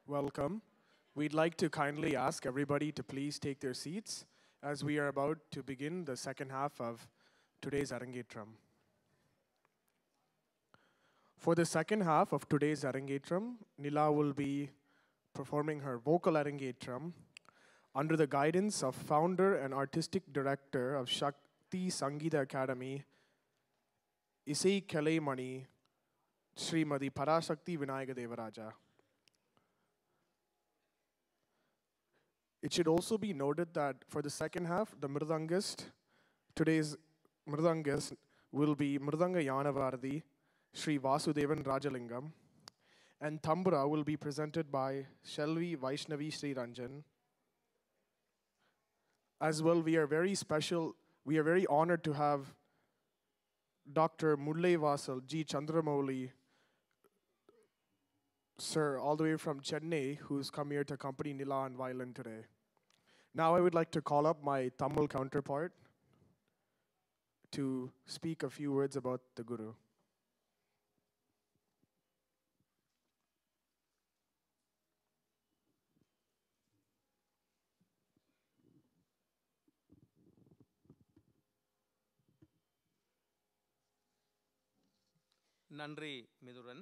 welcome. We'd like to kindly ask everybody to please take their seats as we are about to begin the second half of today's Arangetram. For the second half of today's Arangetram, Nila will be performing her vocal Arangetram under the guidance of founder and artistic director of Shakti Sangeeta Academy, Isai Kalaimani, Srimadi Parashakti Vinayaga Devaraja. It should also be noted that for the second half, the Mridangist, today's Mridangist will be Mridanga Yanavardi, Sri Vasudevan Rajalingam, and Tambura will be presented by Shelvi Vaishnavi Sri Ranjan. As well, we are very special, we are very honored to have Dr. Mulle Vasal G. Chandramouli, sir, all the way from Chennai, who's come here to accompany Nila and violin today. Now I would like to call up my Tamil counterpart to speak a few words about the Guru. நன்றி மிதுரன்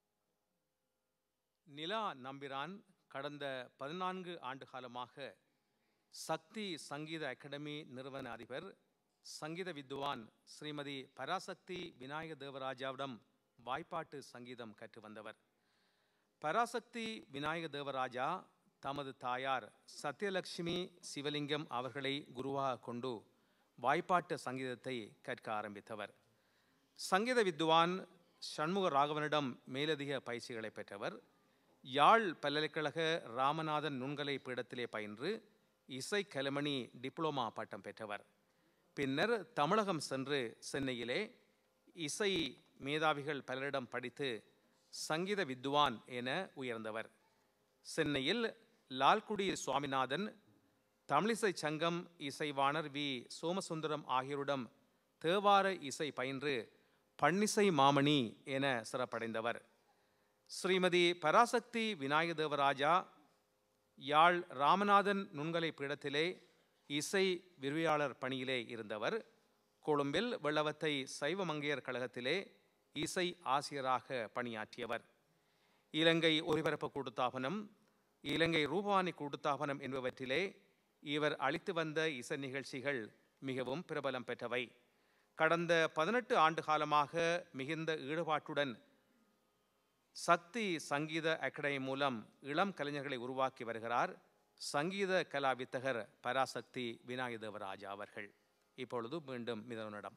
நிலா நம்பிரான் கடந்த பதினான்கு ஆண்டு காலமாக சக்தி சங்கீத academy நிறுவன அதிபர் சங்கீத வித்வான் ஸ்ரீமதி பராசக்தி விநாயக தேவராஜாவிடம் வாய்ப்பாட்டு சங்கீதம் கற்று வந்தவர் பராசக்தி விநாயக தேவராஜா தமது தாயார் சத்யலட்சுமி சிவலிங்கம் அவர்களை குருவாக கொண்டு வாய்ப்பாட்டு சங்கீதத்தை கற்க ஆரம்பித்தவர் சங்கீத வித்வான் சண்முக ராகவனிடம் மேலதிக பயிற்சிகளை பெற்றவர் யாழ் பல்கலைக்கழக ராமநாதன் நுண்கலை பீடத்திலே பயின்று இசை கலமணி டிப்ளோமா பட்டம் பெற்றவர் பின்னர் தமிழகம் சென்று சென்னையிலே இசை மேதாவிகள் பலரிடம் படித்து சங்கீத வித்வான் என உயர்ந்தவர் சென்னையில் லால்குடி சுவாமிநாதன் தமிழிசை சங்கம் இசைவாணர் வி சோமசுந்தரம் ஆகியோரிடம் தேவார இசை பயின்று பன்னிசை மாமணி என சிறப்படைந்தவர் ஸ்ரீமதி பராசக்தி விநாயக தேவராஜா யாழ் ராமநாதன் நுண்கலை பீடத்திலே இசை விரிவியாளர் பணியிலே இருந்தவர் கொழும்பில் வெள்ளவத்தை சைவ மங்கையர் கழகத்திலே இசை ஆசிரியராக பணியாற்றியவர் இலங்கை ஒலிபரப்பு கூட்டுத்தாபனம் இலங்கை ரூபானி கூட்டுத்தாபனம் என்பவற்றிலே இவர் அளித்து வந்த இசை நிகழ்ச்சிகள் மிகவும் பிரபலம் பெற்றவை கடந்த பதினெட்டு ஆண்டு காலமாக மிகுந்த ஈடுபாட்டுடன் சக்தி சங்கீத அகாடமி மூலம் இளம் கலைஞர்களை உருவாக்கி வருகிறார் சங்கீத கலா வித்தகர் பராசக்தி விநாயக தேவராஜா அவர்கள் இப்பொழுது மீண்டும் மிதவனிடம்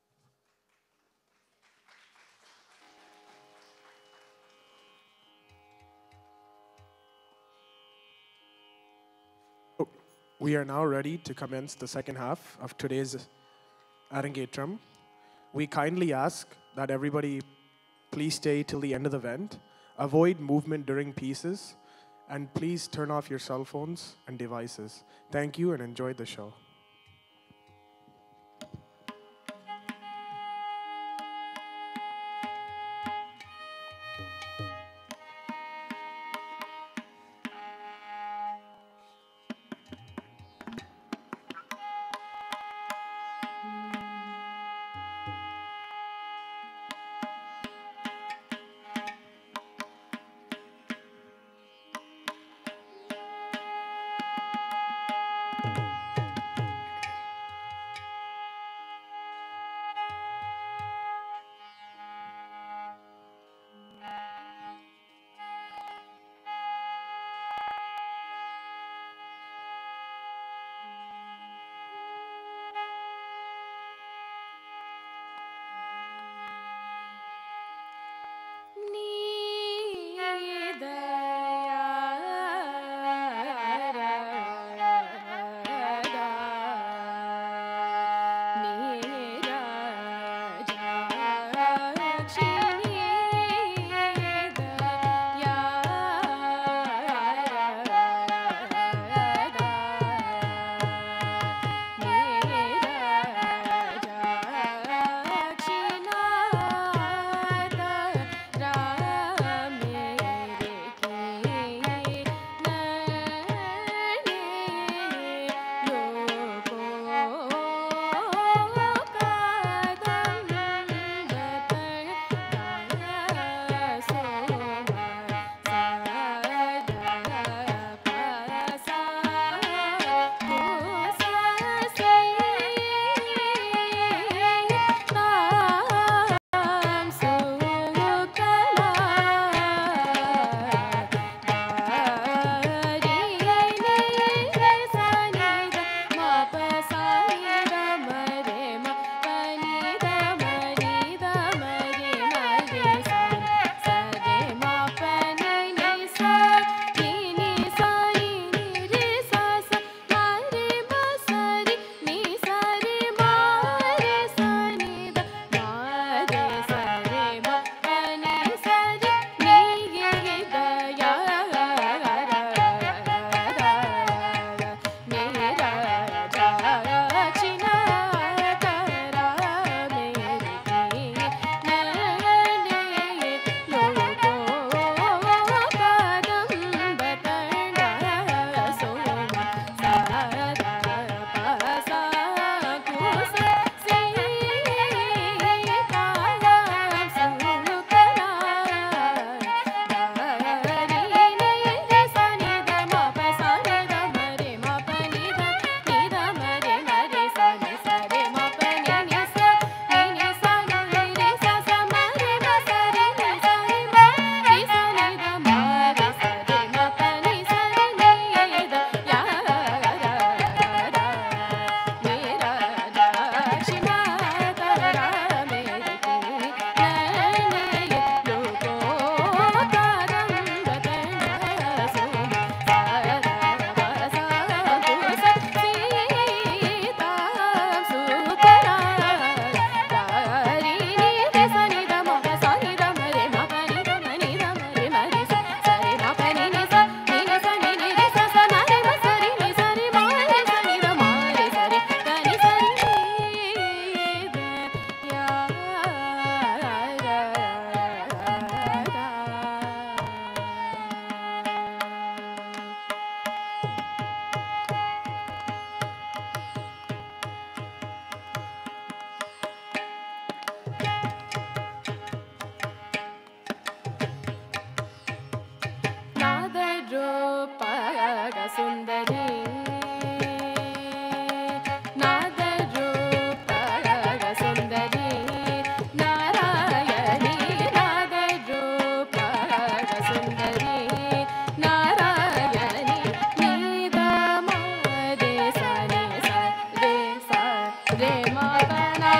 We are now ready to commence the second half of today's Arangetram. We kindly ask that everybody please stay till the end of the event, avoid movement during pieces, and please turn off your cell phones and devices. Thank you and enjoy the show. சுந்தரி நாதரூபக சுந்தரி நாராயணி நாதரூபக சுந்தரி நாராயணி நீதமாதே சனி ச ரே ச ரே மாத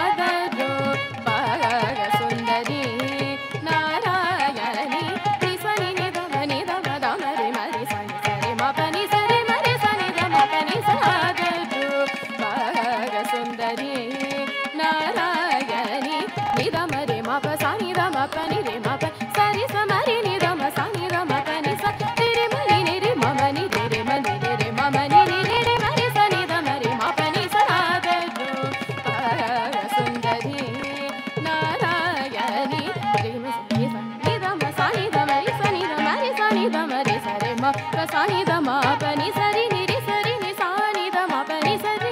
நாதரூபக சுந்தரி நாராயணி ரி சனி நித money த ம த ம ரி ம ரி சனி ச ரி ம ப நி ச ரி ம ரி சனி த ம ப நி ச த ரு பக சுந்தரி நாராயணி நி த ம ரி ம ப ச நி த ம ப நி ரி ம ப ச ரி ச ம ரி நி த ம ச நி த ம ப நி ச ரி ரி ம ரி நி ரி ம ம நி ரி ரி ம நி ரி ரி ம ம நி ரி ரி ரி ம ரி ச நி த ம ரி ம ப நி ச த ரு பக சுந்தரி நாராயணி ரி ம ச ரி ச நி த ம ச நி த ம ரி ச நி த ம ரி ச நி த ம ரி ச ரி ம ப ச நி த ம ப நி ச ரி நி ரி ச ரி நி ச நி த ம ப நி ச ரி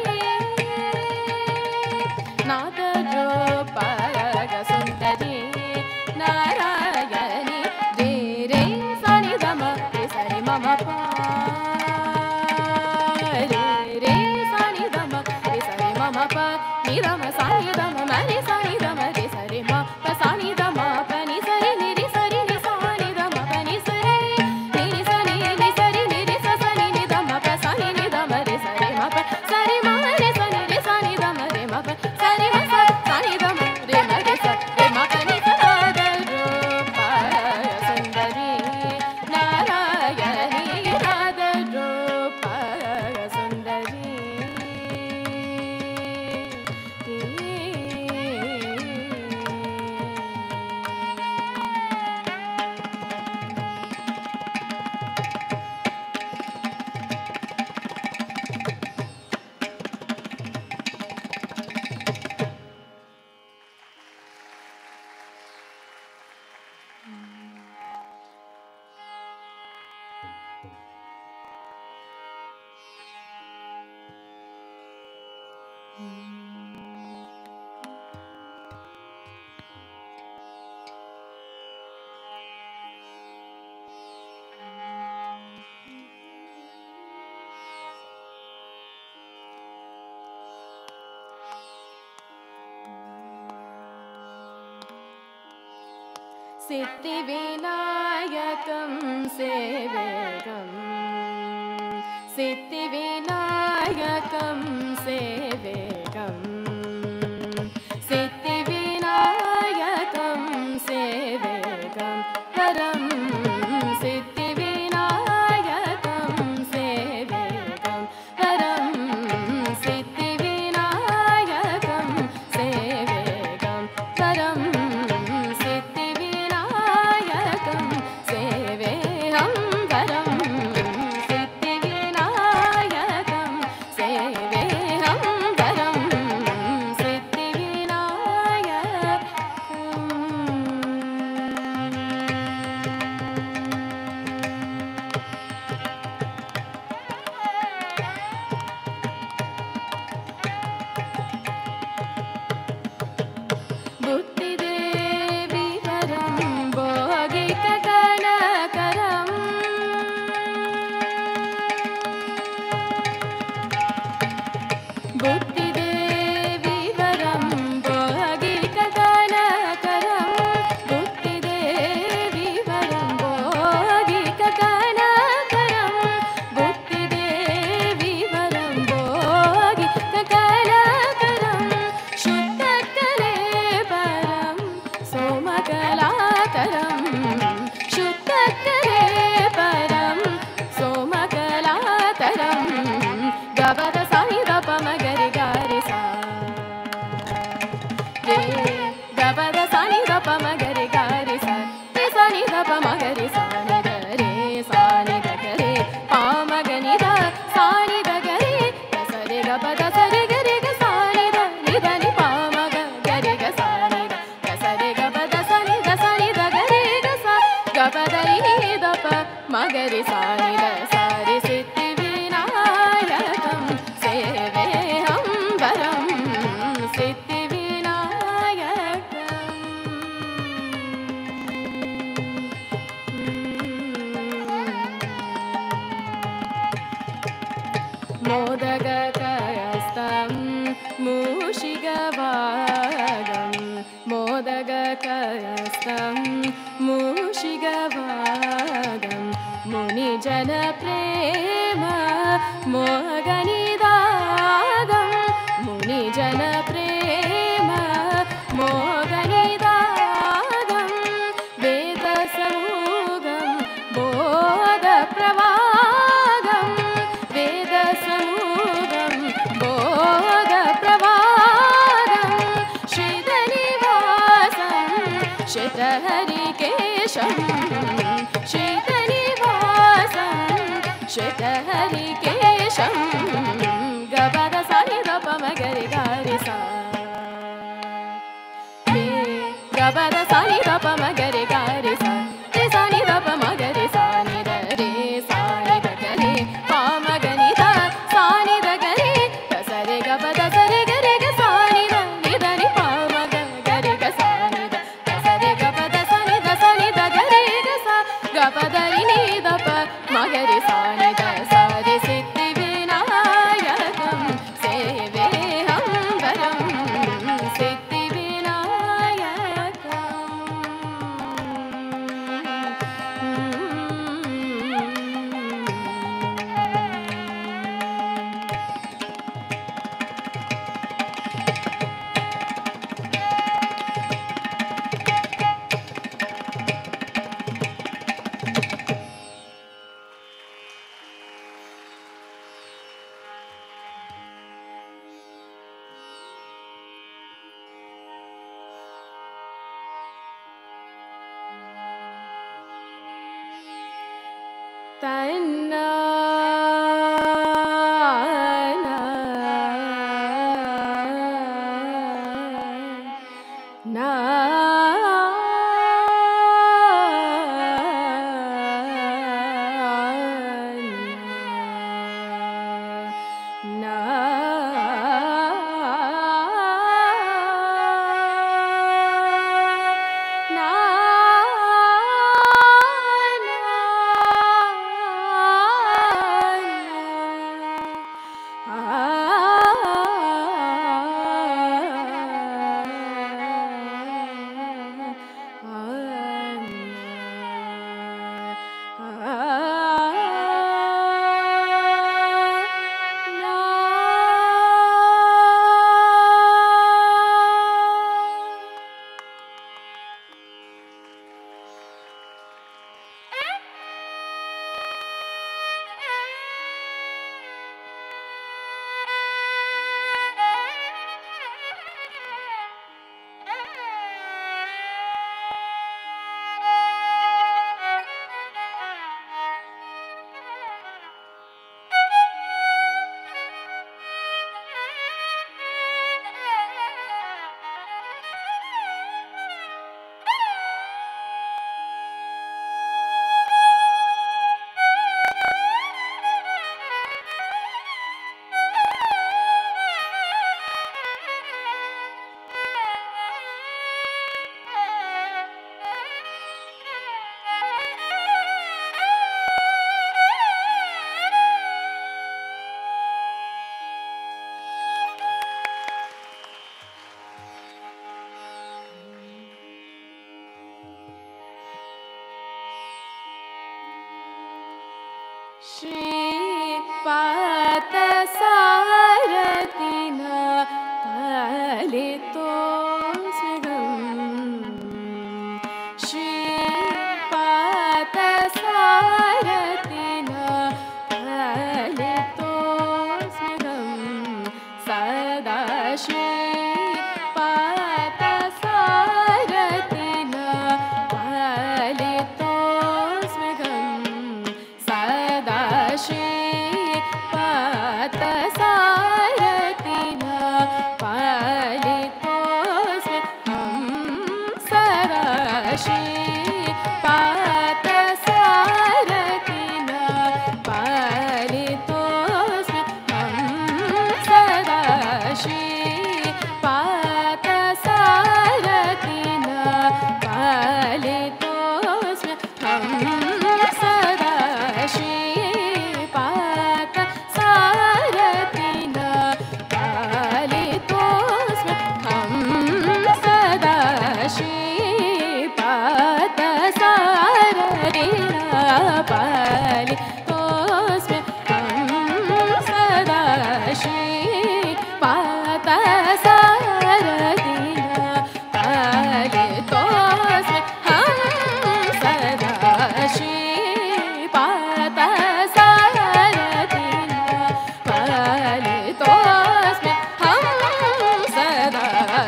நாத ரூபக சுந்தரி நாராயணி ரே ரே ச நி த ம ரி ச ரி ம ம ப ரே ரே ச நி த ம ரி ச ரி ம ம ப நி த ம ச நி த ம ம ரி ச நி த ம ரி ச ரி ம ப ச நி த ம ப நி ச ரி நி ரி ச ரி நி ச நி த ம ப நி ச ரி நி ரி ச நி ரி ச ரி நி ரி ச ச நி நி த ம ப ச நி நி த ம ரி ச ரி ம ப ச ரி ம ரி ச நி ரி ச நி த ம ரி ம ப ச ரி ம ச ச நி த ம ரி ம ரி ச ரி ம ப நி ச த ரு ப சுந்தரி நாராயணி நாத ரூப சுந்தரி सिद्धिविनायकं सेवेकम् सिद्धिविनायकं सेवेकम् सिद्धिविनायकं सेवेकं परं सिद्धिविनायकं सेवेकं परं सिद्धिविनायकं सेवेकं परं सिद्धिविनायकं सेवेहं परं सिद्धिविनायकं सेवेहं परं सिद्धिविनायकम् बुद्धिदेवी वरं भोगिकगणकरम् बुद्धिदेवी वरं भोगिकगणकरं बुद्धिदेवी वरं भोगिकगणकरं बुद्धिदेवी वरं भोगिकगणकरं शुद्धकलेबरं सोमकलाकरं शुद्धकलेबरं सोमकलाकरं गवद सानि दप मगरि गारि सा रे गवद सानि दप मगरि गारि सा रे सानि दप मगरि सानि द रे सानि द गरे पामगनि द सानि द गरे द स रे ग प द स रे ग रे ग सानि द नि द नि पामग गरे ग सानि द द स रे ग प द स नि द सानि द गरे ग सा ग प द रि नि द प मगरि सानि द सा रि सिद्धिविनायकं सेवेहं वरं सिद्धिविनायकम् मूषिगवागं मोदगकरस्तं मूषिगवागं मुनिजनप्रेम मोगनिदागं मुनिजनप्रेम मोगनिदागं वेदसमूगं बोधप्रवागं वेदसमूगं बोधप्रवागं श्रीधनिवासं श्रितहरिकेशं श्रीधनिवासं श्रितहरिकेशं गपद सनि दपमगरि गारि सा గబద సాని దప మగరి గారి సా రే సాని దప మగరి సాని ద రే సాని ద గరి పా మగని ద సాని ద గరి ద సరే గబద సరే గరి గ సాని ద ని ద ని పా మగ గరి గ సాని ద ద సరే గబద సాని ద సాని ద గరి గ సా గబద రి ని ద ప మగరి సాని ద సారి సిద్ధి వినాయకం సేవేహం వరం సిద్ధి விநாயகம் தன்னா நா நா நா श्रीपातसारथिना पालितोऽस्म्यहम् श्रीपातसारथिना पालितोऽस्म्यहम् सदा श्रीपातसारथिना पालितोऽस्म्यहम् सदा श्रीपातसारथिना पालितोऽस्म्यहम् सदा श्रीपातसारथिना पालितोऽस्म्यहम् सदा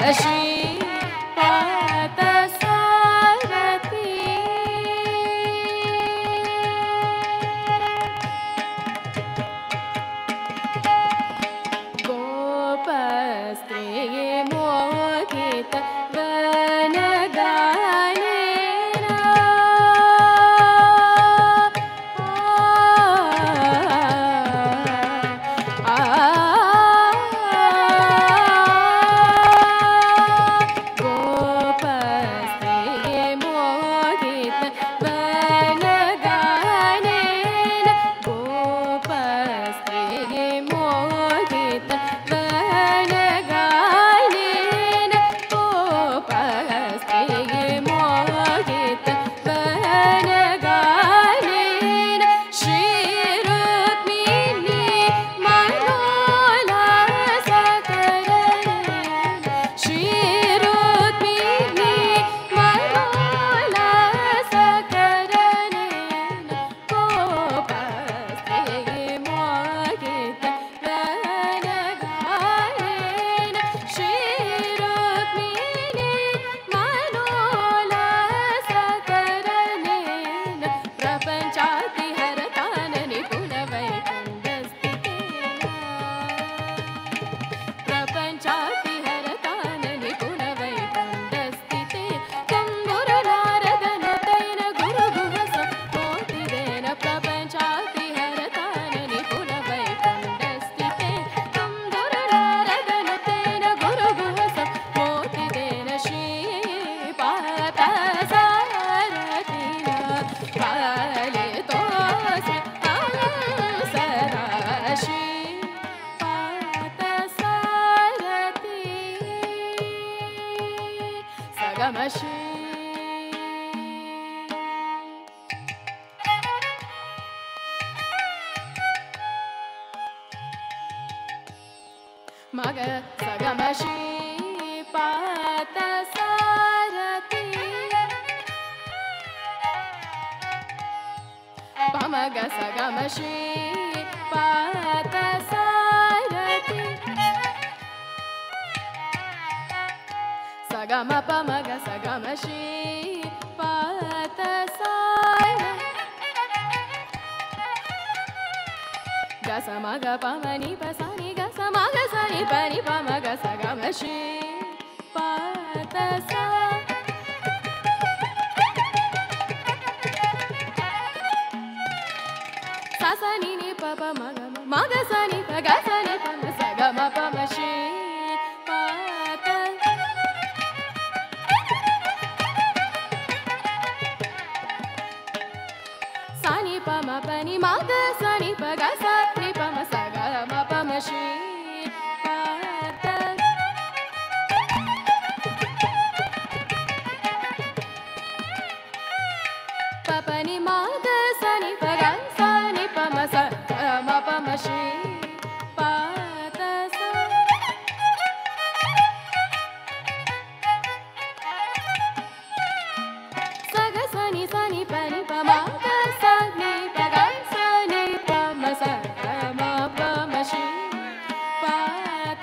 श्री पात सारथी गोपस्त्रिये मोहित वनगानेन आ गोपस्त्रिये मोहित वनगानेन गोपस्त्रिये मोहित वनगानेन गोपस्त्रिये मोहित वनगानेन श्रीरुक्मिणी मनोल्लासकरणेन श्रीरुक्मिणी मनोल्लासकरणेन गोपस्त्रिये मोहित वनगानेन श्रीरुक्मिणी मनोल्लासकरणेन प्रपञ्चातिहरतान निपुणवैकुण्ठस्थितेन प्रपञ्चातिहरतान निपुणवैकुण्ठस्थिते कम्बुरनारदनतैन गुरुगुहस मोतिदेन प्रपञ्चातिहरतान निपुणवैकुण्ठस्थिते कम्बुरनारदनतैन गुरुगुहस मोतिदेन श्रीपातसारथिना पालितोऽस्मि अहं सदा श्रीपातसारथि सगमश्री मग सगमश्री पातसारथि पमग सगमश्री पातसारथि सगम पमग सगमश्री पातसारथि గస మగ పమని పసని గస మగ సని పని పమ గస గమ శ్రీ పాత సా ససని ని పప మగ మగ సని ప గ సని పమ స గమ పమ శ్రీ పాత సని పమ పని మగ సని ప గ స ని పమ స గ మ పమ శ్రీ పాత పపని మగ సని ప గ సని పమ స గ మ పమ శ్రీ పాత స సగ సని సని పని పమ గ సని ప గ సని పమ స గ మ పమ శ్రీ పాత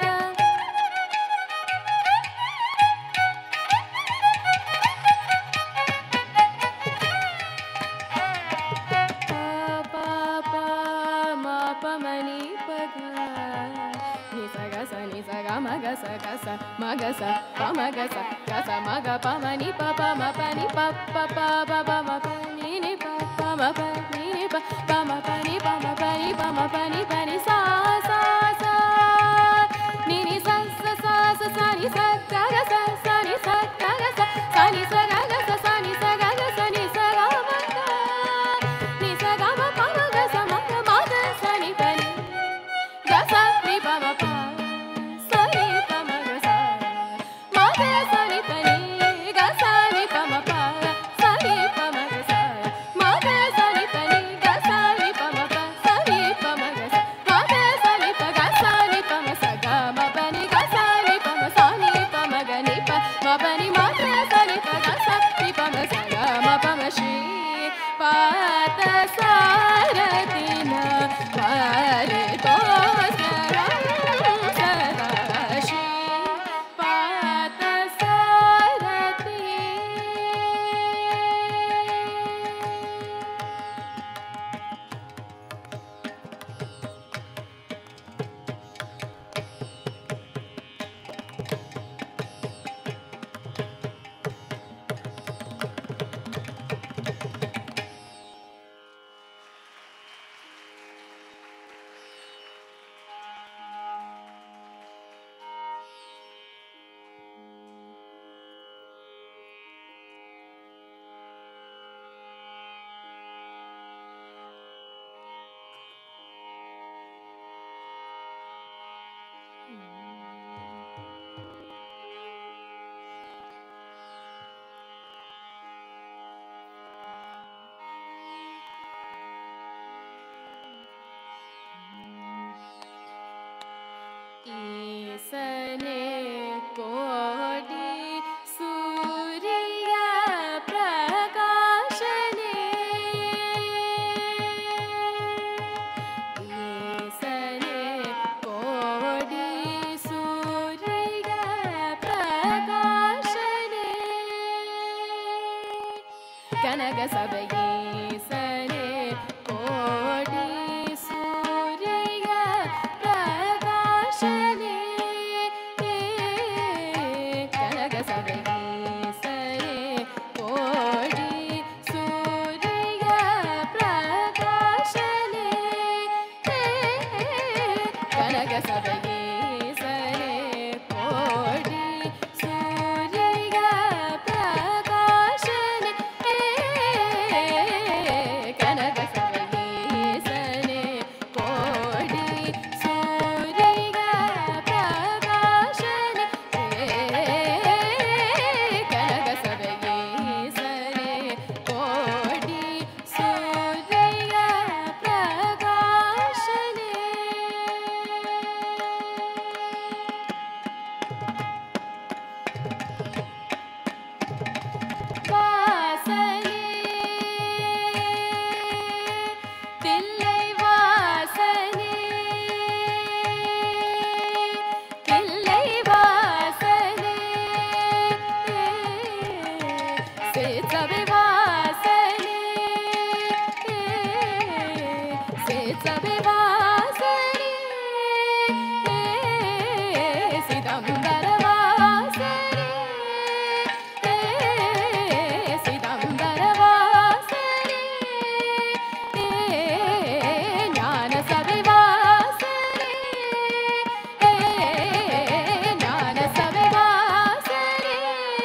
ప ప ప మ ప మ ని ప గ ని స గ స ని స గ మ గ స గ స మ గ స ప మ గ స గ స మ గ ప మ ని ప ప మ ప ని ప ప ప ప ప మ ప ని ని ప ప మ ప ని ని ప ప మ ప ని ప మ ప ని ప మ ప ని ప ని సా సా సా ని ని స స స స స ని స గ గ స స ని స గ గ స స ని స గ గ స స ని స గ గ స ని స గ మ గ ని స గ మ ప మ గ స మ గ మ గ స ని ప ని గ స ని ప మ ప స ని ప మ గ స మ గ స ని ప ని గ స ని ప మ ప స ని ప మ గ స మ గ స ని ప ని గ స ని ప మ ప స ని ప మ గ స మ గ స ని ప గ స ని ప మ స గ మ ప ని గ స ని ప మ స ని ప మ గ ని ஈசனே கோடி சூரிய பிரகாசனே ஈசனே கோடி சூரிய பிரகாசனே கனக சபையீசனே கோடி சூரிய பிரகாசனே கனக சபையீசனே கோடி சூரிய பிரகாசனே கனக சபையீசனே கோடி சூரிய பிரகாசனே கனக சபையீசனே கோடி சூரிய பிரகாசனே கனக சபையீசனே கோடி சூரிய பிரகாசனே வாசலே தில்லை வாசலே தில்லை வாசலே சேத்தவை வாசலே சேத்தவை வாசலே சிதம்பர வாசலே சிதம்பர வாசலே ஞான சபை வாசலே ஞான சபை வாசலே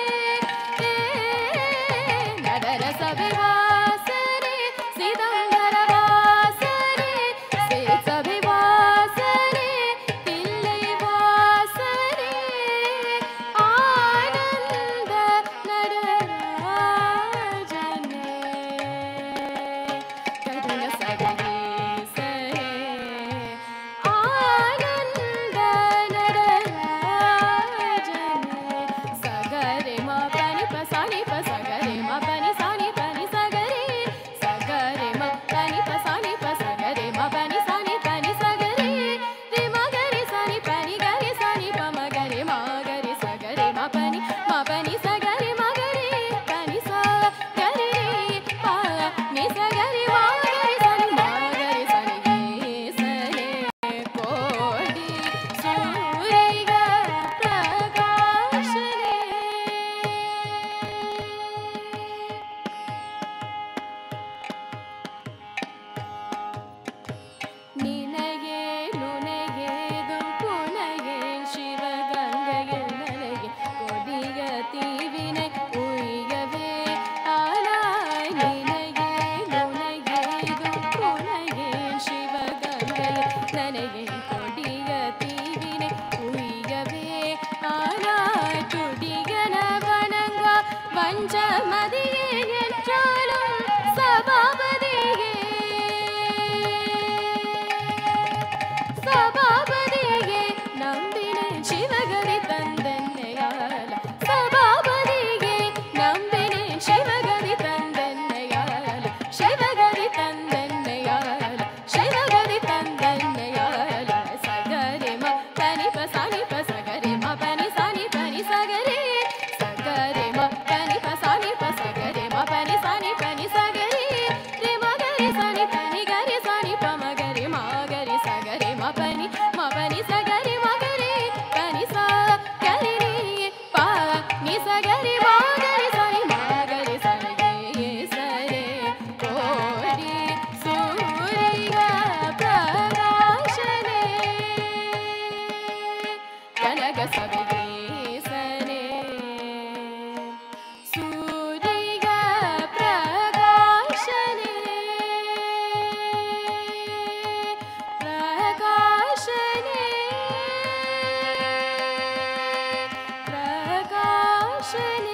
நடன சபை வாசலே சிதம்பர வாசலே சேசபை வாசலே தில்லை வாசலே ஆனந்த நடராஜனே கருண சகலீசனே ஆனந்த நடராஜனே சகரே மா பனி ப சானி ப சகரே மா பனி சானி பனி சகரே சகரே மா பனி ப சானி ப சகரே மா பனி சானி பனி சகரே ரே மா கரி சானி பனி கரி சானி ப ம கரி மா கரி சகரே மா பனி மா பனி சகரே மா கரி பனி சா கரி பா நீ சகரி மா கரி சானி மா கரி சானி ஈசனே கோடி சூரிய பிரகாசனே நினையே நுனையேதும் புனையே சிவகங்கையில் நனையே கொடிய தீவினை உய்யவே ஆனாய் நினையே நுனையேதும் புனையே சிவகங்கையில் நனையே கொடிய தீவினை உய்யவே ஆனாய் துடியன வணங்கா வஞ்சமதியே என்றாலும் சபாபதியே சபாபதியே நம்பினேன் சிவகரி தந்தன்னையால சபாபதியே நம்பினேன் சிவகரி தந்தன்னையால சிவகரி தந்தன்னையால சிவகரி தந்தன்னையால சகரி ம பனி ப சானி ப சகரி ம பனி சானி பனி சகரி சகரி ம பனி ப சானி ப சகரி ம பனி சானி பனி சகரி ரே ம கரி சானி பனி கரி சானி ப ம கரி ம கரி சகரி ம பனி ம பனி சகரி ம கரி பனி சா கரி ரே பா நீ சகரி ம கரி சானி ம கரி சகரி சரே கோடி சூரிய பிரகாசனே கனக சபையீசனே சூரிய பிரகாசனே பிரகாசனே பிரகாசனே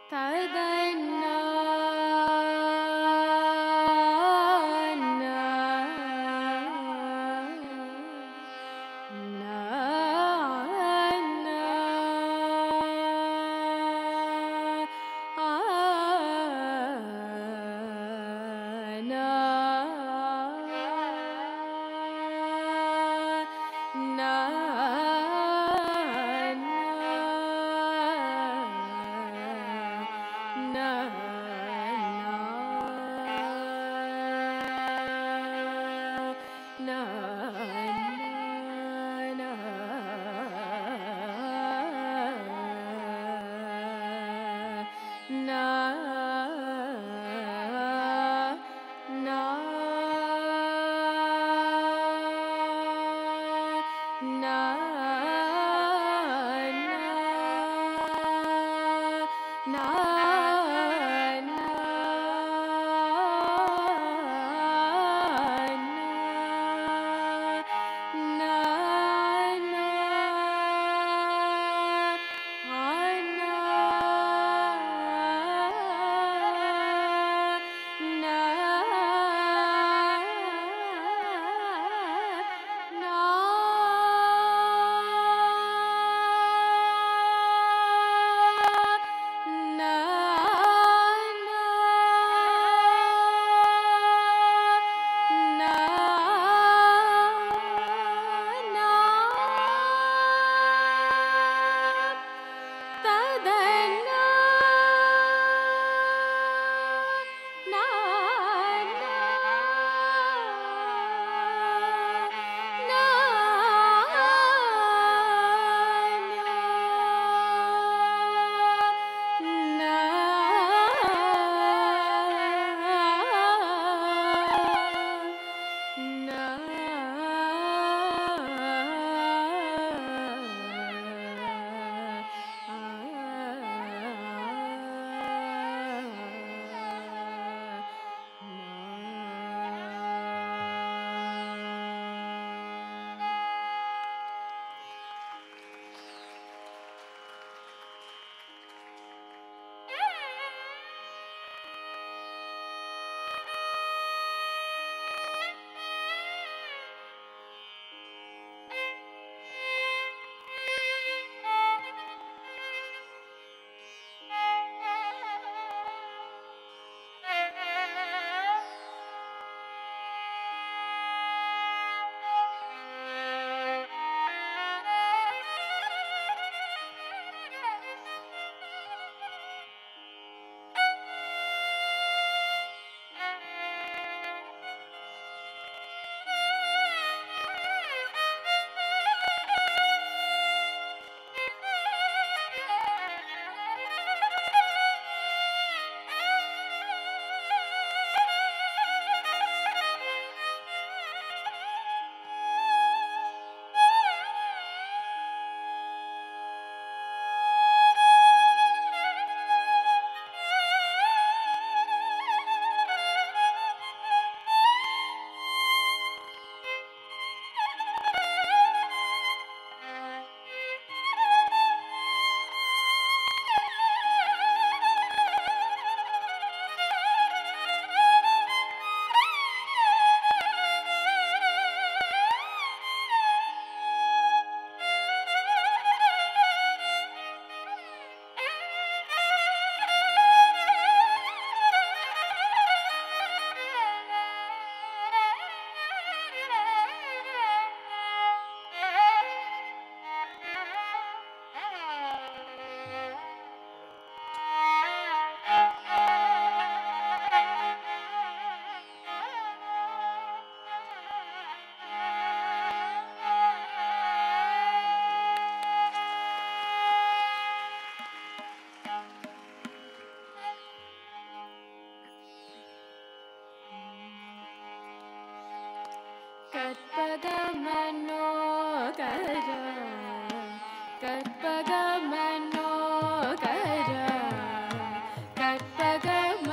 கற்பக மனோகர கற்பக மனோகர கற்பக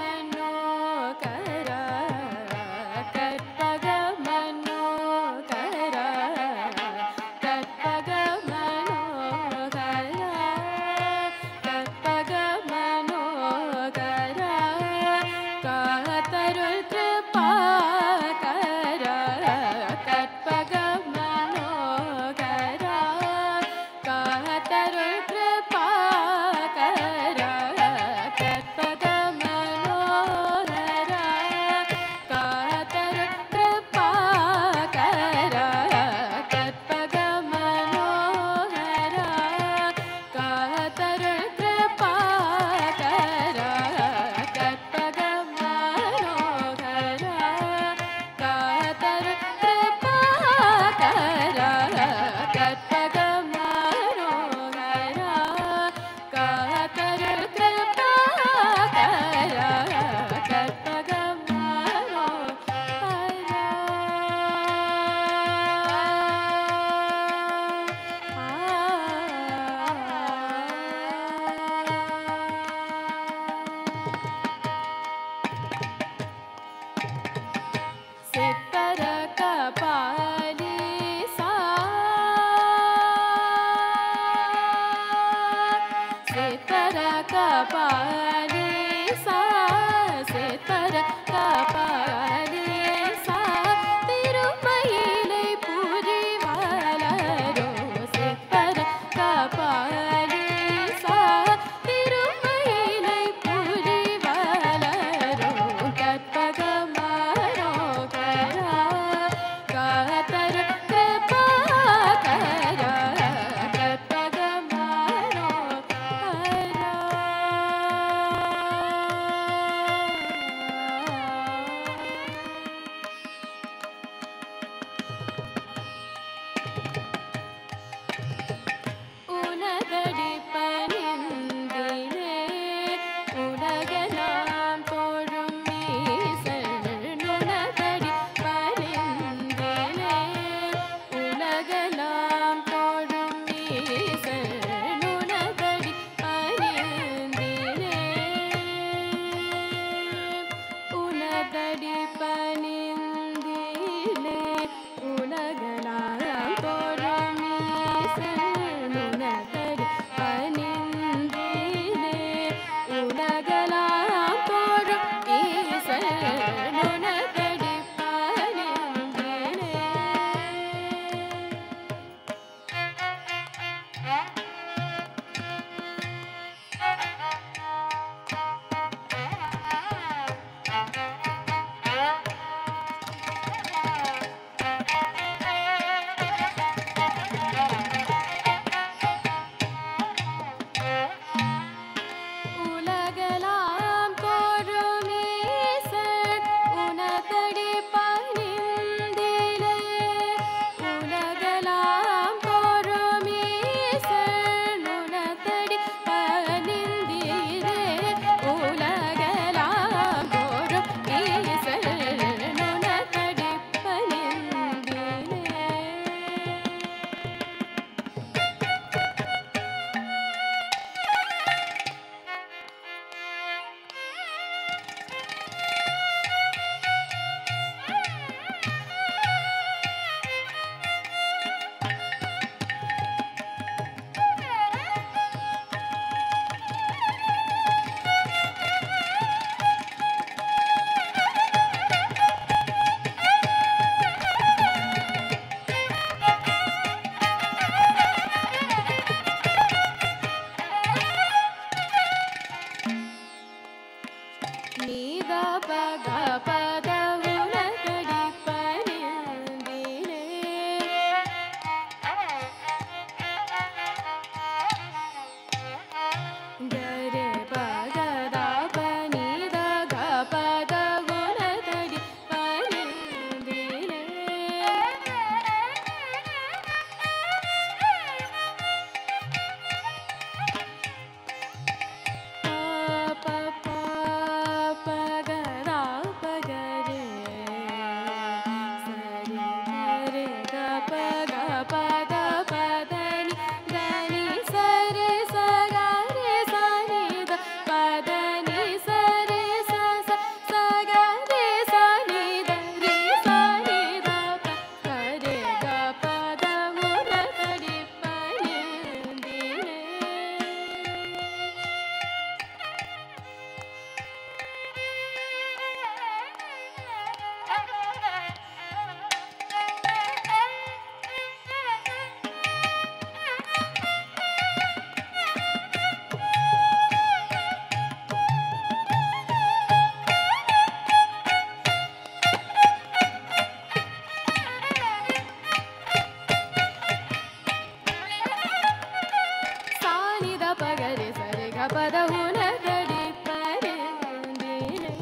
மனோகர கற்பக மனோகர கற்பக மனோகர கற்பக மனோகர சித்தர கபாலி சா சித்தர கபாலி சா திருமயிலை புரி வளரோ சித்தர கபாலி சா திருமயிலை புரி வளரோ கற்பகமரோ கரா காதர கிருபாகர கற்பகமரோ ஹரா உனதடி பணிந்திலே உலகெல்லாம் தோழும் ஈசன் உனதடி பணிந்திலே உலகெல்லாம் தோழும் ஈசன் உனதடி பணிந்திலே உனதடி பணிந்திலே உலகெல்லாம் தோழும் ஈசன் உனதடி பணிந்திலே உலகெல்லாம் தோழும் ஈசன் உனதடி பணிந்திலே உலகெல்லாம் தோறும் ஈசன் உனதடி பணிந்திலே உலகெல்லாம் தோறும் ஈசன் உனதடி பணிந்திலே உலகெல்லாம் தோறும் ஈசன் உனதடி பணிந்திலே நீத பக பத உலகடி பணிந்திலே கரே பகத பனித க பத உலகடி பணிந்திலே ப ப ப க ர ப க ரே சரி க ரே க ப க ப த ப த நி த நி ச ரே ச க ரே ச நி த ப த நி ச ரே ச ச ச க ரே ச நி த ரே ச நி த ப க ரே க ப த மு ர த டி ப நி தி ரே சானித பகரி சரி கபத உனதடி பரிந்திலே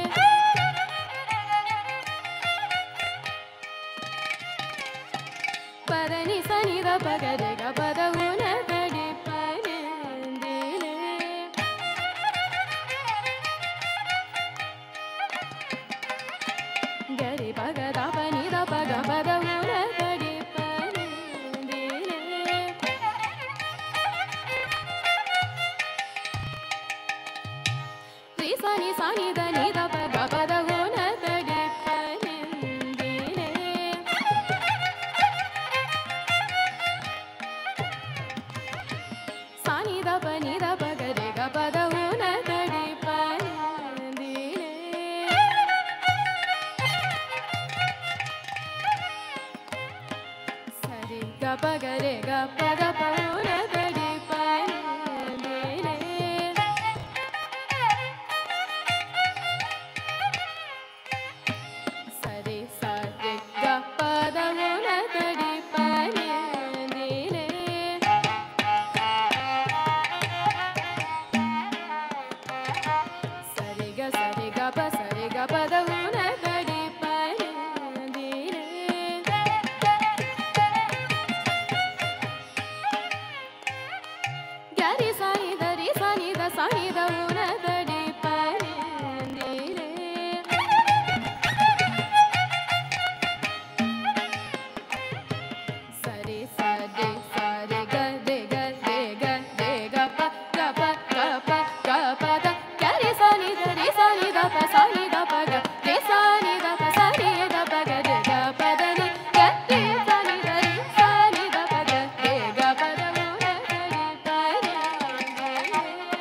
பதனி சனித பகரி கபத உனதடி பரிந்திலே கரி பகத பனித பக பத உனதடி பரிந்திலே ரி சனி சனி த நி த ப க ப த உ ந த டி ப நி தி ரே சனி த ப நி த ப உனதடி பணிந்தேனே சரி சரி க பத உனதடி பணிந்தேனே சரி க சரி க ப சரி க பத உனதடி பணிந்தேனே கரி சனி தரி சனி த சனி த உனதடி பணிந்தேனே சரி சரி சரி க ரே க ரே க ரே க ப க ப க ப க ப த கரி சனி தரி சனி த ப சனி த ப க ரே சனி த ப சனி த ப க ரே க ப த நி க ரே சனி தரி சனி த ப க ரே க ப த உனதடி பணிந்தேனே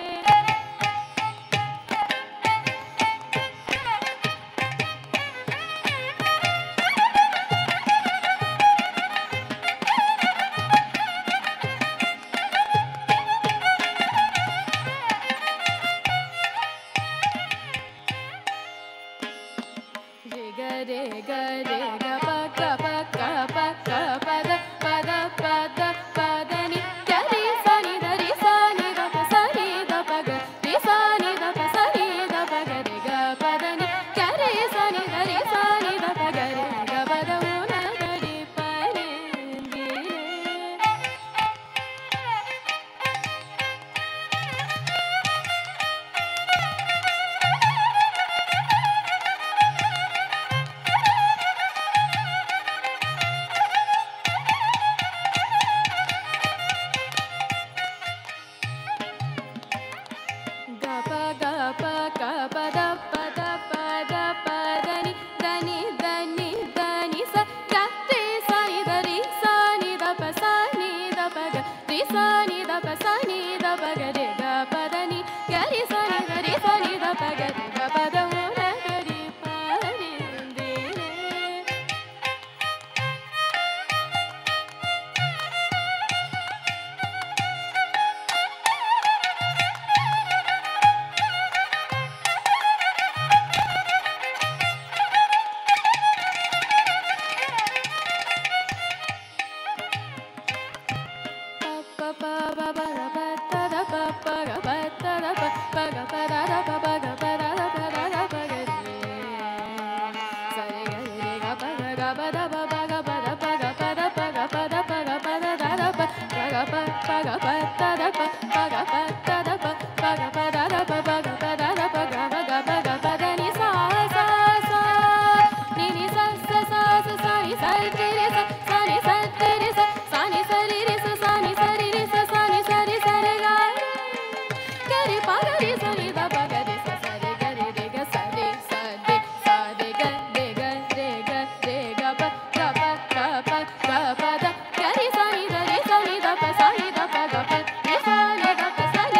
Re ga re ga re ga pa ga pa ga pa ga pa da pa da pa da pa da ni ga re sa ni da re sa ni da pa sa ni da pa ga re sa ni da pa sa ni da pa ga re ga pa da ni ga re sa ni da re sa ni da pa ga re ga pa da una da re pa ni di re ga pa ga pa ga pa da pa da pa da pa da ni da ni da ni da ni sa ga re sa ni da re sa ni da pa sa ni da pa ga re sa ni da pa sa ni da pa ga re ga pa da ni ga re sa ni da re sa ni da pa ga re ga pa da mo na ga re pa ni de re Gari pa gari sa ni da pa gari sa sa re gari re ga sa re sa re sa re ga re ga re ga re ga pa ga pa ga pa ga pa da gari sa ni da re sa ni da pa sa ni da pa ga pa re sa ni da pa sa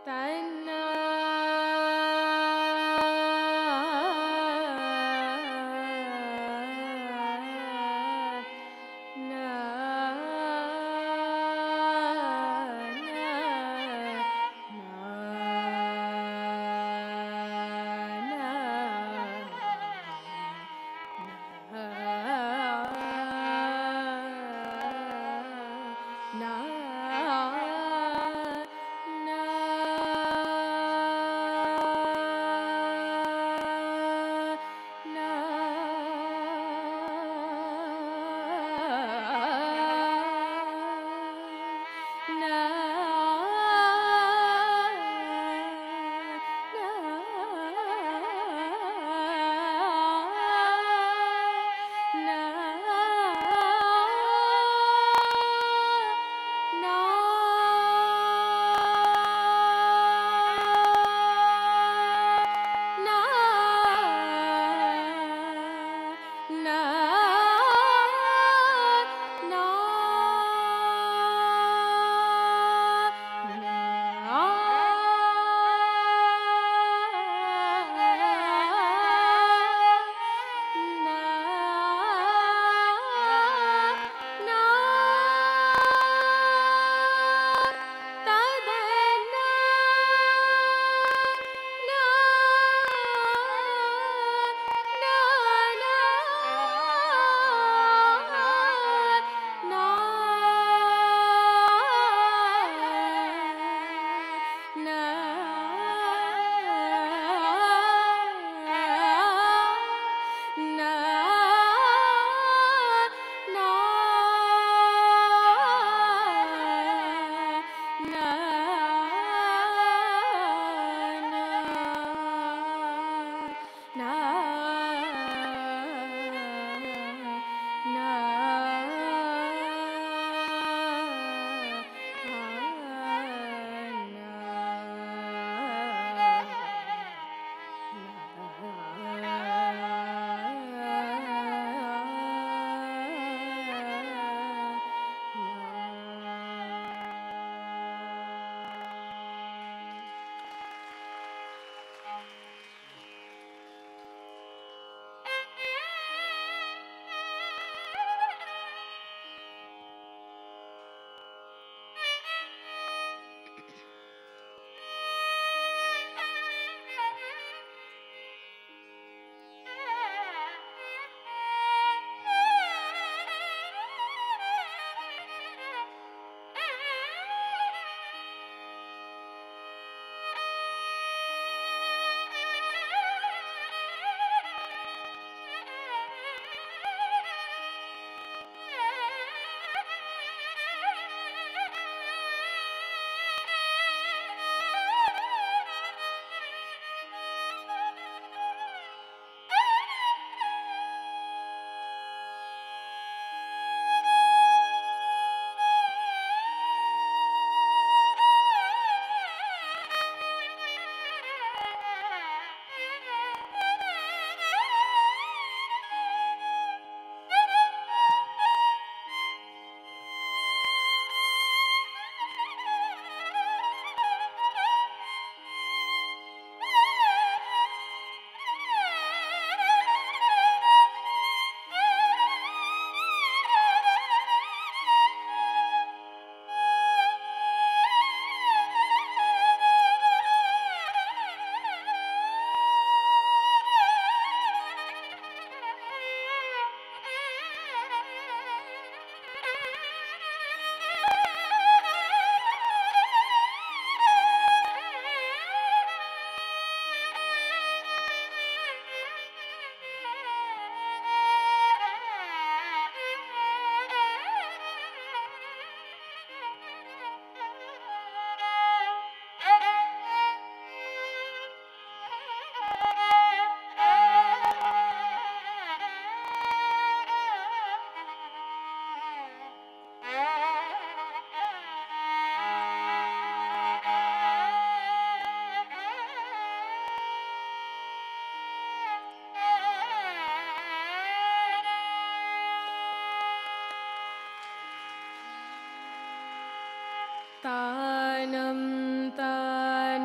தானம் தான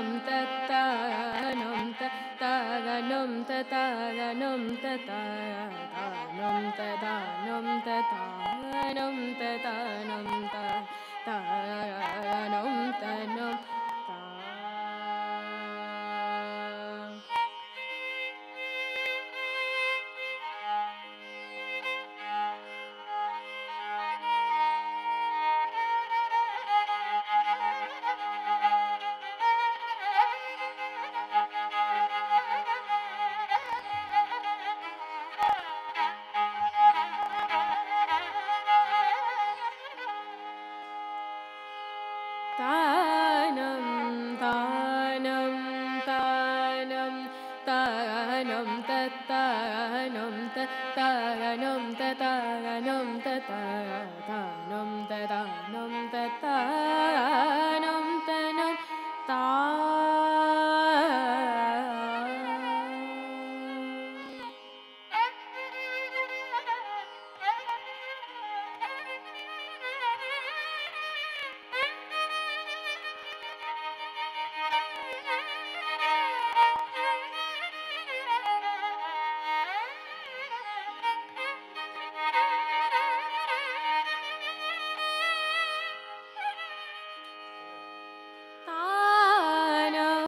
தானம் தத்தானம் தத்தானம் தத்தானம் தத்தானம் ததானம் ததானம் ததானம் ததானம் தனம் தா தானம் தானம் தானம் தானம் தத்தானம் தத்தானம் தத்தானம் தத்தானம் ததானம் தத்தானம் தனம் தா தானம்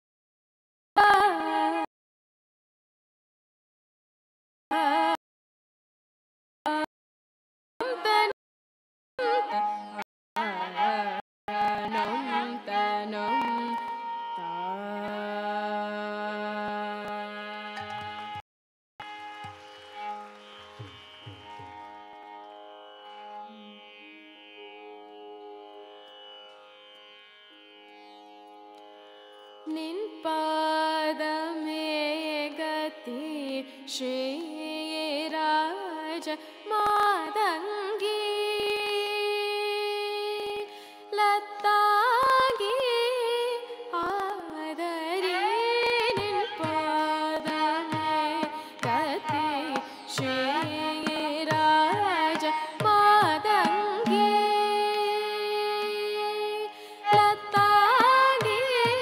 தனம் தனம் தா நின் பாதமே கதி ஸ்ரீராஜ மாதங்கி லத்தாகி ஆதரி நின் பாதமே கதி ஸ்ரீராஜ மாதங்கி லத்தாகி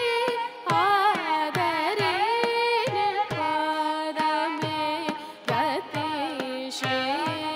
ஆதரி நின் பாதமே கதி ஸ்ரீ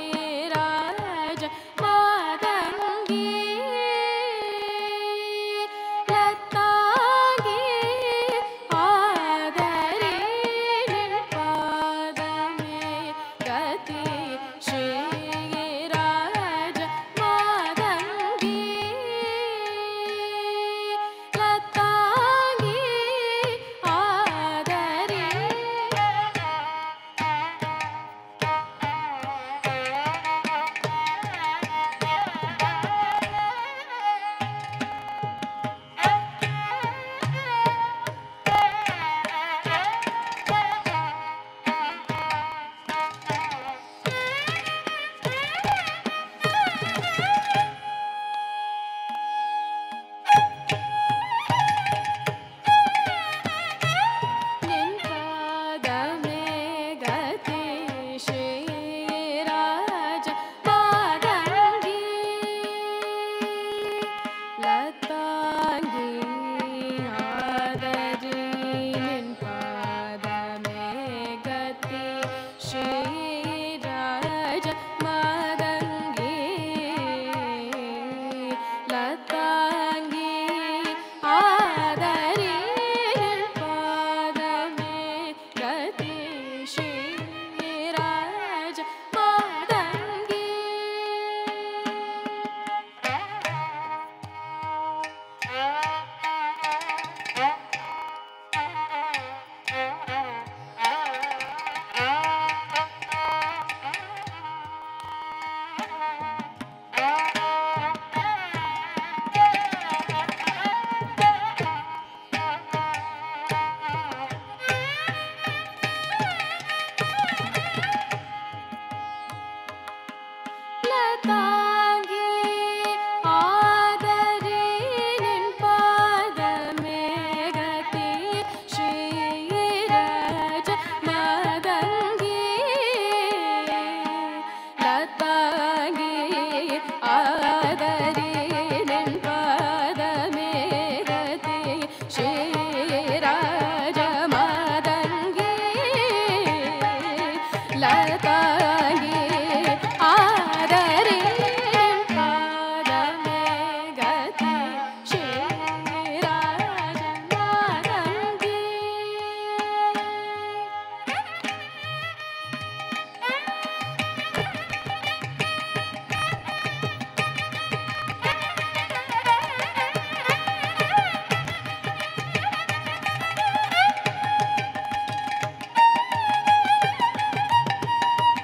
லதாங்கி ஆதரே பாதமே கதி ஸ்ரீராஜநாதங்கி ஆ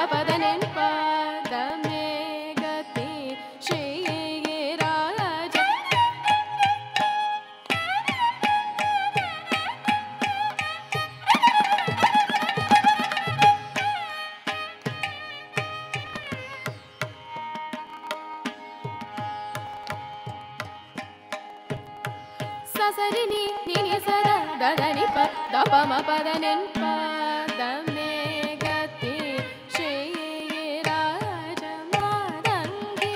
பத நின் பதமே கதி ஸ்ரீ ராஜ சசரி நீ நீ சத ததனி ப தபம பத நின் பதமே கதி ஸ்ரீ ராஜ Matangi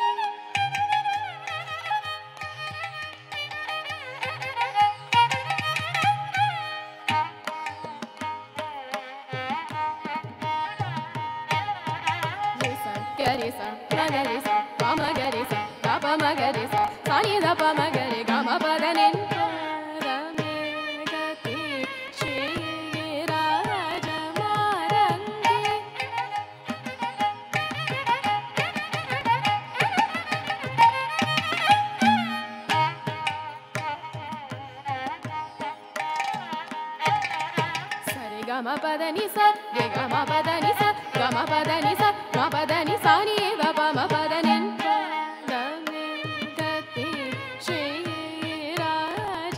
Risa, garisa, magarisa, pamagarisa, papamagarisa, sani da pamagari, gama padanin paramegati, Shri Raja Marangi. సరి గమ పద ని స రి గమ పద ని స గమ పద ని స మ పద ని స ని ద ప మ పద ని పద ని గతి శ్రీ రాజ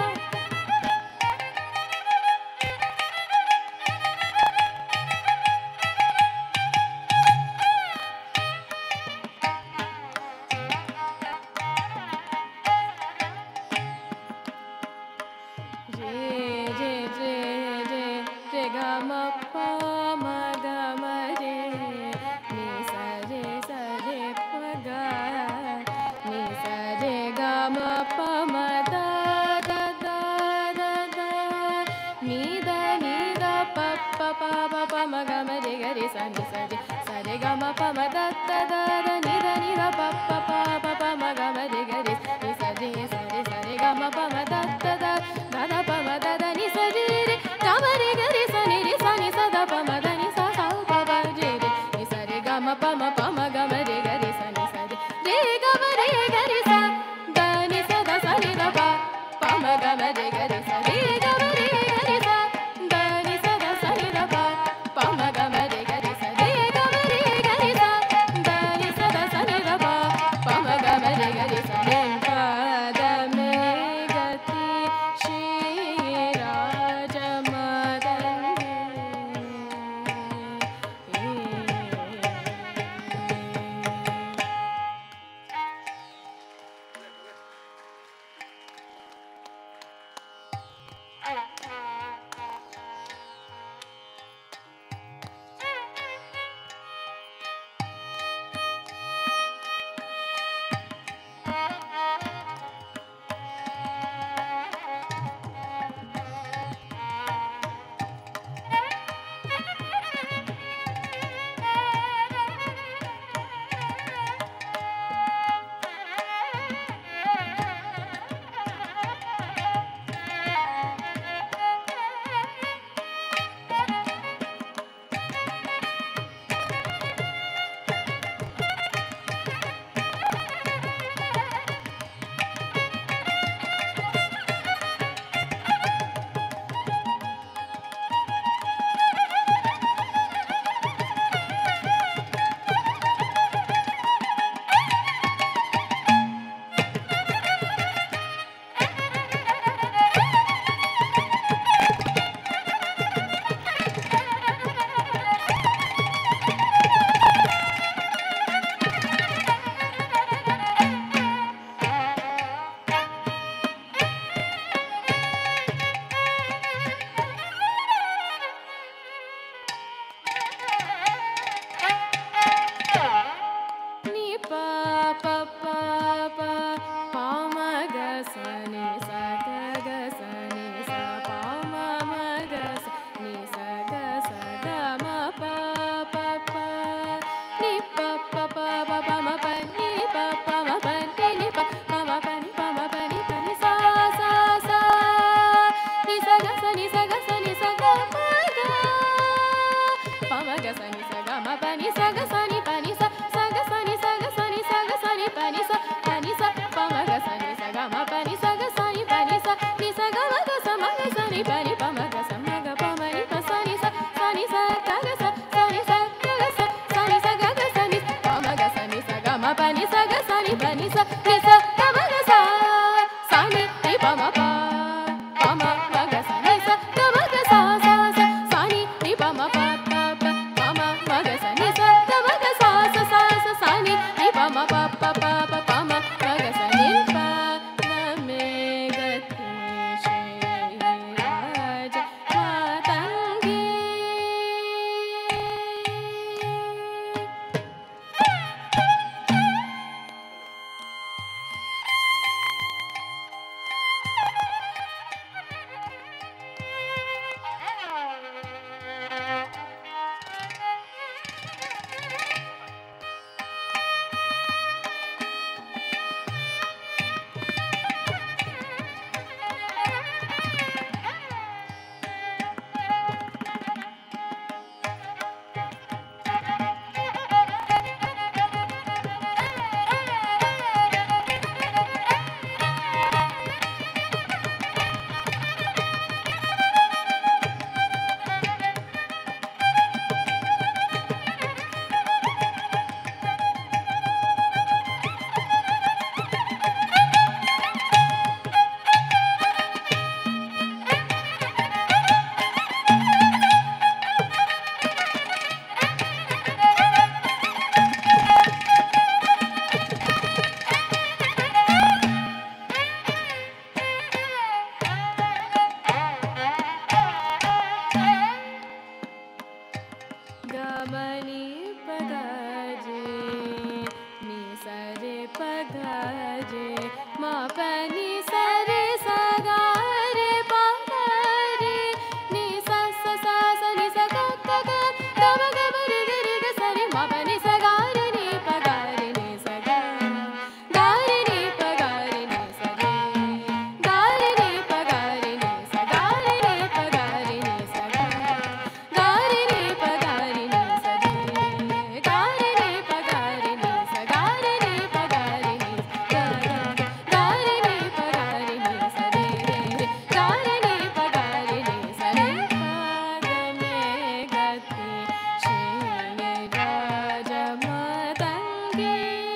Re, re, re, re, re, ga, ma, pa, ma, ga, ma, re. Ni, sa, re, sa, re, pa, ga. Ni, sa, re, ga, ma, pa, ma, da, da, da, da, da. Ni, da, ni, da, pa, pa, pa, pa, pa, ma, ga, ma, re, ga, re, sa, ni, sa, re. Sa, re, ga, ma, pa, ma, da, da, da, da. Ni, da, ni, da, pa, pa, pa, pa, pa, ma, ga, ma, re, ga, re. Ni, sa, re, sa, re, sa, re, ga, ma, pa, ma, da, da, da. Da, da, pa, ma, da, da, ni, sa, re, re. Ga, ma, re, ga, re, sa, ni, re, sa, ni, sa, da, pa, ma, da, ni, sa, sa, pa, pa, re, re. Ni, sa, re, ga, ma, pa, ma, pa, ma, ga, ma, re, ga, re, sa, ni, sa, re. Re, ga, ma, re, ga, re, sa. Da, ni, sa, da, sa, ni, da, pa. Pa, ma, ga, ma, re, ga, re, sa. Re, ga, ma, re, ga, re, sa. Da, ni, sa, da, sa, ni, da, pa. Pa, ma, ga, ma, re, ga, re, sa. Re, ga, ma, re, ga, re, sa. Da, ni, sa, da, sa, ni, da, pa. Pa, ma, ga, ma, re, ga, re, sa. Re, pa, da, me, ga, ti, Shri Raja Madangi. Ni pa pa pa pa pa ma ga sa ni sa ga ga sa ni sa pa ma ma ga sa ni sa ga sa ga ma pa pa pa ni pa pa pa pa pa ma pa ni pa pa ma pa ni ni pa pa ma pa ni pa ma pa ni pa ni sa sa sa ni sa ga sa ni sa ga sa ni sa ga ma ga pa ma ga sa ni sa ga ma pa ni sa ga sa ni pa ni sa sa ga sa ni sa ga sa ni sa ga sa ni pa ni sa pa ni sa pa ma ga sa ni sa ga ma pa ni sa ga sa रे प ग रे म प नि स रे स ग रे प ग रे नि स स स स नि स ग ग ग ग म ग म रे रे रे ग स रे म प नि स ग रे नि प ग रे नि स ग ग रे नि प ग रे नि स रे ग रे नि प ग रे नि स ग रे नि प ग रे नि स ग ग रे नि प ग रे नि स रे ग रे नि प ग रे नि स ग रे नि प ग रे नि स ग ग रे नि प ग रे नि स रे रे ग रे नि प ग रे नि स रे ग ग मे गति श्री राज मदंगी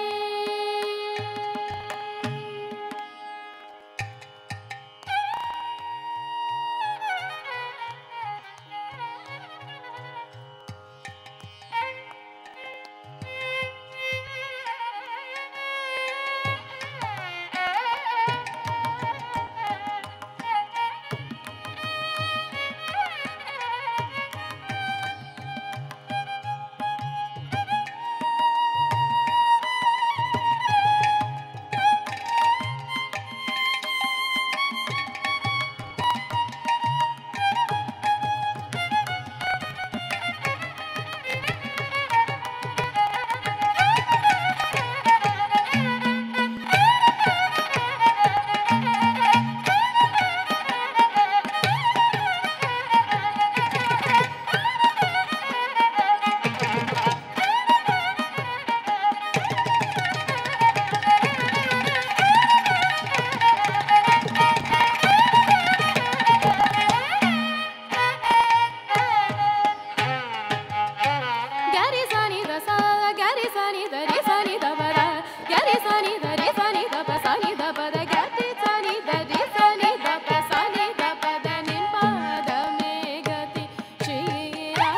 Gary Sani the sa, Gary Sani the re Sani the ba da, Gary Sani the re Sani the pa Sani the ba da, Gary Sani the re Sani the pa Sani the pa da nin pa da me gati Shri Ra.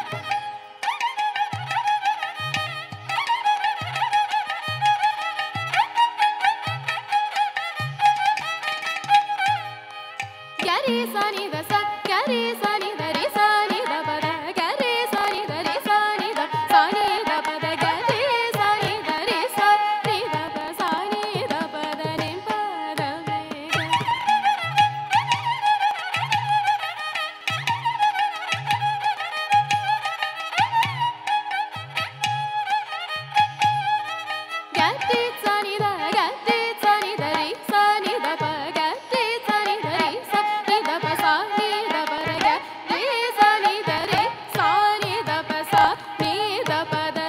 Gary Sani the sa, Gary Sani the re Sani the ba da, Gary Sani the re Sani the Sani the ba da, Gary Sani the re Sani the pa Sani the pa da nin pa da me ga. Gatti Sani the Gatti Sani the re Sani the pa Gatti Sani the re Sani the pa Sani the pa da Gatti Sani the re Sani the pa Sani the pa da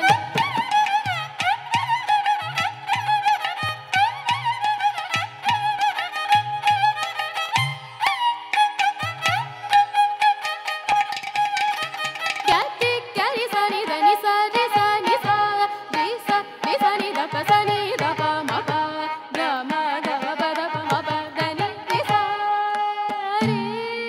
Gatti Gatti Sani the ni sa re sa ni sa re sa re sa ni da pa sa ni da pa ma pa ga ma ga pa da pa ma pa da ni ni sa re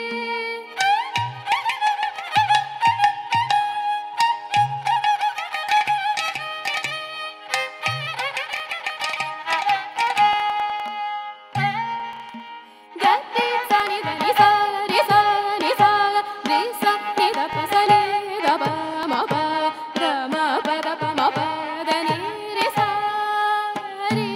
Gatti Sani the ni sa re sa ni sa re sa ni da pa sa ni da pa ma pa ga ma pa da pa ma pa da ni re sa re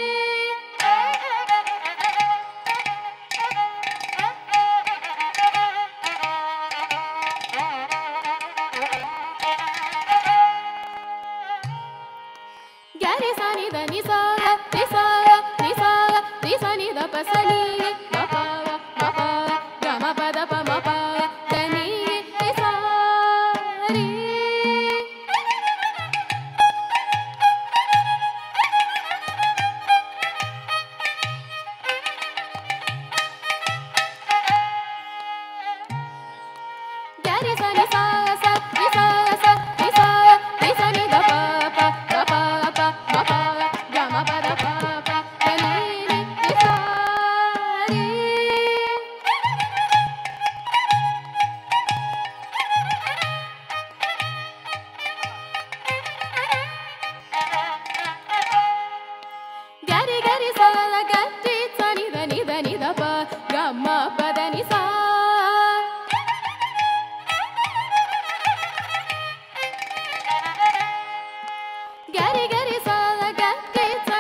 Gary Sani the ni sa ni sa ni sa ni sa ni da pa sa ni ma pa ma pa ga ma pa da pa ma pa da ni ni sa re Gary Sani sa sa ni sa sa ni sa ni sa ni da pa pa da pa pa ma pa ga ma pa da pa pa da ni ni ni sa re Gary Gary sa la gatti sa ni da ni da ni da pa ga ma pa da ni sa Gary Gary sa la gatti sa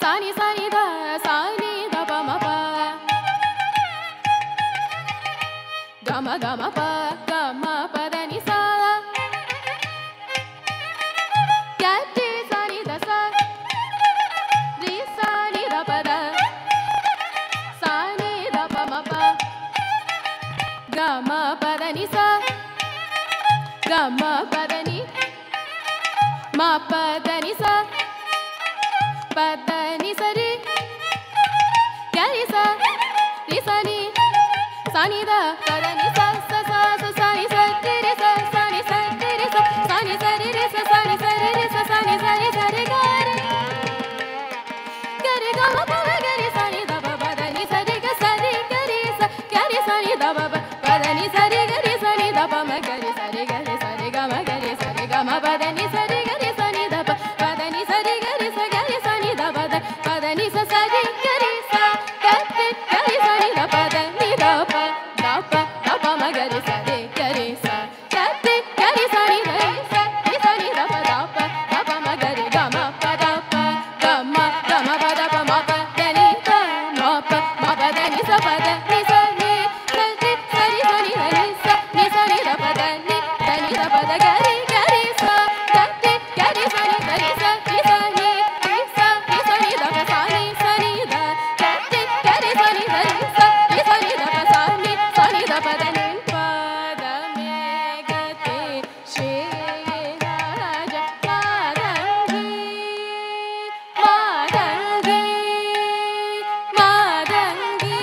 சானி சானி த சானி த ப ம ப கம கம ப கம பத நி சா கட்டி சானி த சா ரி சானி த பத சானி த ப ம ப கம பத நி சா கம பத நி ம பத நி சா பத நி சரி கரி சா ரி சனி சனி த பத நி சா ச சா ச சனி ச ரி ரி ச சனி ச ரி ரி ச சனி ச ரி ரி ச சனி ச ரி ரி ச சனி ச ரி ச ரி க ரி கரி க ம ப ம கரி சனி த ப பத நி ச ரி க ச ரி கரி ச கரி சனி த ப ப பத நி ச ரி கரி சனி த ப ம கரி ச ரி கரி ச ரி க ம கரி ச ரி க ம பத நி ச ரி கரி சனி த ப பத நி ச ரி கரி ச கரி சனி த பத பத நி ச ச ரி கரி ச கரி கரி சனி த பத நி த ப த ப த ப ம கரி ச ரி கரி ச கரி கரி சனி த ரி ச ரி சனி த ப த ப த ப ம கரி க ம ப த ப க ம க ம ப த ப ம ப த நி த ம ப ம ப த நி ச ப த நி ச நி ச ரி ச ரி ச நி த நி ச நி ச நி த ப த நி த நி த ப த கரி கரி ச கரி கரி ச நி த நி ச நி ச நி ரி ச ரி ச நி த ப ச நி ச நி த கரி கரி ச நி த நி ச நி ச நி த ப ச நி ச நி த ப த நி ப த மே க தே ஸ்ரீ ராஜ மாதங்கி மாதங்கி மாதங்கி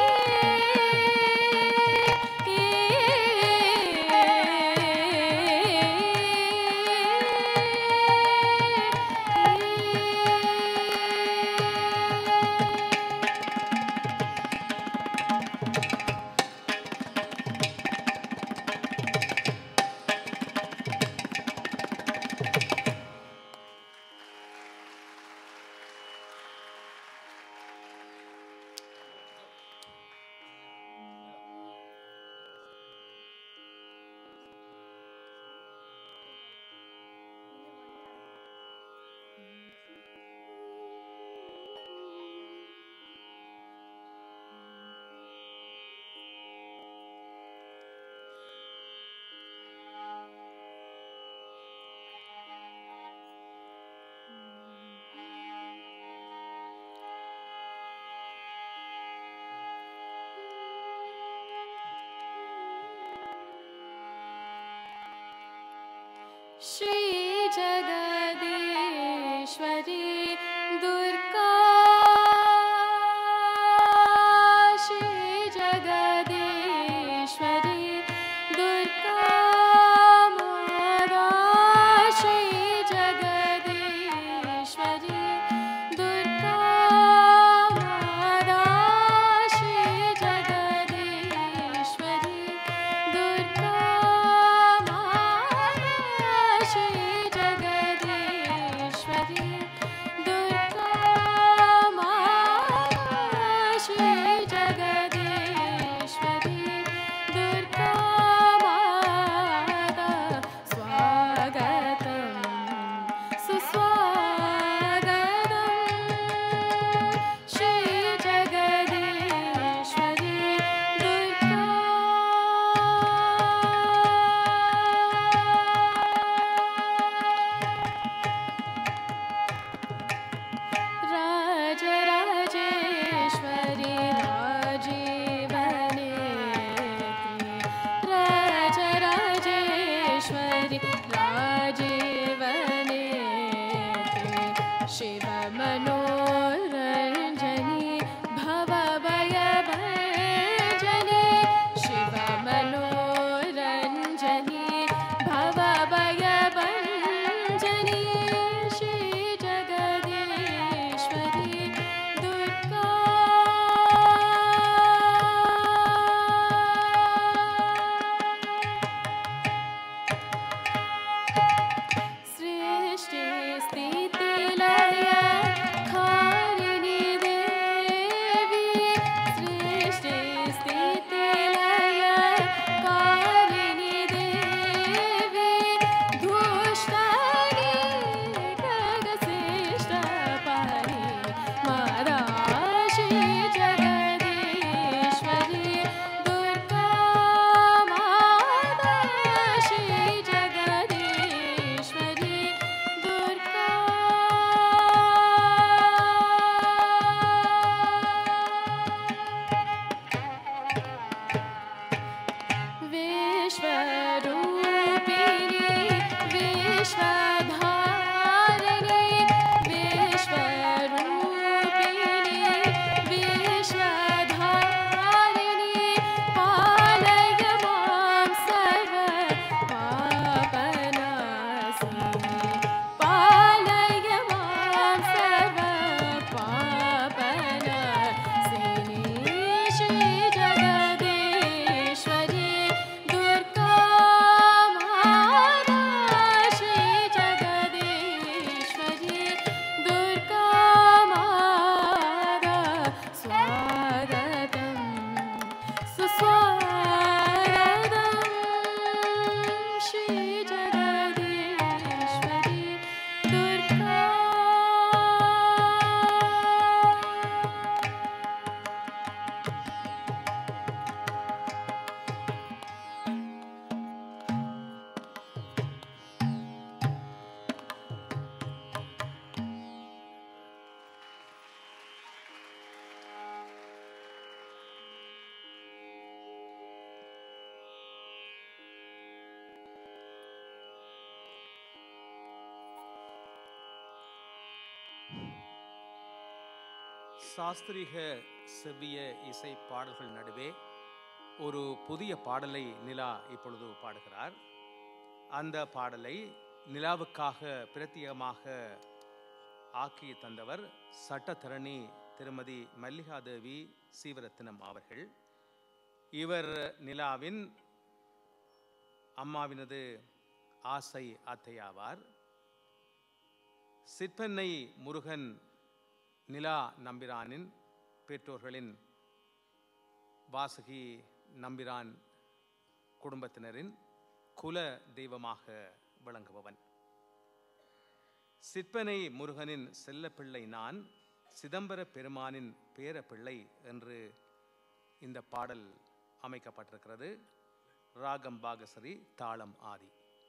श्री जगदीश्वरी दुर्गा श्री जगदीश्वरी दुर्गा माता श्री जगदीश्वरी दुर्गा माता श्री जगदीश्वरी दुर्गा माता श्री சாஸ்திரிக செவ்விய இசை பாடல்கள் நடுவே ஒரு புதிய பாடலை நிலா இப்பொழுது பாடுகிறார் அந்த பாடலை நிலாவுக்காக பிரத்யேகமாக ஆக்கி தந்தவர் சட்டத்தரணி திருமதி மல்லிகாதேவி சீவரத்தினம் அவர்கள் இவர் நிலாவின் அம்மாவினது ஆசை அத்தையாவார் சிற்பெண்ணை முருகன் நிலா நம்பிரானின் பெற்றோர்களின் வாசகி நம்பிரான் குடும்பத்தினரின் குல தெய்வமாக விளங்குபவன் சிற்பனை முருகனின் செல்லப்பிள்ளை நான் சிதம்பர பெருமானின் பேரப்பிள்ளை என்று இந்த பாடல் அமைக்கப்பட்டிருக்கிறது ராகம் பாகசரி தாளம் ஆதி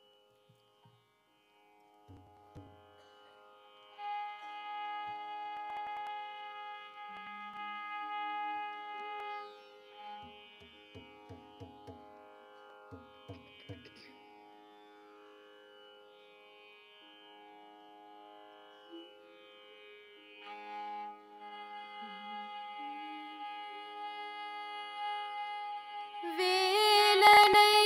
வேலனை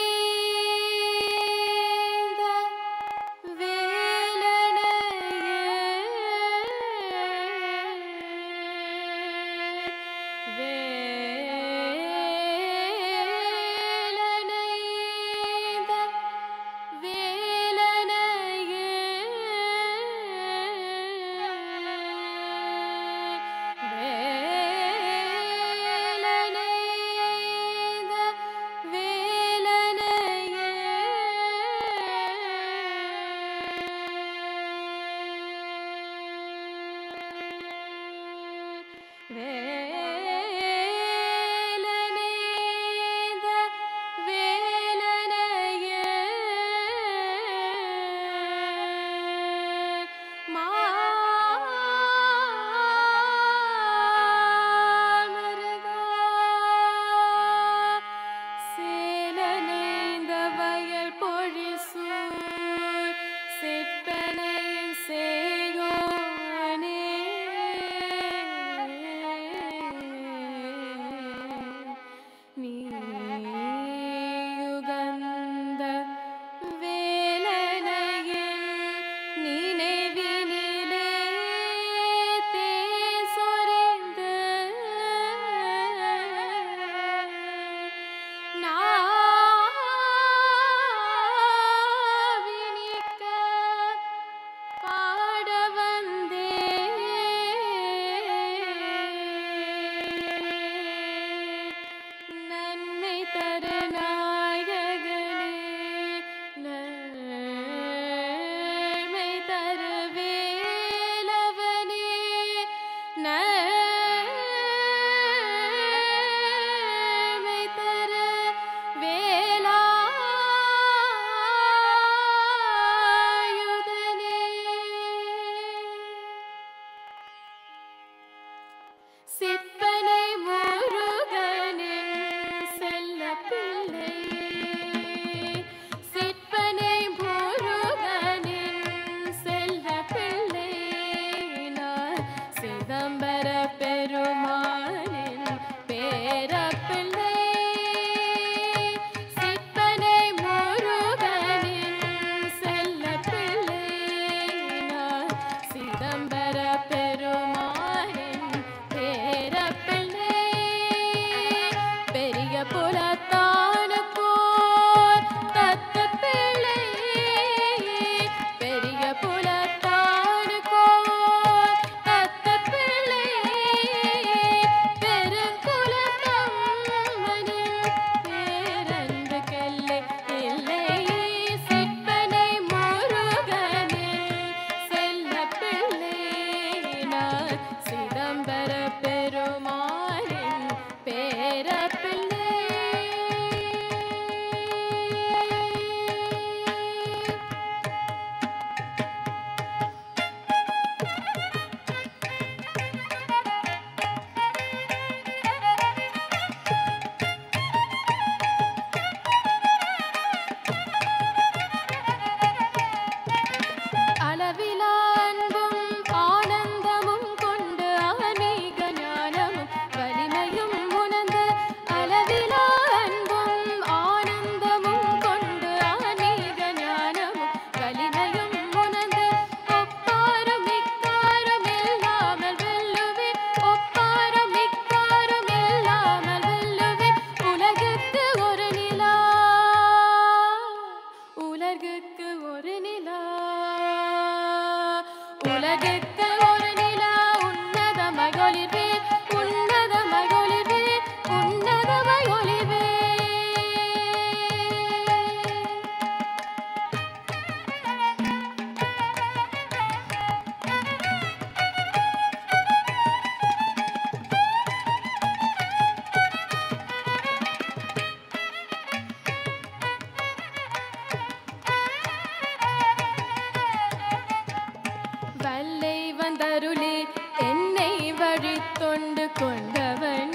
வழித்தொண்டு கொண்டவன்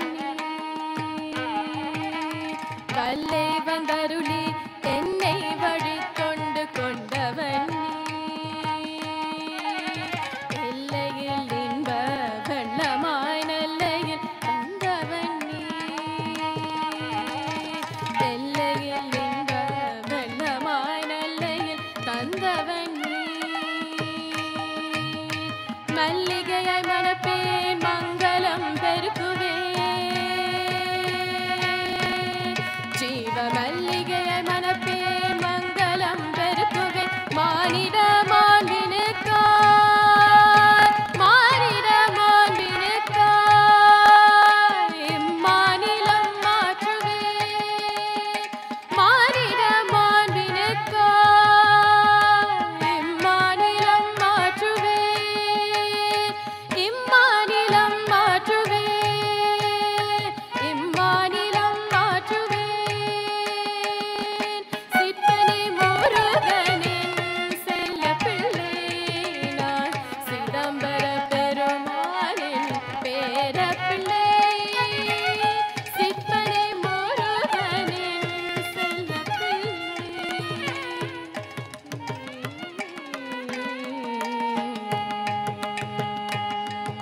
வல்லை வந்தருளி என்னை வழித்தொண்டு கொண்டவன் எல்லையில் இன்ப வெள்ளமாய் நல்லையில் தந்தவன் எல்லையில் இன்ப வெள்ளமாய் நல்லையில் தந்தவன் மல்லிகையாய் மணப்பேன் மங்களம் பெருக்குவே ஜீவ மல்லிகையாய் மணப்பேன் மங்களம் பெருக்குவே மானிட மாண்பினுக்காய் மானிட மாண்பினுக்காய் இம்மாநிலம் மாற்றுவே மானிட மாண்பினுக்காய் இம்மாநிலம் மாற்றுவே இம்மாநிலம் மாற்றுவே இம்மாநிலம் மாற்றுவே சித்தனை முருகனின் செல்ல பிள்ளை நான் சிதம்பர பெருமானின் பேர பிள்ளை சித்தனை முருகனின் செல்ல பிள்ளை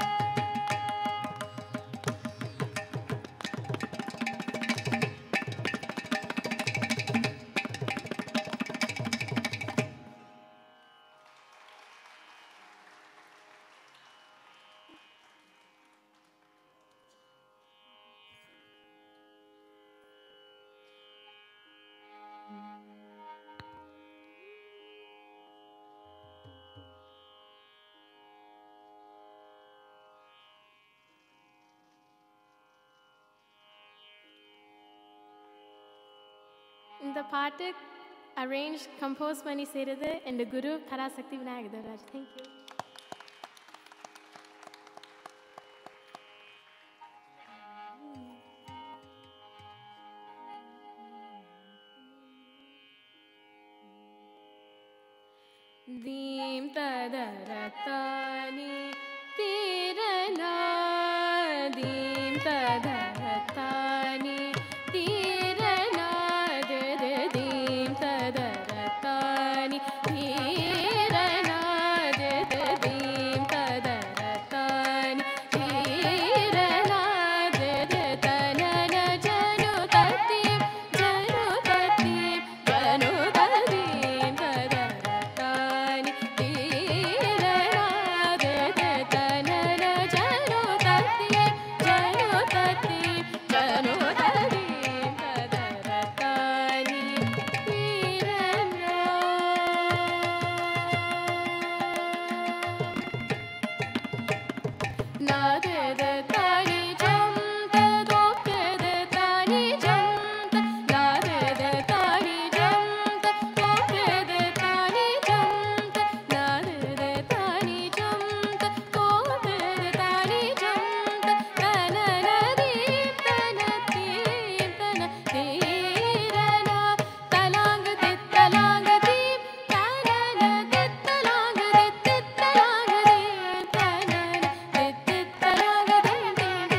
இந்த பாட்டு அரேஞ்ச் கம்போஸ் பண்ணி செய்கிறது என் குரு பராசக்தி விநாயகர் தேவராஜ் தேங்க்யூ தீம் ததரத்தானி தீரனா தீம் ததரத்தானி தீரனா தத தீம் ததரத்தானி தீரனா தத தீம் ததரத்தானி தீரனா தத தனன ஜனு தத்தீம் ஜனு தத்தீம் ஜனு தத்தீம் ததரத்தானி தீரனா தத தனன ஜனு தத்தீம் ஜனு தத்தீம் ஜனு தத்தீம் ததரத்தானி தீரனா நாதத தானி ஜம் ததோக்கத தானி ஜம் நாதத தானி ஜம் ததோக்கத தானி ஜம் நாதத தானி ஜம் ததோக்கத தானி ஜம் தனனதி தனதி தன தீரனா தலாங்க தித்தலாங்க தீம் தனன தித்தலாங்க தித்தலாங்க தீம் தனன தித்தலாங்க தீம் தீம்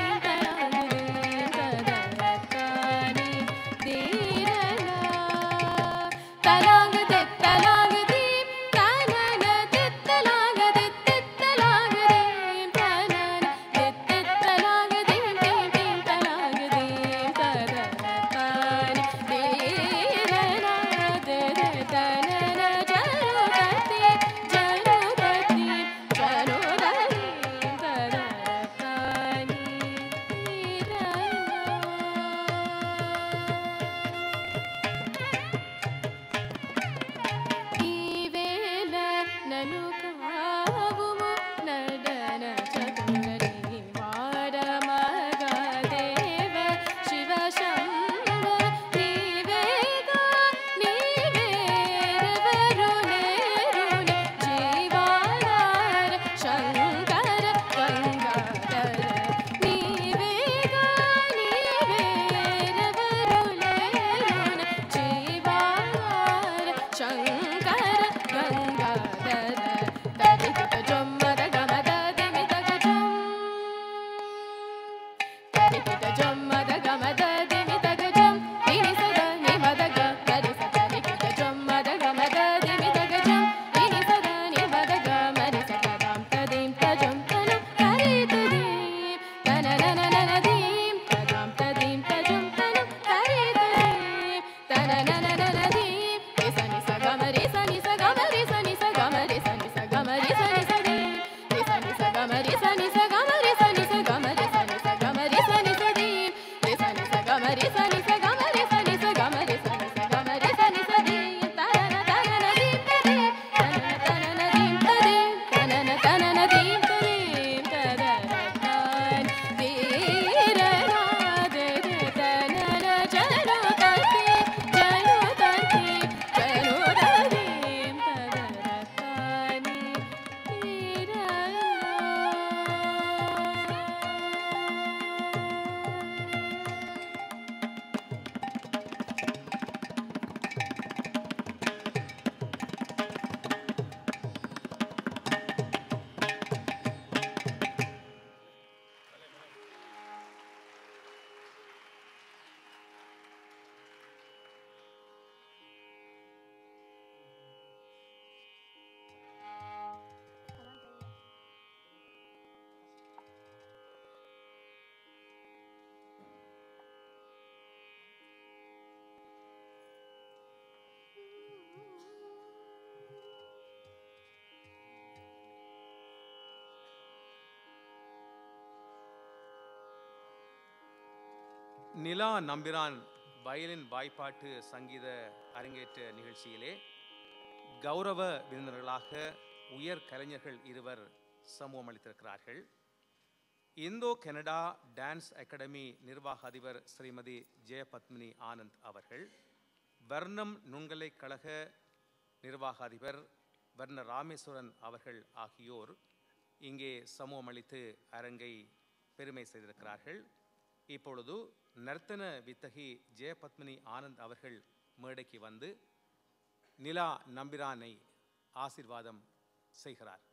நிலா நம்பிரான் வயலின் வாய்ப்பாட்டு சங்கீத அரங்கேற்ற நிகழ்ச்சியிலே கௌரவ விருந்தினர்களாக உயர் கலைஞர்கள் இருவர் சமூகம் அளித்திருக்கிறார்கள் இந்தோ கனடா டான்ஸ் அகாடமி நிர்வாக அதிபர் ஸ்ரீமதி ஜெயபத்மினி ஆனந்த் அவர்கள் வர்ணம் நுண்கலைக் கழக நிர்வாக அதிபர் வர்ண ராமேஸ்வரன் அவர்கள் ஆகியோர் இங்கே சமூகம் அளித்து அரங்கை பெருமை செய்திருக்கிறார்கள் இப்பொழுது நர்த்தன வித்தகி ஜெயபத்மினி ஆனந்த் அவர்கள் மேடைக்கு வந்து நிலா நம்பிரானை ஆசிர்வாதம் செய்கிறார்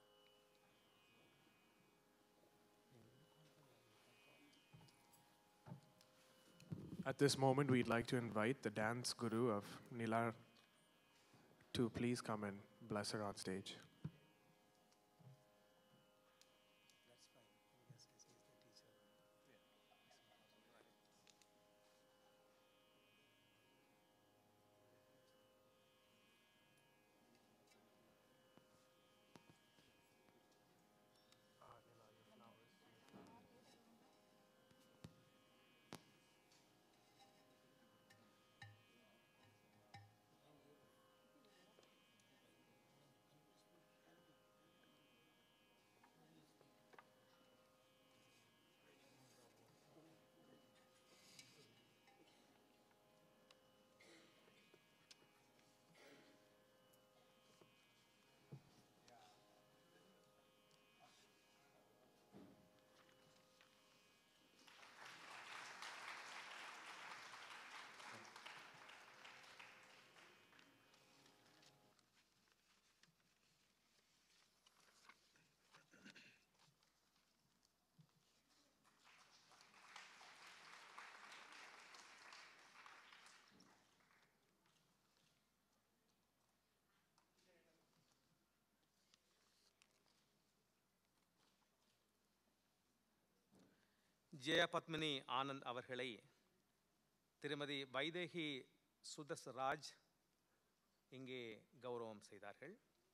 At this moment, we'd like to invite the dance guru of Nilar to please come and bless her on stage. ஜெயபத்மினி Anand அவர்களை திருமதி வைதேகி சுதஸ்ராஜ் இங்கே கௌரவம் செய்தார்கள்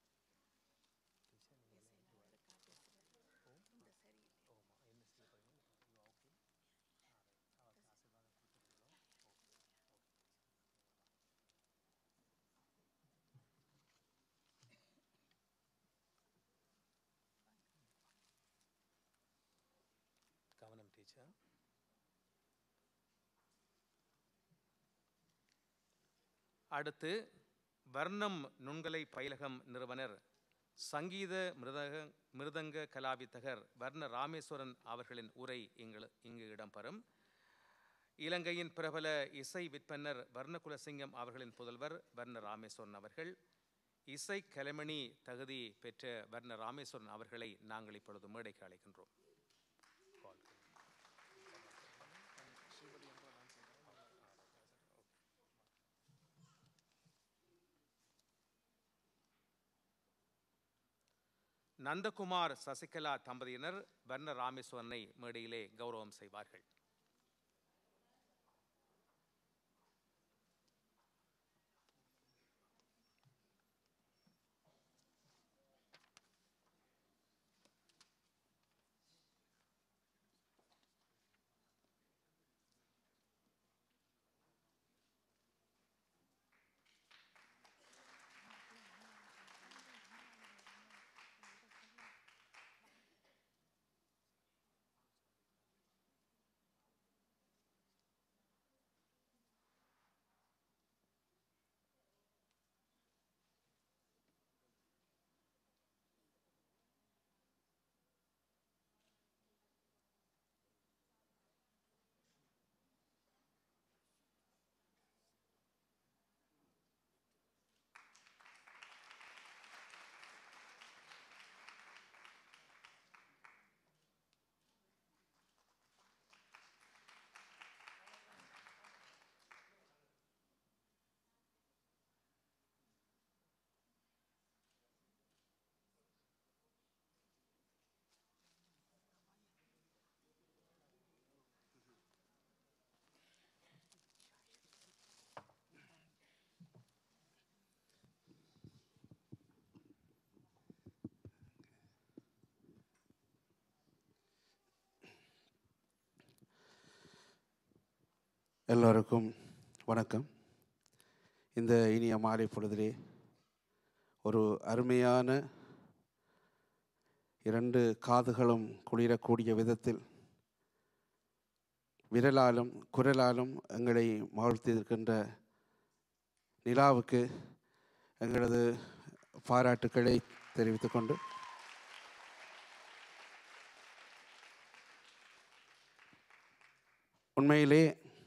கவனம் டீச்சர் அடுத்து வர்ணம் நுண்கலை பயிலகம் நிறுவனர் சங்கீத மிருதக மிருதங்க கலாவித்தகர் வர்ண ராமேஸ்வரன் அவர்களின் உரை இங்கு இங்கு இடம்பெறும் இலங்கையின் பிரபல இசை விற்பனர் வர்ணகுலசிங்கம் அவர்களின் புதல்வர் வர்ண ராமேஸ்வரன் அவர்கள் இசை கலைமணி தகுதி பெற்ற வர்ண ராமேஸ்வரன் அவர்களை நாங்கள் இப்பொழுது மேடைக்கு அழைக்கின்றோம் நந்தகுமார் சசிகலா தம்பதியினர் வர்ண ராமேஸ்வரனை மேடையிலே கௌரவம் செய்வார்கள் எல்லோருக்கும் வணக்கம் இந்த இனிய மாலை பொழுதிலே ஒரு அருமையான இரண்டு காதுகளும் குளிரக்கூடிய விதத்தில் விரலாலும் குரலாலும் எங்களை மகிழ்த்தியிருக்கின்ற நிலாவுக்கு எங்களது பாராட்டுக்களை தெரிவித்துக் கொண்டு உண்மையிலே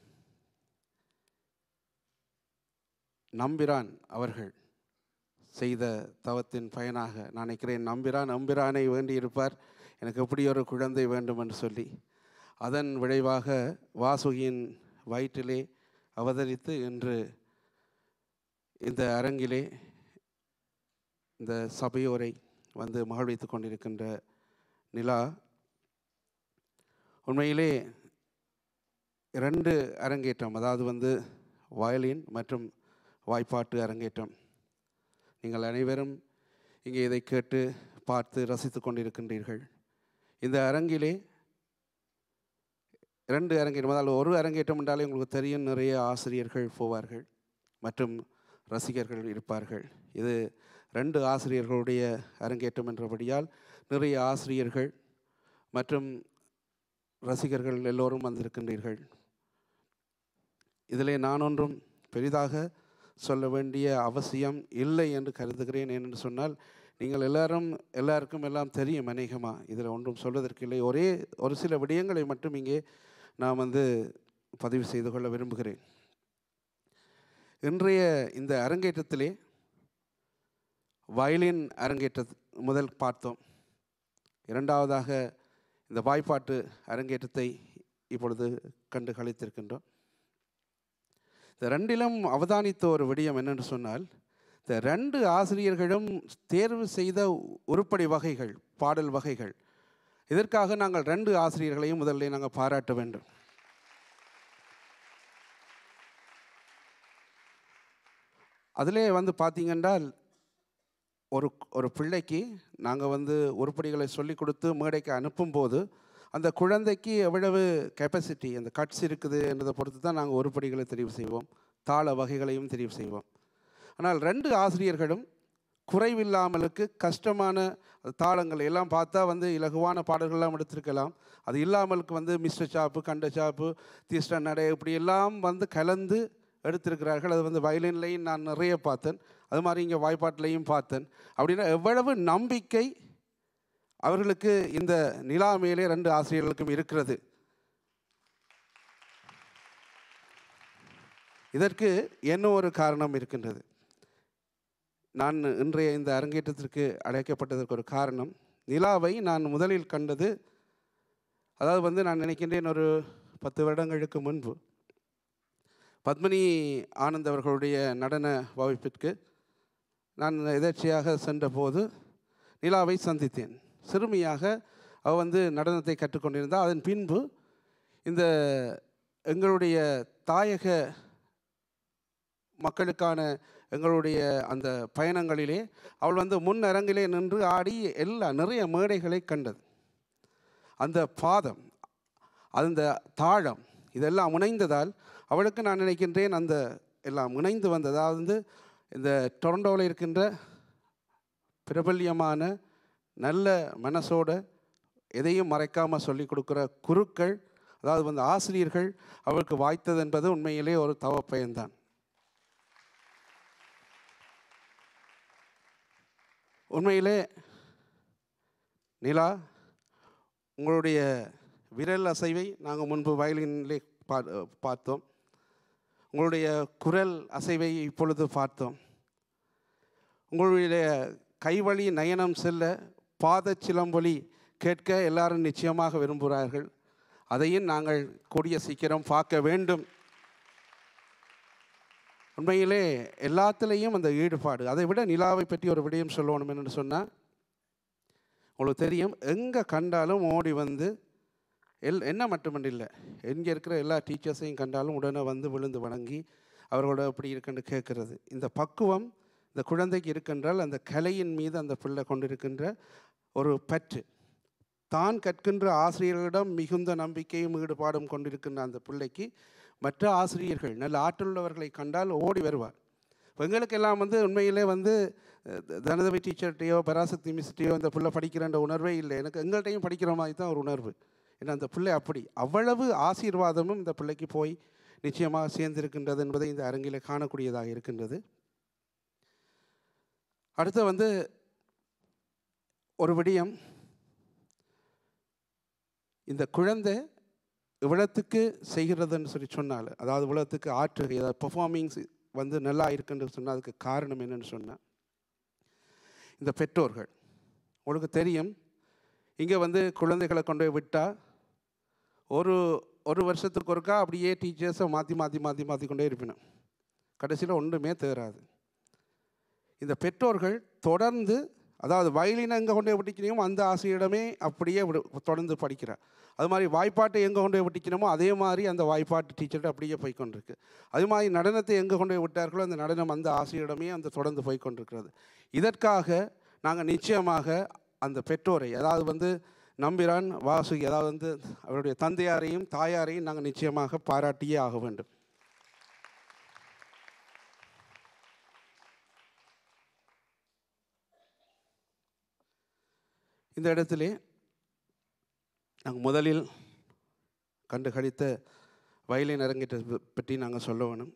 நம்பிரான் அவர்கள் செய்த தவத்தின் பயனாக நான் நினைக்கிறேன் நம்பிரான் நம்பிரானை வேண்டியிருப்பார் எனக்கு எப்படி ஒரு குழந்தை வேண்டும் என்று சொல்லி அதன் விளைவாக வாசுகியின் வயிற்றிலே அவதரித்து இன்று இந்த அரங்கிலே இந்த சபையோரை வந்து மகிழ்வித்து கொண்டிருக்கின்ற நிலா உண்மையிலே இரண்டு அரங்கேற்றம் அதாவது வந்து வயலின் மற்றும் வாய்ப்பாட்டு அரங்கேற்றம் நீங்கள் அனைவரும் இங்கே இதை கேட்டு பார்த்து ரசித்து கொண்டிருக்கின்றீர்கள் இந்த அரங்கிலே இரண்டு அரங்கேற்றம் அதாவது ஒரு அரங்கேற்றம் என்றாலே உங்களுக்கு தெரியும் நிறைய ஆசிரியர்கள் போவார்கள் மற்றும் ரசிகர்கள் இருப்பார்கள் இது ரெண்டு ஆசிரியர்களுடைய அரங்கேற்றம் என்றபடியால் நிறைய ஆசிரியர்கள் மற்றும் ரசிகர்கள் எல்லோரும் வந்திருக்கின்றீர்கள் இதிலே நான் ஒன்றும் பெரிதாக சொல்ல வேண்டிய அவசியம் இல்லை என்று கருதுகிறேன் ஏனென்று சொன்னால் நீங்கள் எல்லாரும் எல்லாருக்கும் எல்லாம் தெரியும் அநேகமாக இதில் ஒன்றும் சொல்வதற்கு இல்லை ஒரே ஒரு சில விடயங்களை மட்டும் இங்கே நான் வந்து பதிவு செய்து கொள்ள விரும்புகிறேன் இன்றைய இந்த அரங்கேற்றத்திலே வயலின் அரங்கேற்ற முதல் பார்த்தோம் இரண்டாவதாக இந்த வாய்ப்பாட்டு அரங்கேற்றத்தை இப்பொழுது கண்டு கழித்திருக்கின்றோம் இந்த ரெண்டிலும் அவதானித்த ஒரு விடயம் என்னென்று சொன்னால் இந்த ரெண்டு ஆசிரியர்களும் தேர்வு செய்த உருப்படி வகைகள் பாடல் வகைகள் இதற்காக நாங்கள் ரெண்டு ஆசிரியர்களையும் முதல்ல நாங்கள் பாராட்ட வேண்டும் அதிலே வந்து பார்த்தீங்கன்றால் ஒரு ஒரு பிள்ளைக்கு நாங்கள் வந்து உருப்படிகளை சொல்லி கொடுத்து மேடைக்கு அனுப்பும்போது அந்த குழந்தைக்கு எவ்வளவு கெப்பாசிட்டி அந்த கட்ஸ் இருக்குது என்பதை பொறுத்து தான் நாங்கள் உருப்படிகளை தெரிவு செய்வோம் தாள வகைகளையும் தெரிவு செய்வோம் ஆனால் ரெண்டு ஆசிரியர்களும் குறைவில்லாமலுக்கு கஷ்டமான தாளங்கள் எல்லாம் பார்த்தா வந்து இலகுவான பாடல்கள்லாம் எடுத்திருக்கலாம் அது இல்லாமலுக்கு வந்து மிஸ்டர் சாப்பு கண்ட சாப்பு தீஸ்ட நடை இப்படி எல்லாம் வந்து கலந்து எடுத்திருக்கிறார்கள் அது வந்து வயலின்லையும் நான் நிறைய பார்த்தேன் அது மாதிரி இங்கே வாய்ப்பாட்டிலையும் பார்த்தேன் அப்படின்னா எவ்வளவு நம்பிக்கை அவர்களுக்கு இந்த நிலா மேலே ரெண்டு ஆசிரியர்களுக்கும் இருக்கிறது இதற்கு என்ன ஒரு காரணம் இருக்கின்றது நான் இன்றைய இந்த அரங்கேற்றத்திற்கு அழைக்கப்பட்டதற்கு ஒரு காரணம் நிலாவை நான் முதலில் கண்டது அதாவது வந்து நான் நினைக்கின்றேன் ஒரு பத்து வருடங்களுக்கு முன்பு பத்மினி ஆனந்த் அவர்களுடைய நடன வகுப்பிற்கு நான் எதர்ச்சியாக சென்றபோது நிலாவை சந்தித்தேன் சிறுமியாக அவள் வந்து நடனத்தை கற்றுக்கொண்டிருந்தால் அதன் பின்பு இந்த எங்களுடைய தாயக மக்களுக்கான எங்களுடைய அந்த பயணங்களிலே அவள் வந்து முன் அரங்கிலே நின்று ஆடி எல்லா நிறைய மேடைகளை கண்டது அந்த பாதம் அந்த தாளம் இதெல்லாம் இணைந்ததால் அவளுக்கு நான் நினைக்கின்றேன் அந்த எல்லாம் இணைந்து வந்தது அதாவது வந்து இந்த டொரண்டோவில் இருக்கின்ற பிரபல்யமான நல்ல மனசோட எதையும் மறைக்காமல் சொல்லி கொடுக்குற குருக்கள் அதாவது வந்து ஆசிரியர்கள் அவளுக்கு வாய்த்தது என்பது உண்மையிலே ஒரு தவப்பயன்தான் உண்மையிலே நிலா உங்களுடைய விரல் அசைவை நாங்கள் முன்பு வயலினிலே பா பார்த்தோம் உங்களுடைய குரல் அசைவை இப்பொழுது பார்த்தோம் உங்களுடைய கைவழி நயனம் செல்ல பாத சிலம்பொலி கேட்க எல்லாரும் நிச்சயமாக விரும்புகிறார்கள் அதையும் நாங்கள் கூடிய சீக்கிரம் பார்க்க வேண்டும் உண்மையிலே எல்லாத்துலேயும் அந்த ஈடுபாடு அதை விட நிலாவை பற்றி ஒரு விடயம் சொல்லணும் என்று சொன்னால் உங்களுக்கு தெரியும் எங்கே கண்டாலும் ஓடி வந்து எல் என்ன மட்டுமன்றில்லை எங்கே இருக்கிற எல்லா டீச்சர்ஸையும் கண்டாலும் உடனே வந்து விழுந்து வணங்கி அவர்களோட எப்படி இருக்குன்னு கேட்குறது இந்த பக்குவம் இந்த குழந்தைக்கு இருக்கின்றால் அந்த கலையின் மீது அந்த பிள்ளை கொண்டிருக்கின்ற ஒரு பற்று தான் கற்கின்ற ஆசிரியர்களிடம் மிகுந்த நம்பிக்கையும் ஈடுபாடும் கொண்டிருக்கின்ற அந்த பிள்ளைக்கு மற்ற ஆசிரியர்கள் நல்ல ஆற்றலுள்ளவர்களை கண்டால் ஓடி வருவார் இப்ப எங்களுக்கெல்லாம் வந்து உண்மையிலே வந்து அஹ், த- தனதவி டீச்சர்கிட்டையோ பராசக்தி மிஸ்கிட்டையோ இந்த பிள்ளை படிக்கிறன்ற உணர்வே இல்லை எனக்கு எங்கள்கிட்டையும் படிக்கிற மாதிரி தான் ஒரு உணர்வு ஏன்னா அந்த பிள்ளை அப்படி அவ்வளவு ஆசீர்வாதமும் இந்த பிள்ளைக்கு போய் நிச்சயமாக சேர்ந்திருக்கின்றது என்பதை இந்த அரங்கில் காணக்கூடியதாக இருக்கின்றது அடுத்து வந்து ஒரு விடயம் இந்த குழந்தை இவ்வளத்துக்கு செய்கிறதுன்னு சொல்லி சொன்னால் அதாவது இவ்வளத்துக்கு ஆற்று ஏதாவது பெர்ஃபார்மிங்ஸ் வந்து நல்லா இருக்குன்னு சொன்னால் அதுக்கு காரணம் என்னன்னு சொன்னால் இந்த பெற்றோர்கள் உங்களுக்கு தெரியும் இங்கே வந்து குழந்தைகளை கொண்டு போய் விட்டால் ஒரு ஒரு வருஷத்துக்கு ஒருக்கா அப்படியே டீச்சர்ஸை மாற்றி மாற்றி மாற்றி மாற்றி கொண்டே இருப்பினோம் கடைசியில் ஒன்றுமே தேராது இந்த பெற்றோர்கள் தொடர்ந்து அதாவது வயலின் எங்கே கொண்டு போய் விட்டிக்கணுமோ அந்த ஆசிரியரிடமே அப்படியே விடு- தொடர்ந்து படிக்கிறார் அது மாதிரி வாய்ப்பாட்டை எங்கே கொண்டு போய் விட்டிக்கணுமோ அதே மாதிரி அந்த வாய்ப்பாட்டு டீச்சர்கிட்ட அப்படியே போய் கொண்டிருக்கு அது மாதிரி நடனத்தை எங்கே கொண்டு போய் விட்டார்களோ அந்த நடனம் அந்த ஆசிரியரிடமே அந்த தொடர்ந்து போய் கொண்டிருக்கிறது இதற்காக நாங்கள் நிச்சயமாக அந்த பெற்றோரை அதாவது வந்து நம்பிரான் வாசுகி அதாவது வந்து அவருடைய தந்தையாரையும் தாயாரையும் நாங்கள் நிச்சயமாக பாராட்டியே ஆக வேண்டும் இந்த இடத்திலே நாங்கள் முதலில் கண்டு கழித்த வயலின் அரங்கேற்ற பற்றி நாங்கள் சொல்ல வேணும்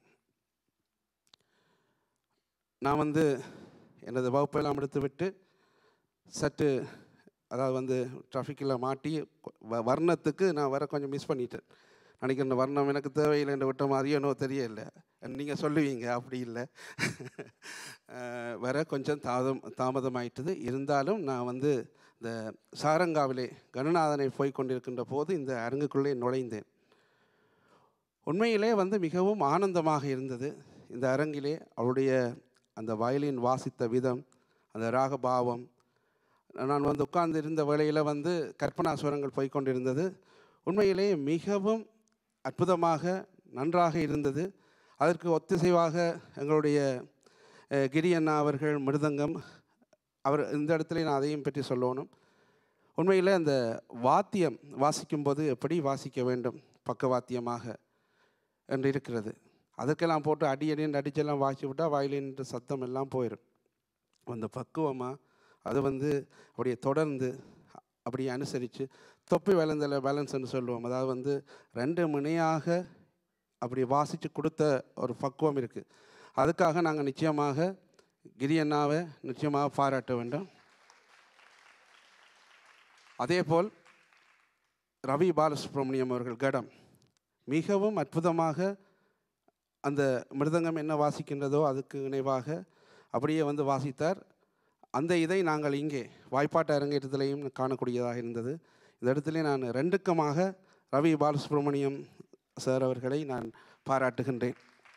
நான் வந்து எனது வகுப்பெல்லாம் எடுத்து விட்டு சற்று அதாவது வந்து டிராஃபிக்கில் மாட்டி வ- வர்ணத்துக்கு நான் வர கொஞ்சம் மிஸ் பண்ணிட்டேன் நினைக்கிறேன் வர்ணம் எனக்கு தேவையில்லைன்னு விட்ட மாதிரியோ என்னவோ தெரியல நீங்கள் சொல்லுவீங்க அப்படி இல்லை அஹ், வர கொஞ்சம் தாமதம் தாமதமாயிட்டது இருந்தாலும் நான் வந்து இந்த சாரங்காவிலே கணநாதனை போய் கொண்டிருக்கின்ற போது இந்த அரங்குக்குள்ளே நுழைந்தேன் உண்மையிலே வந்து மிகவும் ஆனந்தமாக இருந்தது இந்த அரங்கிலே அவருடைய அந்த வயலின் வாசித்த விதம் அந்த ராகபாவம் நான் வந்து உட்கார்ந்து இருந்த வேளையில் வந்து கற்பனா சுரங்கள் போய் கொண்டிருந்தது உண்மையிலே மிகவும் அற்புதமாக நன்றாக இருந்தது அதற்கு ஒத்திசைவாக எங்களுடைய அஹ், கிரி அண்ணா அவர்கள் மிருதங்கம் அவர் இந்த இடத்துல நான் அதையும் பற்றி சொல்லணும் உண்மையில் அந்த வாத்தியம் வாசிக்கும்போது எப்படி வாசிக்க வேண்டும் பக்கவாத்தியமாக என்று இருக்கிறது அதுக்கெல்லாம் போட்டு அடி அடின்னு அடிச்செல்லாம் வாசி விட்டால் வயலின்ற சத்தம் எல்லாம் போயிடும் அந்த பக்குவமாக அது வந்து அப்படியே தொடர்ந்து அப்படியே அனுசரித்து தொப்பி வளர்ந்தல பேலன்ஸ்னு சொல்லுவோம் அதாவது வந்து ரெண்டு மணியாக அப்படி வாசித்து கொடுத்த ஒரு பக்குவம் இருக்குது அதுக்காக நாங்கள் நிச்சயமாக கிரி அண்ணாவை நிச்சயமாக பாராட்ட வேண்டும் அதேபோல் ரவி பாலசுப்ரமணியம் அவர்கள் கடம் மிகவும் அற்புதமாக அந்த மிருதங்கம் என்ன வாசிக்கின்றதோ அதுக்கு இணைவாக அப்படியே வந்து வாசித்தார் அந்த இதை நாங்கள் இங்கே வாய்ப்பாட்டு அரங்கேற்றத்திலையும் காணக்கூடியதாக இருந்தது இந்த இடத்துல நான் ரெண்டுக்கமாக ரவி பாலசுப்ரமணியம் சார் அவர்களை நான் பாராட்டுகின்றேன்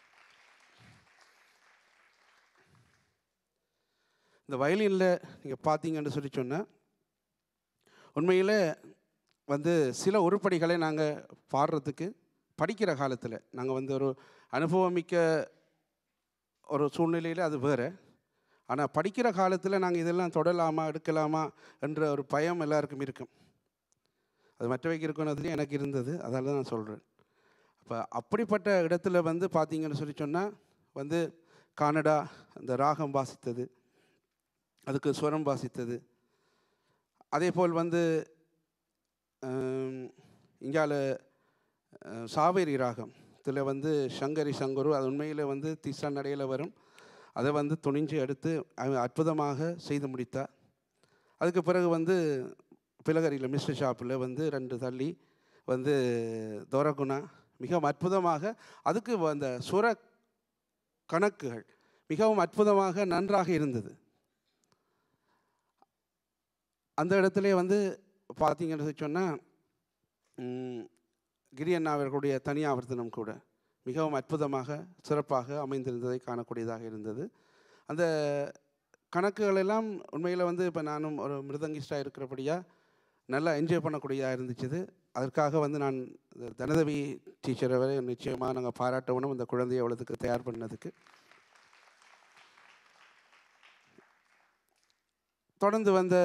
இந்த வயலினில் நீங்கள் பார்த்தீங்கன்னு சொல்லி சொன்னால் உண்மையில் வந்து சில உருப்படிகளை நாங்கள் பாடுறதுக்கு படிக்கிற காலத்தில் நாங்கள் வந்து ஒரு அனுபவமிக்க ஒரு சூழ்நிலையில் அது வேறு ஆனால் படிக்கிற காலத்தில் நாங்கள் இதெல்லாம் தொடலாமா எடுக்கலாமா என்ற ஒரு பயம் எல்லாருக்கும் இருக்கும் அது மற்றவைக்கு இருக்கணும்னு எனக்கு இருந்தது அதால தான் நான் சொல்கிறேன் அப்போ அப்படிப்பட்ட இடத்துல வந்து பார்த்தீங்கன்னு சொல்லி சொன்னால் வந்து கானடா அந்த ராகம் வாசித்தது அதுக்கு ஸ்வரம் வாசித்தது அதே போல் வந்து இங்கால சாவேரி ராகம் இதில் வந்து சங்கரி சங்கரு அது உண்மையில் வந்து திசா நடையில் வரும் அதை வந்து துணிஞ்சு எடுத்து அவன் அற்புதமாக செய்து முடித்தார் அதுக்கு பிறகு வந்து பிலகரியில் மிஸ்டர் ஷாப்பில் வந்து ரெண்டு தள்ளி வந்து தோரகுணா மிகவும் அற்புதமாக அதுக்கு அந்த சுர கணக்குகள் மிகவும் அற்புதமாக நன்றாக இருந்தது அந்த இடத்துல வந்து பார்த்தீங்கன்னு சொன்னால் கிரி அண்ணா அவர்களுடைய தனி ஆவர்த்தனம் கூட மிகவும் அற்புதமாக சிறப்பாக அமைந்திருந்ததை காணக்கூடியதாக இருந்தது அந்த கணக்குகள் எல்லாம் உண்மையில் வந்து இப்போ நானும் ஒரு மிருதங்கிஸ்டாக இருக்கிறபடியாக நல்லா என்ஜாய் பண்ணக்கூடியதாக இருந்துச்சு அதற்காக வந்து நான் இந்த தனதவி டீச்சரை வரை நிச்சயமாக நாங்கள் பாராட்டணும் இந்த குழந்தையை அவ்வளோத்துக்கு தயார் பண்ணதுக்கு தொடர்ந்து வந்த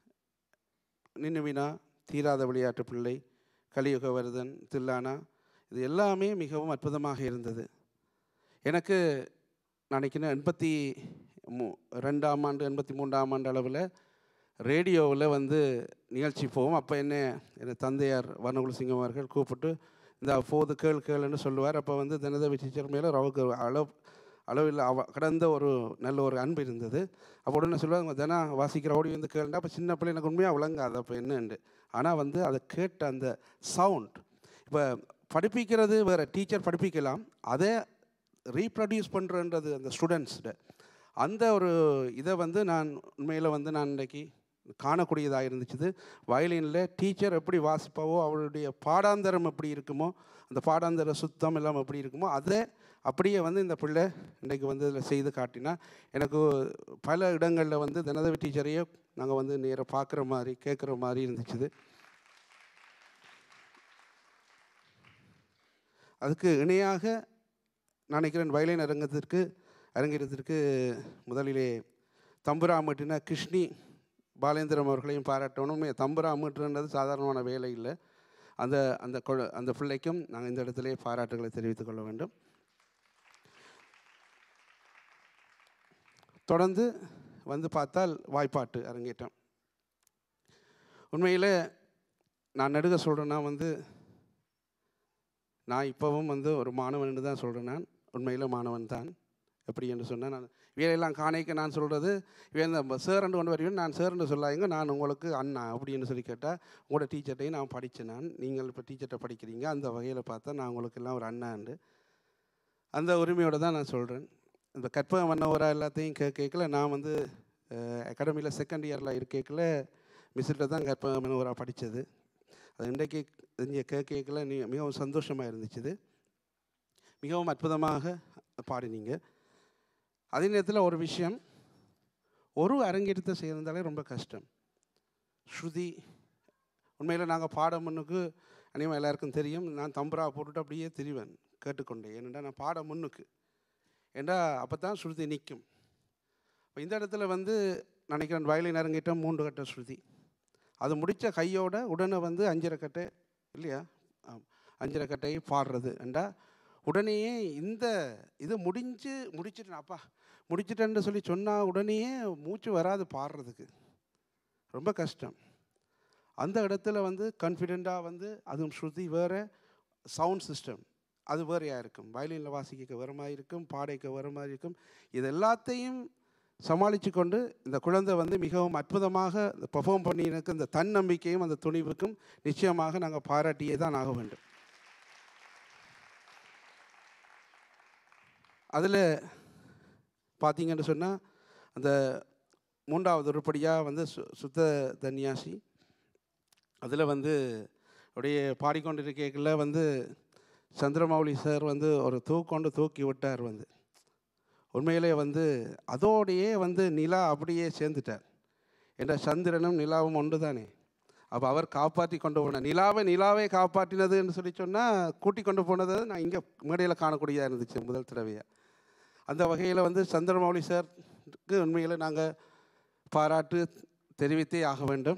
நின்னுவினா தீராத விளையாட்டு பிள்ளை கலியுகவர்தன் தில்லானா இது எல்லாமே மிகவும் அற்புதமாக இருந்தது எனக்கு நினைக்கிறேன் எண்பத்தி மூ ரெண்டாம் ஆண்டு எண்பத்தி மூன்றாம் ஆண்டு அளவில் ரேடியோவில் வந்து நிகழ்ச்சி போவோம் அப்போ என்ன என் தந்தையார் வர்ணகுல சிங்கம் அவர்கள் கூப்பிட்டு இந்த போது கேள் கேளுன்னு சொல்லுவார் அப்போ வந்து தினதவி டீச்சர் மேலே அவருக்கு அளவு அளவில் அவ கடந்த ஒரு நல்ல ஒரு அன்பு இருந்தது அப்போ உடனே சொல்லுவாங்க தினம் வாசிக்கிற ஓடி வந்து கேளுண்டா அப்போ சின்ன பிள்ளை எனக்கு உண்மையாக விளங்காது அப்போ என்னண்டு ஆனால் வந்து அதை கேட்ட அந்த சவுண்ட் இப்போ படிப்பிக்கிறது வேறு டீச்சர் படிப்பிக்கலாம் அதை ரீப்ரொடியூஸ் பண்ணுறன்றது அந்த ஸ்டூடெண்ட்ஸ்ட அந்த ஒரு இதை வந்து நான் உண்மையில் வந்து நான் இன்றைக்கி காணக்கூடியதாக இருந்துச்சு வயலினில் டீச்சர் எப்படி வாசிப்பாவோ அவளுடைய பாடாந்தரம் எப்படி இருக்குமோ அந்த பாடாந்தர சுத்தம் எல்லாம் எப்படி இருக்குமோ அதை அப்படியே வந்து இந்த பிள்ளை இன்றைக்கு வந்து இதில் செய்து காட்டினா எனக்கு பல இடங்களில் வந்து தினதவி டீச்சரையே நாங்கள் வந்து நேராக பார்க்குற மாதிரி கேட்குற மாதிரி இருந்துச்சு அதுக்கு இணையாக நான் நினைக்கிறேன் வயலின் அரங்கத்திற்கு அரங்கேற்றத்திற்கு முதலிலே தம்புரா மீட்டின கிருஷ்ணி பாலேந்திரம் அவர்களையும் பாராட்டணும் தம்புரா மீட்டுன்றது சாதாரணமான வேலை இல்லை அந்த அந்த கொ- அந்த பிள்ளைக்கும் நாங்கள் இந்த இடத்திலே பாராட்டுகளை தெரிவித்துக் கொள்ள வேண்டும் தொடர்ந்து வந்து பார்த்தால் வாய்ப்பாட்டு அரங்கேற்றம் உண்மையில் நான் நடுக சொல்கிறேன்னா வந்து நான் இப்போவும் வந்து ஒரு மாணவன் தான் சொல்கிறேன் நான் உண்மையில் மாணவன் தான் எப்படி என்று சொன்னால் நான் இவையெல்லாம் காணிக்க நான் சொல்கிறது இவன் இந்த சேரண்டு கொண்டு வருவேன் நான் சேரண்டு சொல்லாங்க நான் உங்களுக்கு அண்ணா அப்படின்னு சொல்லி கேட்டால் உங்களோட டீச்சர்ட்டையும் நான் படித்தேன் நான் நீங்கள் இப்போ டீச்சர்கிட்ட படிக்கிறீங்க அந்த வகையில் பார்த்தா நான் உங்களுக்கு எல்லாம் ஒரு அண்ணாண்டு அந்த உரிமையோடு தான் நான் சொல்கிறேன் இந்த கற்பகம் மன்னவரா எல்லாத்தையும் கே கேட்கல நான் வந்து அகாடமியில் செகண்ட் இயரில் இருக்கேக்கில் மிஸ்கிட்ட தான் கற்பகம் மன்னவரா படித்தது அது இன்றைக்கு இங்கே கேட்கல நீ மிகவும் சந்தோஷமாக இருந்துச்சு மிகவும் அற்புதமாக பாடினீங்க அதே நேரத்தில் ஒரு விஷயம் ஒரு அரங்கேற்றத்தை செய்திருந்தாலே ரொம்ப கஷ்டம் ஸ்ருதி உண்மையில் நாங்கள் பாட முன்னுக்கு அனைவரும் எல்லாருக்கும் தெரியும் நான் தம்புரா போட்டுட்டு அப்படியே திரிவேன் கேட்டுக்கொண்டேன் ஏனென்றால் நான் பாட முன்னுக்கு ஏண்டா அப்போ தான் ஸ்ருதி நிற்கும் இப்போ இந்த இடத்துல வந்து நினைக்கிறேன் வயலின் அரங்கேற்றம் மூன்று கட்ட ஸ்ருதி அது முடித்த கையோட உடனே வந்து அஞ்சரை கட்டை இல்லையா ஆம். அஞ்சரை கட்டையை பாடுறது ஏண்டா உடனேயே இந்த இது முடிஞ்சு முடிச்சிட்டேன் அப்பா முடிச்சிட்டேன்னு சொல்லி சொன்னால் உடனேயே மூச்சு வராது பாடுறதுக்கு ரொம்ப கஷ்டம் அந்த இடத்துல வந்து கான்ஃபிடெண்ட்டாக வந்து அதுவும் ஸ்ருதி வேறு சவுண்ட் சிஸ்டம் அது வேறையாக இருக்கும் வயலினில் வாசிக்க வேறு மாதிரி இருக்கும் பாடைக்க வேறு மாதிரி இருக்கும் இது எல்லாத்தையும் சமாளித்து கொண்டு இந்த குழந்தை வந்து மிகவும் அற்புதமாக பெர்ஃபார்ம் பண்ணியிருக்கு இந்த தன்னம்பிக்கையும் அந்த துணிவுக்கும் நிச்சயமாக நாங்கள் பாராட்டியே தான் ஆக வேண்டும் அதில் பார்த்தீங்கன்னு சொன்னால் அந்த மூன்றாவது உருப்படியாக வந்து சு சுத்த தன்யாசி அதில் வந்து அப்படியே பாடிக்கொண்டிருக்கல வந்து சந்திரமௌலி சார் வந்து ஒரு தூக்கொண்டு தூக்கி விட்டார் வந்து உண்மையிலே வந்து அதோடையே வந்து நிலா அப்படியே சேர்ந்துட்டார் என்ற சந்திரனும் நிலாவும் ஒன்று தானே அப்போ அவர் காப்பாற்றி கொண்டு போனார் நிலாவை நிலாவை காப்பாற்றினதுன்னு சொல்லி சொன்னால் கூட்டி கொண்டு போனது நான் இங்கே மேடையில் காணக்கூடியதாக இருந்துச்சு முதல் தடவையாக அந்த வகையில் வந்து சந்திரமௌலி சாருக்கு உண்மையில் நாங்கள் பாராட்டு தெரிவித்தே ஆக வேண்டும்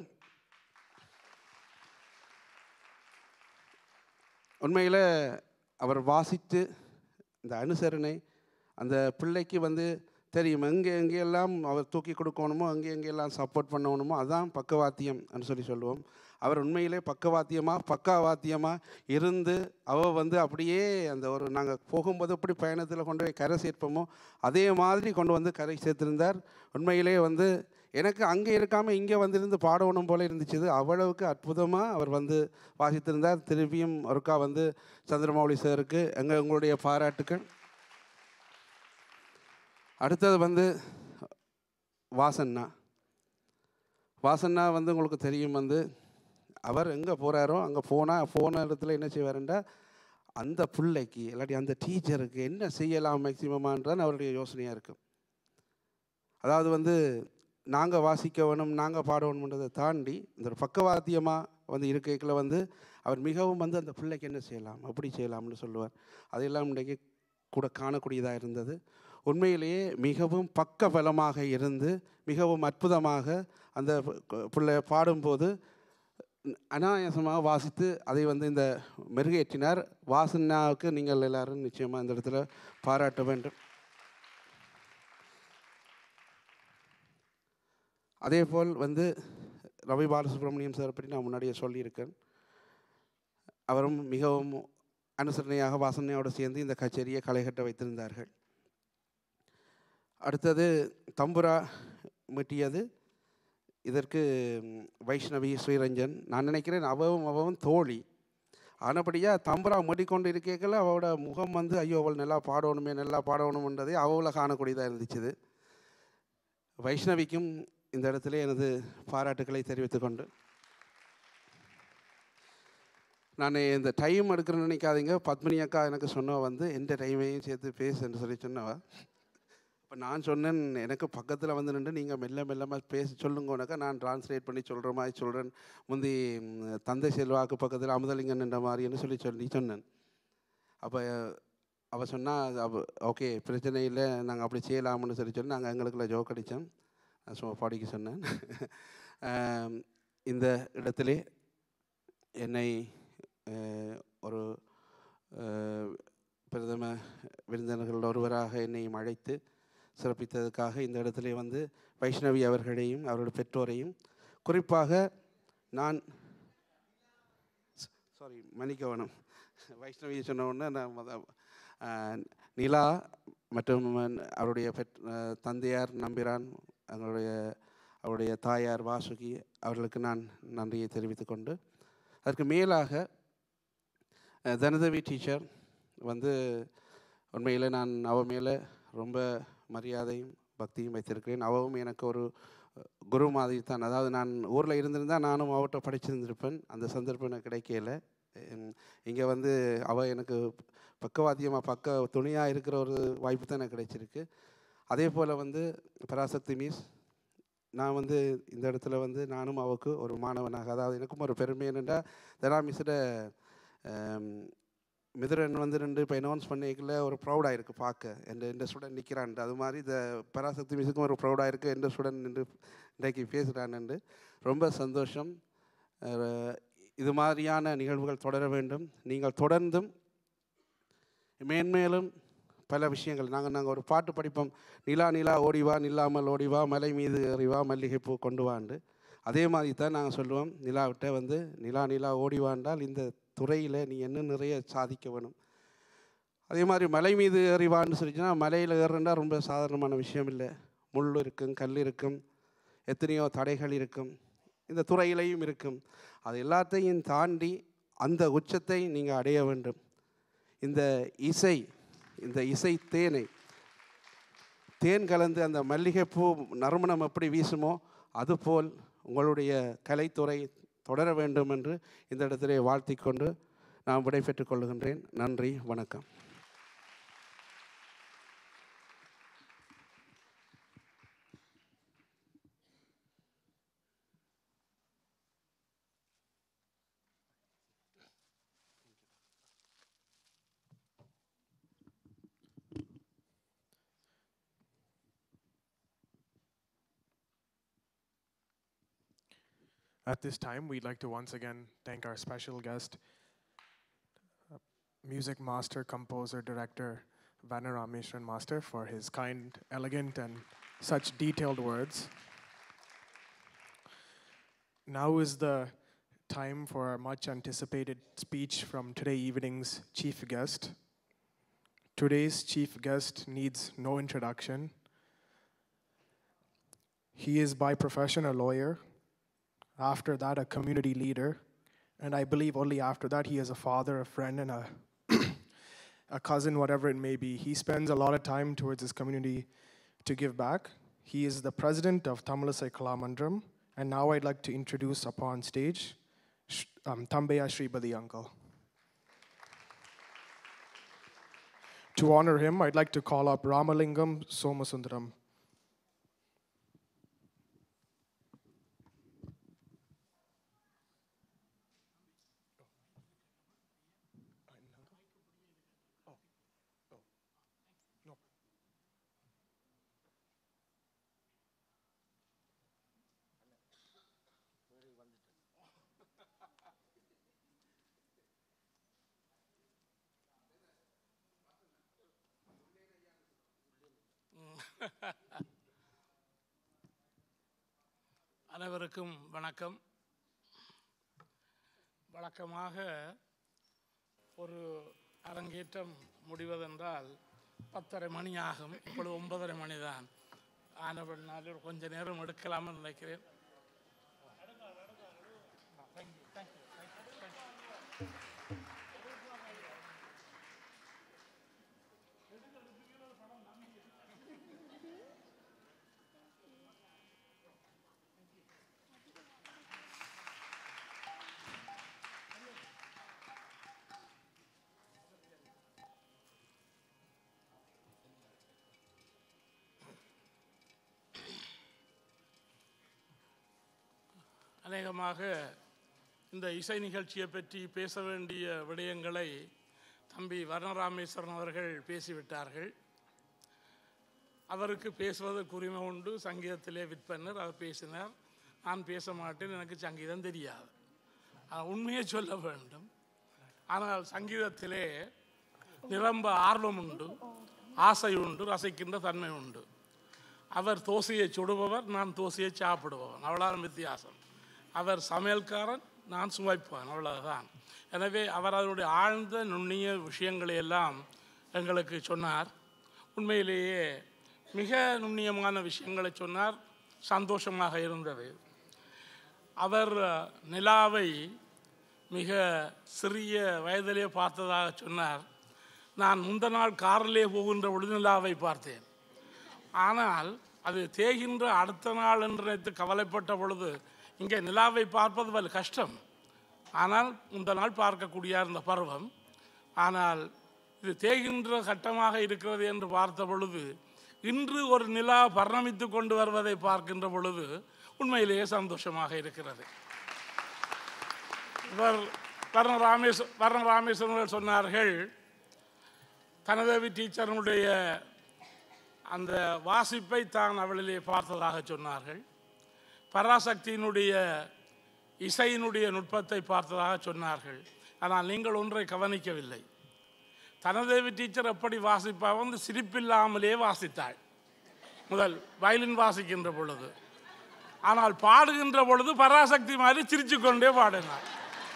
உண்மையில் அவர் வாசித்து இந்த அனுசரணை அந்த பிள்ளைக்கு வந்து தெரியும் எங்கே எங்கெல்லாம் அவர் தூக்கி கொடுக்கணுமோ அங்கே எங்கெல்லாம் சப்போர்ட் பண்ணணுமோ அதான் பக்கவாத்தியம் சொல்லி சொல்லுவோம் அவர் உண்மையிலே பக்கவாத்தியமாக பக்காவாத்தியமாக இருந்து அவள் வந்து அப்படியே அந்த ஒரு நாங்கள் போகும்போது எப்படி பயணத்தில் கொண்டு போய் கரை சேர்ப்போமோ அதே மாதிரி கொண்டு வந்து கரை சேர்த்திருந்தார் உண்மையிலே வந்து எனக்கு அங்கே இருக்காமல் இங்கே வந்திருந்து பாடணும் போல இருந்துச்சு அவ்வளவுக்கு அற்புதமாக அவர் வந்து வாசித்திருந்தார் திருப்பியும் ஒருக்கா வந்து சந்திரமௌலி சாருக்கு எங்கள் உங்களுடைய பாராட்டுக்கள் அடுத்தது வந்து வாசண்ணா வாசண்ணா வந்து உங்களுக்கு தெரியும் வந்து அவர் எங்கே போகிறாரோ அங்கே போனால் போன இடத்துல என்ன செய்வாருண்டா அந்த பிள்ளைக்கு இல்லாட்டி அந்த டீச்சருக்கு என்ன செய்யலாம் மேக்சிமமான்றது அவருடைய யோசனையாக இருக்கும் அதாவது வந்து நாங்கள் வாசிக்க வேணும் நாங்கள் பாடணுன்றதை தாண்டி இந்த ஒரு பக்கவாத்தியமாக வந்து இருக்கைக்குள்ள வந்து அவர் மிகவும் வந்து அந்த பிள்ளைக்கு என்ன செய்யலாம் எப்படி செய்யலாம்னு சொல்லுவார் அதையெல்லாம் இன்றைக்கு கூட காணக்கூடியதாக இருந்தது உண்மையிலேயே மிகவும் பக்கபலமாக இருந்து மிகவும் அற்புதமாக அந்த பிள்ளை பாடும்போது ந- அனாயாசமாக வாசித்து அதை வந்து இந்த மெருகேற்றினார் வாசனாவுக்கு நீங்கள் எல்லாரும் நிச்சயமாக இந்த இடத்துல பாராட்ட வேண்டும் அதே போல் வந்து ரவி பாலசுப்ரமணியம் சார் பற்றி நான் முன்னாடியே சொல்லியிருக்கேன் அவரும் மிகவும் அனுசரணையாக வாசனையோடு சேர்ந்து இந்த கச்சேரியை களைகட்ட வைத்திருந்தார்கள் அடுத்தது தம்புரா மீட்டியது இதற்கு ம், வைஷ்ணவி ஸ்ரீரஞ்சன் நான் நினைக்கிறேன் அவவும் அவவும் தோழி ஆனபடியாக தம்புரா மீட்டிக்கொண்டு இருக்கேக்கல அவளோட முகம் வந்து ஐயோ அவள் நல்லா பாடணுமே நல்லா பாடணும்ன்றதே அவளை காணக்கூடியதாக இருந்துச்சு வைஷ்ணவிக்கும் இந்த இடத்துல எனது பாராட்டுக்களை தெரிவித்துக் கொண்டு நான் இந்த டைம் எடுக்கிறேன்னு நினைக்காதீங்க பத்மினி அக்கா எனக்கு சொன்னவ வந்து எந்த டைமையும் சேர்த்து பேசுன்னு சொல்லி சொன்னவ இப்போ நான் சொன்னேன் எனக்கு பக்கத்தில் வந்து நின்று நீங்கள் மெல்ல மெல்லமாக பேசி சொல்லுங்கனாக்கா நான் டிரான்ஸ்லேட் பண்ணி சொல்கிற மாதிரி சொல்கிறேன் முந்தி ம், தந்தை செல்வாக்கு பக்கத்தில் அமுதலிங்கன் என்ற மாதிரின்னு சொல்லி சொல்லி சொன்னேன் அப்போ அவள் சொன்னால் அவ ஓகே பிரச்சனை இல்லை நாங்கள் அப்படி செய்யலாம்னு சொல்லி சொல்லி நாங்கள் எங்களுக்குள்ள ஜோக் அடித்தோம் நான் சும்மா பாடிக்க சொன்னேன் ஆம், இந்த இடத்திலே என்னை அஹ், ஒரு அஹ், பிரதம விருந்தினர்கள் ஒருவராக என்னையும் அழைத்து சிறப்பித்ததுக்காக இந்த இடத்திலே வந்து வைஷ்ணவி அவர்களையும் அவருடைய பெற்றோரையும் குறிப்பாக நான் சாரி மன்னிக்கவனம் வைஷ்ணவி சொன்ன உடனே நான் மொத- அஹ், நிலா மற்றும் அவருடைய பெற் அஹ், தந்தையார் நம்பிரான் அவருடைய அவருடைய தாயார் வாசுகி அவர்களுக்கு நான் நன்றியை தெரிவித்துக் கொண்டு அதற்கு மேலாக அஹ், தனதவி டீச்சர் வந்து உண்மையில் நான் அவ மேலே ரொம்ப மரியாதையும் பக்தியும் வைத்திருக்கிறேன் அவவும் எனக்கு ஒரு அஹ், குரு மாதிரி தான் அதாவது நான் ஊரில் இருந்திருந்தால் நானும் அவட்ட படிச்சிருந்திருப்பேன் அந்த சந்தர்ப்பம் எனக்கு கிடைக்கல இங்கே வந்து அவள் எனக்கு பக்கவாத்தியமாக பக்க துணையாக இருக்கிற ஒரு வாய்ப்பு தான் எனக்கு கிடைச்சிருக்கு அதே போல் வந்து பராசக்தி மிஸ் நான் வந்து இந்த இடத்துல வந்து நானும் அவக்கு ஒரு மாணவனாக அதாவது எனக்கும் ஒரு பெருமை என்னென்னா தனா மிஸ்ஸோட மிதுரன் வந்து ரெண்டு இப்போ அனௌன்ஸ் பண்ணிக்கல ஒரு ப்ரௌடாக இருக்குது பார்க்க எந்த எந்த ஸ்டூடெண்ட் நிற்கிறான்ட்டு அது மாதிரி இந்த பராசக்தி மிஸ்ஸுக்கும் ஒரு ப்ரௌடாக இருக்குது எந்த ஸ்டூடெண்ட் நின்று இன்றைக்கு பேசுகிறான்னு ரொம்ப சந்தோஷம் அஹ், இது மாதிரியான நிகழ்வுகள் தொடர வேண்டும் நீங்கள் தொடர்ந்தும் மேன்மேலும் பல விஷயங்கள் நாங்கள் நாங்கள் ஒரு பாட்டு படிப்போம் நிலா நிலா ஓடிவா நில்லாமல் ஓடிவா மலை மீது அறிவா மல்லிகைப்பூ கொண்டு வாண்டு அதே மாதிரி தான் நாங்கள் சொல்லுவோம் நிலாவிட்ட வந்து நிலா நிலா ஓடிவாண்டால் இந்த துறையில் நீ என்ன நிறைய சாதிக்க வேணும் அதே மாதிரி மலை மீது ஏறிவான்னு சொல்லிச்சுன்னா மலையில் ஏறுறா ரொம்ப சாதாரணமான விஷயம் இல்லை முள் இருக்கும் கல் இருக்கும் எத்தனையோ தடைகள் இருக்கும் இந்த துறையிலையும் இருக்கும் அது எல்லாத்தையும் தாண்டி அந்த உச்சத்தை நீங்கள் அடைய வேண்டும் இந்த இசை இந்த இசை தேனை தேன் கலந்து அந்த மல்லிகைப்பூ நறுமணம் எப்படி வீசுமோ அதுபோல் உங்களுடைய கலைத்துறை தொடர வேண்டும் என்று இந்த இடத்திலே வாழ்த்திக் கொண்டு நான் விடைபெற்றுக் கொள்கின்றேன் நன்றி வணக்கம் At this time, we'd like to once again thank our special guest, uh, music master, composer, director, Vana Rameshwaran Master, for his kind, elegant, and such detailed words. Now is the time for our much anticipated speech from today evening's chief guest. Today's chief guest needs no introduction. He is by profession a lawyer, after that, a community leader, and I believe only after that, he is a father, a friend, and a, a cousin, whatever it may be. He spends a lot of time towards his community to give back. He is the president of Tamilisai Kalamandram, and now I'd like to introduce upon stage Sh- um, Tambeya Sribadi uncle. To honor him, I'd like to call up Ramalingam Somasundaram. அனைவருக்கும் வணக்கம் வழக்கமாக ஒரு அரங்கேற்றம் முடிவதென்றால் பத்தரை மணி ஆகும் இப்பொழுது ஒன்பதரை மணி தான் ஆனவனால கொஞ்ச நேரம் எடுக்கலாம்னு நினைக்கிறேன் அநேகமாக இந்த இசை நிகழ்ச்சியை பற்றி பேச வேண்டிய விடயங்களை தம்பி வர்ணராமேஸ்வரன் அவர்கள் பேசிவிட்டார்கள் அவருக்கு பேசுவதற்கு உரிமை உண்டு சங்கீதத்திலே விற்பனர் அவர் பேசினார் நான் பேச மாட்டேன் எனக்கு சங்கீதம் தெரியாது ஆனால் உண்மையை சொல்ல வேண்டும் ஆனால் சங்கீதத்திலே நிரம்ப ஆர்வம் உண்டு ஆசை உண்டு ரசிக்கின்ற தன்மை உண்டு அவர் தோசையை சுடுபவர் நான் தோசையை சாப்பிடுபவன் அவ்வளோதான் வித்தியாசம் அவர் சமையல்காரன் நான் சுவைப்பவன் அவ்வளவுதான் எனவே அவர் அவருடைய ஆழ்ந்த நுண்ணிய விஷயங்களை எல்லாம் எங்களுக்கு சொன்னார் உண்மையிலேயே மிக நுண்ணியமான விஷயங்களை சொன்னார் சந்தோஷமாக இருந்தது அவர் நிலாவை மிக சிறிய வயதிலே பார்த்ததாக சொன்னார் நான் முந்த நாள் காரிலே போகின்ற பொழுது நிலாவை பார்த்தேன் ஆனால் அது தேகின்ற அடுத்த நாள் என்று நினைத்து கவலைப்பட்ட பொழுது இங்கே நிலாவை பார்ப்பது வல் கஷ்டம் ஆனால் இந்த நாள் பார்க்கக்கூடிய அந்த பருவம் ஆனால் இது தேகின்ற கட்டமாக இருக்கிறது என்று பார்த்த பொழுது இன்று ஒரு நிலா பரிணமித்து கொண்டு வருவதை பார்க்கின்ற பொழுது உண்மையிலேயே சந்தோஷமாக இருக்கிறது இவர் வர்ண ராமேஸ் வர்ண ராமேஸ்வரன் அவர்கள் சொன்னார்கள் தனதேவி டீச்சருடைய அந்த வாசிப்பை தான் அவளிலே பார்த்ததாக சொன்னார்கள் பராசக்தியினுடைய இசையினுடைய நுட்பத்தை பார்த்ததாக சொன்னார்கள் ஆனால் நீங்கள் ஒன்றை கவனிக்கவில்லை தனதேவி டீச்சர் எப்படி வாசிப்பா வந்து சிரிப்பில்லாமலே வாசித்தாள் முதல் வயலின் வாசிக்கின்ற பொழுது ஆனால் பாடுகின்ற பொழுது பராசக்தி மாதிரி சிரிச்சு கொண்டே பாடினார்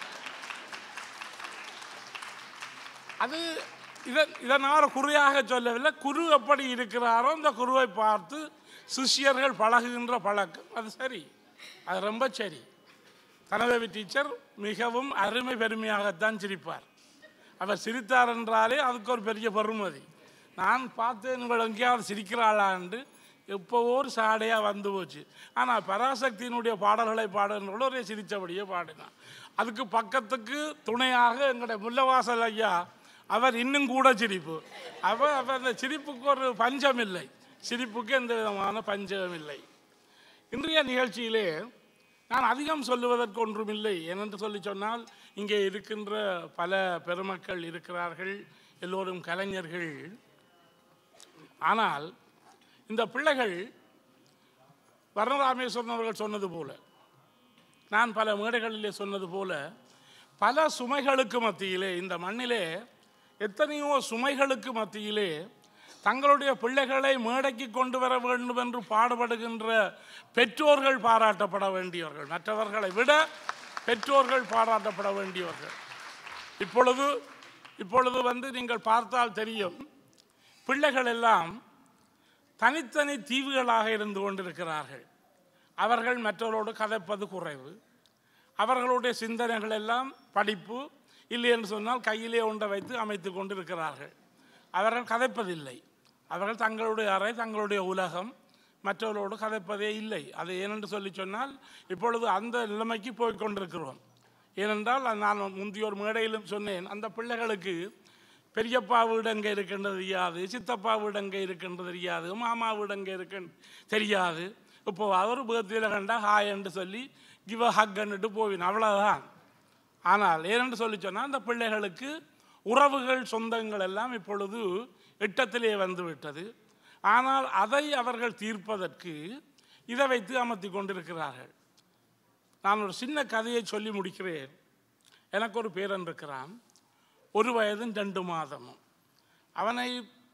அது இதன் இதனால் குறையாக சொல்லவில்லை குரு எப்படி இருக்கிறாரோ அந்த குருவை பார்த்து சிஷ்யர்கள் பழகுகின்ற பழக்கம் அது சரி அது ரொம்ப சரி கனதவி டீச்சர் மிகவும் அருமை பெருமையாகத்தான் சிரிப்பார் அவர் சிரித்தார் என்றாலே அதுக்கு ஒரு பெரிய பெருமதி நான் பார்த்தேன் இவள் எங்கேயாவது சிரிக்கிறாளாண்டு எப்போவோ ஒரு சாடையாக வந்து போச்சு ஆனால் பராசக்தியினுடைய பாடல்களை பாடுகின்ற ஒரே சிரித்தபடியே பாடினான் அதுக்கு பக்கத்துக்கு துணையாக எங்களுடைய முல்லவாசல் ஐயா அவர் இன்னும் கூட சிரிப்பு அவர் அவர் அந்த சிரிப்புக்கு ஒரு பஞ்சம் இல்லை சிரிப்புக்கு எந்த விதமான பஞ்சம் இல்லை இன்றைய நிகழ்ச்சியிலே நான் அதிகம் சொல்லுவதற்கு ஒன்றுமில்லை ஏனென்று சொல்லி சொன்னால் இங்கே இருக்கின்ற பல பெருமக்கள் இருக்கிறார்கள் எல்லோரும் கலைஞர்கள் ஆனால் இந்த பிள்ளைகள் வர்ணராமேஸ்வரன் அவர்கள் சொன்னது போல நான் பல மேடைகளிலே சொன்னது போல பல சுமைகளுக்கு மத்தியிலே இந்த மண்ணிலே எத்தனையோ சுமைகளுக்கு மத்தியிலே தங்களுடைய பிள்ளைகளை மேடைக்கு கொண்டு வர வேண்டும் என்று பாடுபடுகின்ற பெற்றோர்கள் பாராட்டப்பட வேண்டியவர்கள் மற்றவர்களை விட பெற்றோர்கள் பாராட்டப்பட வேண்டியவர்கள் இப்பொழுது இப்பொழுது வந்து நீங்கள் பார்த்தால் தெரியும் பிள்ளைகள் எல்லாம் தனித்தனி தீவுகளாக இருந்து கொண்டிருக்கிறார்கள் அவர்கள் மற்றவரோடு கதைப்பது குறைவு அவர்களுடைய சிந்தனைகள் எல்லாம் படிப்பு இல்லை என்று சொன்னால் கையிலே ஒன்றை வைத்து அமைத்து கொண்டிருக்கிறார்கள் அவர்கள் கதைப்பதில்லை அவர்கள் தங்களுடைய அறை தங்களுடைய உலகம் மற்றவர்களோடு கதைப்பதே இல்லை அது ஏனென்று சொல்லி சொன்னால் இப்பொழுது அந்த நிலைமைக்கு போய் கொண்டிருக்கிறோம் ஏனென்றால் நான் முந்தையோர் மேடையிலும் சொன்னேன் அந்த பிள்ளைகளுக்கு பெரியப்பா வீடு எங்கே இருக்கின்றது தெரியாது சித்தப்பா வீடு எங்கே இருக்கின்றது தெரியாது மாமா வீடு எங்கே இருக்குன்னு தெரியாது இப்போ அவர் பேர்த்தியில் கண்டா ஹாய் என்று சொல்லி கிவ ஹக்குன்னுட்டு போவின் அவ்வளோதான் ஆனால் ஏனென்று சொல்லி சொன்னால் அந்த பிள்ளைகளுக்கு உறவுகள் சொந்தங்கள் எல்லாம் இப்பொழுது எட்டத்திலே வந்து விட்டது ஆனால் அதை அவர்கள் தீர்ப்பதற்கு இதை வைத்து அமர்த்தி கொண்டிருக்கிறார்கள் நான் ஒரு சின்ன கதையை சொல்லி முடிக்கிறேன் எனக்கு ஒரு பேரன் இருக்கிறான் ஒரு வயதும் ரெண்டு மாதமும் அவனை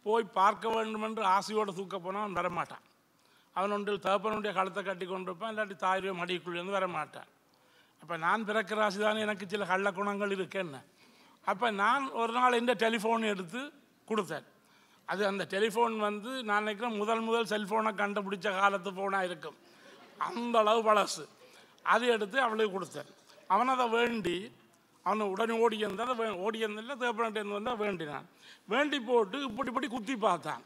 போய் பார்க்க வேண்டும் என்று ஆசையோடு தூக்க போனால் அவன் வரமாட்டான் அவன் ஒன்றில் தகப்பனுடைய கழுத்தை கட்டி கொண்டிருப்பான் இல்லாட்டி தாயுடைய மடிக்குள்ளேருந்து வரமாட்டான் அப்போ நான் பிறக்கிற ராசி தானே எனக்கு சில கள்ள குணங்கள் இருக்கு என்ன அப்போ நான் ஒரு நாள் இந்த டெலிஃபோன் எடுத்து கொடுத்தேன் அது அந்த டெலிஃபோன் வந்து நான் நினைக்கிறேன் முதல் முதல் செல்ஃபோனை கண்டுபிடிச்ச காலத்து ஃபோனாக இருக்கும் அந்த அளவு பழசு அது எடுத்து அவளுக்கு கொடுத்தேன் அவன் அதை வேண்டி அவனை உடனே ஓடி இருந்தால் அதை வே- ஓடி இருந்தில்ல தேப்பனட்டேருந்து வந்தால் வேண்டினான் வேண்டி போட்டு இப்படி இப்படி குத்தி பார்த்தான்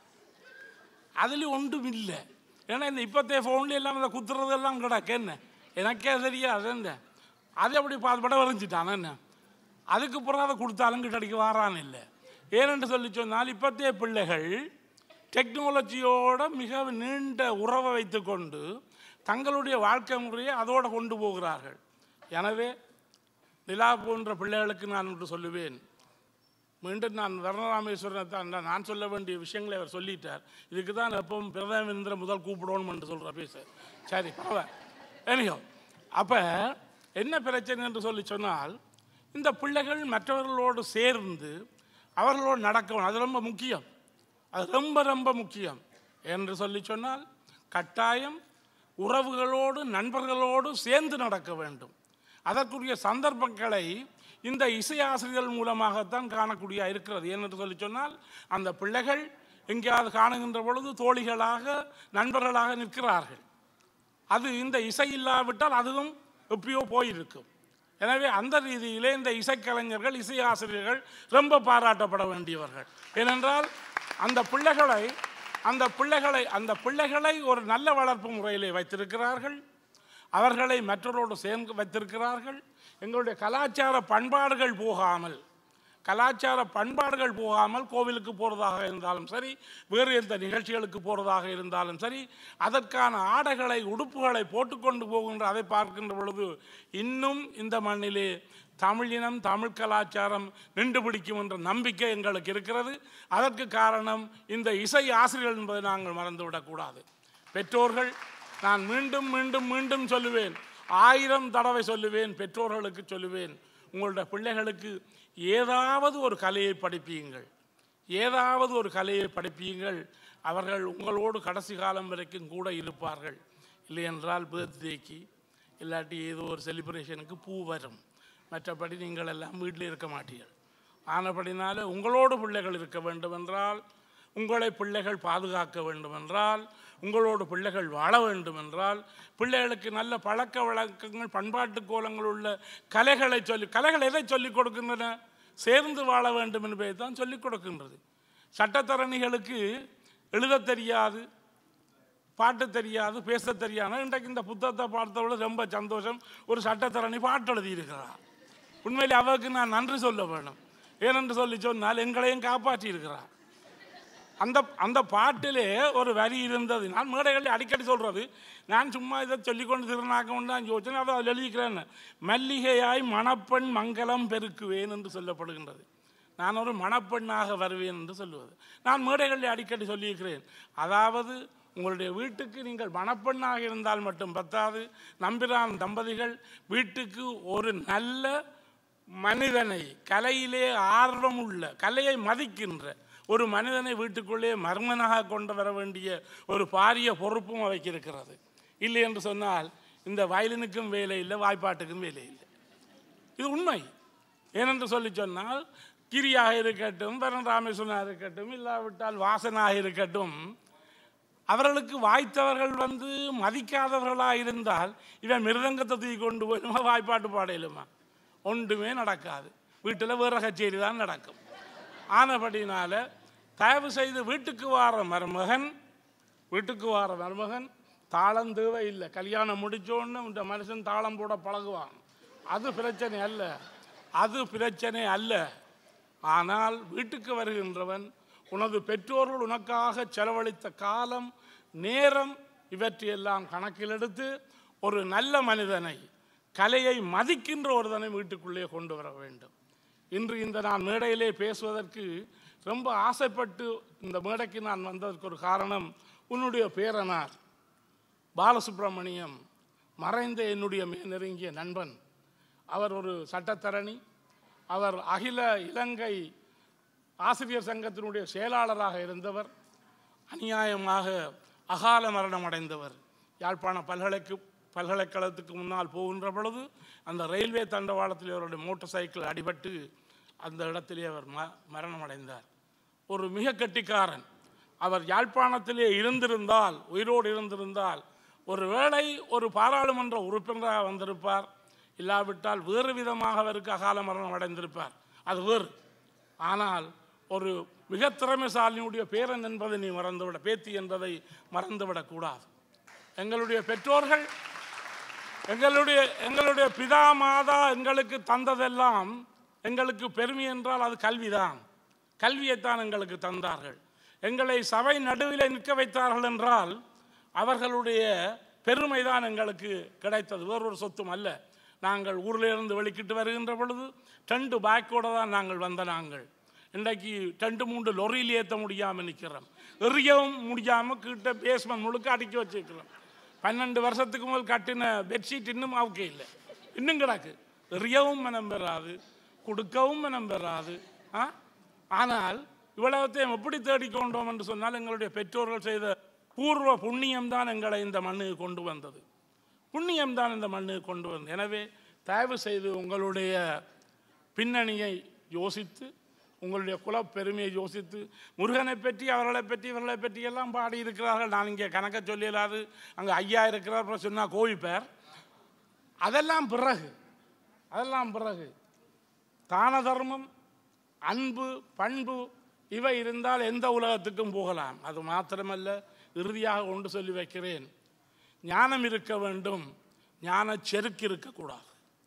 அதுலேயும் ஒன்றும் இல்லை ஏன்னா இந்த இப்போத்தைய ஃபோன்ல எல்லாம் இந்த குத்துறதெல்லாம் கிடக்கு என்ன எனக்கே தெரியாது என்ன அதை அப்படி பார்த்து படம் வரைஞ்சிட்டான் என்ன அதுக்கு பிறகு அதை கொடுத்தாலும் கிட்டடிக்கு வாரான் இல்லை ஏனென்று சொல்லி சொன்னால் இப்போத்தைய பிள்ளைகள் டெக்னாலஜியோட மிக நீண்ட உறவை வைத்துக்கொண்டு தங்களுடைய வாழ்க்கை முறையை அதோடு கொண்டு போகிறார்கள் எனவே நிலா போன்ற பிள்ளைகளுக்கு நான் ஒன்று சொல்லுவேன் மீண்டும் நான் வர்ணராமேஸ்வரனை தான் நான் நான் சொல்ல வேண்டிய விஷயங்களை அவர் சொல்லிட்டார் இதுக்கு தான் எப்பவும் பிரதமேந்திர முதல் கூப்பிடணும் என்று சொல்கிற பேச சரி பரவாயில்ல எனியோ அப்போ என்ன பிரச்சனை என்று சொல்லி சொன்னால் இந்த பிள்ளைகள் மற்றவர்களோடு சேர்ந்து அவர்களோடு நடக்கணும் அது ரொம்ப முக்கியம் அது ரொம்ப ரொம்ப முக்கியம் என்று சொல்லி சொன்னால் கட்டாயம் உறவுகளோடு நண்பர்களோடு சேர்ந்து நடக்க வேண்டும் அதற்குரிய சந்தர்ப்பங்களை இந்த இசை ஆசிரியர்கள் மூலமாகத்தான் காணக்கூடிய இருக்கிறது ஏனென்று சொல்லி சொன்னால் அந்த பிள்ளைகள் எங்கேயாவது காணுகின்ற பொழுது தோழிகளாக நண்பர்களாக நிற்கிறார்கள் அது இந்த இசை இல்லாவிட்டால் அதுவும் எப்பயோ போயிருக்கும் எனவே அந்த ரீதியிலே இந்த இசைக்கலைஞர்கள் இசை ஆசிரியர்கள் ரொம்ப பாராட்டப்பட வேண்டியவர்கள் ஏனென்றால் அந்த பிள்ளைகளை அந்த பிள்ளைகளை அந்த பிள்ளைகளை ஒரு நல்ல வளர்ப்பு முறையிலே வைத்திருக்கிறார்கள் அவர்களை மற்றவரோடு சேர்ந்து வைத்திருக்கிறார்கள் எங்களுடைய கலாச்சார பண்பாடுகள் போகாமல் கலாச்சார பண்பாடுகள் போகாமல் கோவிலுக்கு போகிறதாக இருந்தாலும் சரி வேறு எந்த நிகழ்ச்சிகளுக்கு போகிறதாக இருந்தாலும் சரி அதற்கான ஆடைகளை உடுப்புகளை போட்டுக்கொண்டு போகின்ற அதை பார்க்கின்ற பொழுது இன்னும் இந்த மண்ணிலே தமிழினம் தமிழ் கலாச்சாரம் நின்று பிடிக்கும் என்ற நம்பிக்கை எங்களுக்கு இருக்கிறது அதற்கு காரணம் இந்த இசை ஆசிரியர்கள் என்பதை நாங்கள் மறந்துவிடக்கூடாது பெற்றோர்கள் நான் மீண்டும் மீண்டும் மீண்டும் சொல்லுவேன் ஆயிரம் தடவை சொல்லுவேன் பெற்றோர்களுக்கு சொல்லுவேன் உங்களுடைய பிள்ளைகளுக்கு ஏதாவது ஒரு கலையை படிப்பீங்கள் ஏதாவது ஒரு கலையை படிப்பீங்கள் அவர்கள் உங்களோடு கடைசி காலம் வரைக்கும் கூட இருப்பார்கள் இல்லை என்றால் பர்த்டேக்கு இல்லாட்டி ஏதோ ஒரு செலிப்ரேஷனுக்கு பூ வரும் மற்றபடி நீங்கள் எல்லாம் வீட்டில் இருக்க மாட்டீர்கள் ஆனபடினால உங்களோடு பிள்ளைகள் இருக்க வேண்டும் என்றால் உங்களை பிள்ளைகள் பாதுகாக்க வேண்டும் என்றால் உங்களோடு பிள்ளைகள் வாழ வேண்டும் என்றால் பிள்ளைகளுக்கு நல்ல பழக்க வழக்கங்கள் பண்பாட்டு கோலங்கள் உள்ள கலைகளை சொல்லி கலைகள் எதை சொல்லிக் கொடுக்கின்றன சேர்ந்து வாழ வேண்டும் என்பதை தான் சொல்லிக் கொடுக்கின்றது சட்டத்தரணிகளுக்கு எழுத தெரியாது பாட்டு தெரியாது பேச தெரியாது இன்றைக்கு இந்த புத்தகத்தை பார்த்தவள ரொம்ப சந்தோஷம் ஒரு சட்டத்தரணி பாட்டு எழுதியிருக்கிறார் உண்மையிலே அவருக்கு நான் நன்றி சொல்ல வேணும் ஏனென்று சொல்லி சொன்னால் எங்களையும் காப்பாற்றி இருக்கிறார் அந்த அந்த பாட்டிலே ஒரு வரி இருந்தது நான் மேடைகளில் அடிக்கடி சொல்கிறது நான் சும்மா இதை சொல்லிக்கொண்டு திருநாக்கம் தான் யோசனை அதை அதில் எழுதிக்கிறேன் மல்லிகையாய் மணப்பெண் மங்களம் பெருக்குவேன் என்று சொல்லப்படுகின்றது நான் ஒரு மணப்பெண்ணாக வருவேன் என்று சொல்லுவது நான் மேடைகளில் அடிக்கடி சொல்லியிருக்கிறேன் அதாவது உங்களுடைய வீட்டுக்கு நீங்கள் மணப்பெண்ணாக இருந்தால் மட்டும் பத்தாது நம்பிரான் தம்பதிகள் வீட்டுக்கு ஒரு நல்ல மனிதனை கலையிலே ஆர்வம் உள்ள கலையை மதிக்கின்ற ஒரு மனிதனை வீட்டுக்குள்ளே மர்மனாக கொண்டு வர வேண்டிய ஒரு பாரிய பொறுப்பும் அவைக்கு இருக்கிறது இல்லை என்று சொன்னால் இந்த வயலினுக்கும் வேலை இல்லை வாய்ப்பாட்டுக்கும் வேலை இல்லை இது உண்மை ஏனென்று சொல்லி சொன்னால் கிரியாக இருக்கட்டும் பரன் ராமேஸ்வரனாக இருக்கட்டும் இல்லாவிட்டால் வாசனாக இருக்கட்டும் அவர்களுக்கு வாய்த்தவர்கள் வந்து மதிக்காதவர்களாக இருந்தால் இவன் மிருதங்கத்தை தூக்கி கொண்டு போயிடுமா வாய்ப்பாட்டு பாடையிலுமா ஒன்றுமே நடக்காது வீட்டில் வேற கச்சேரி தான் நடக்கும் ஆனபடினால தயவு செய்து வீட்டுக்கு வார மருமகன் வீட்டுக்கு வார மருமகன் தாளம் தேவை இல்லை கல்யாணம் முடிச்சோன்னு இந்த மனுஷன் தாளம் போட பழகுவான் அது பிரச்சனை அல்ல அது பிரச்சனை அல்ல ஆனால் வீட்டுக்கு வருகின்றவன் உனது பெற்றோர்கள் உனக்காக செலவழித்த காலம் நேரம் இவற்றையெல்லாம் கணக்கில் எடுத்து ஒரு நல்ல மனிதனை கலையை மதிக்கின்ற ஒருதனை வீட்டுக்குள்ளே கொண்டு வர வேண்டும் இன்று இந்த நான் மேடையிலே பேசுவதற்கு ரொம்ப ஆசைப்பட்டு இந்த மேடைக்கு நான் வந்ததற்கு ஒரு காரணம் உன்னுடைய பேரனார் பாலசுப்ரமணியம் மறைந்த என்னுடைய மிக நெருங்கிய நண்பன் அவர் ஒரு சட்டத்தரணி அவர் அகில இலங்கை ஆசிரியர் சங்கத்தினுடைய செயலாளராக இருந்தவர் அநியாயமாக அகால மரணம் அடைந்தவர் யாழ்ப்பாண பல்கலைக்கு பல்கலைக்கழகத்துக்கு முன்னால் போகின்ற பொழுது அந்த ரயில்வே தண்டவாளத்தில் அவருடைய மோட்டார் சைக்கிள் அடிபட்டு அந்த இடத்திலே அவர் ம மரணம் அடைந்தார் ஒரு மிக கெட்டிக்காரன் அவர் யாழ்ப்பாணத்திலே இருந்திருந்தால் உயிரோடு இருந்திருந்தால் ஒருவேளை ஒரு பாராளுமன்ற உறுப்பினராக வந்திருப்பார் இல்லாவிட்டால் வேறு விதமாக அவருக்கு அகால மரணம் அடைந்திருப்பார் அது வேறு ஆனால் ஒரு மிக திறமைசாலினுடைய பேரன் என்பதை நீ மறந்துவிட பேத்தி என்பதை மறந்துவிடக்கூடாது எங்களுடைய பெற்றோர்கள் எங்களுடைய எங்களுடைய பிதா மாதா எங்களுக்கு தந்ததெல்லாம் எங்களுக்கு பெருமை என்றால் அது கல்விதான் கல்வியைத்தான் எங்களுக்கு தந்தார்கள் எங்களை சபை நடுவில் நிற்க வைத்தார்கள் என்றால் அவர்களுடைய பெருமைதான் எங்களுக்கு கிடைத்தது வேறொரு சொத்தும் அல்ல நாங்கள் ஊரில் இருந்து வெளிக்கிட்டு வருகின்ற பொழுது டெண்டு பேக்கோட தான் நாங்கள் வந்த நாங்கள் இன்றைக்கு ரெண்டு மூன்று லொரியில் ஏற்ற முடியாமல் நிற்கிறோம் எறியவும் முடியாமல் கிட்ட பேஸ்மெண்ட் முழுக்க அடுக்கி வச்சுருக்கிறோம் பன்னெண்டு வருஷத்துக்கு முதல் கட்டின பெட்ஷீட் இன்னும் அவுக்கே இல்லை இன்னும் கிடக்கு எறியவும் மனம் பெறாது கொடுக்கவும் மனம் பெறாது ஆ ஆனால் இவ்வளவத்தையும் எப்படி தேடிக்கொண்டோம் என்று சொன்னால் எங்களுடைய பெற்றோர்கள் செய்த பூர்வ புண்ணியம்தான் எங்களை இந்த மண்ணுக்கு கொண்டு வந்தது புண்ணியம்தான் இந்த மண்ணுக்கு கொண்டு வந்தது எனவே தயவு செய்து உங்களுடைய பின்னணியை யோசித்து உங்களுடைய குலப் பெருமையை யோசித்து முருகனை பற்றி அவர்களை பற்றி இவர்களை பற்றி எல்லாம் பாடி இருக்கிறார்கள் நான் இங்கே கணக்க சொல்லியலாது அங்கே ஐயா இருக்கிறார் அப்புறம் சொன்னால் கோவிப்பேர் அதெல்லாம் பிறகு அதெல்லாம் பிறகு தான தர்மம் அன்பு பண்பு இவை இருந்தால் எந்த உலகத்துக்கும் போகலாம் அது மாத்திரமல்ல இறுதியாக ஒன்று சொல்லி வைக்கிறேன் ஞானம் இருக்க வேண்டும் ஞான செருக்கு இருக்கக்கூடாது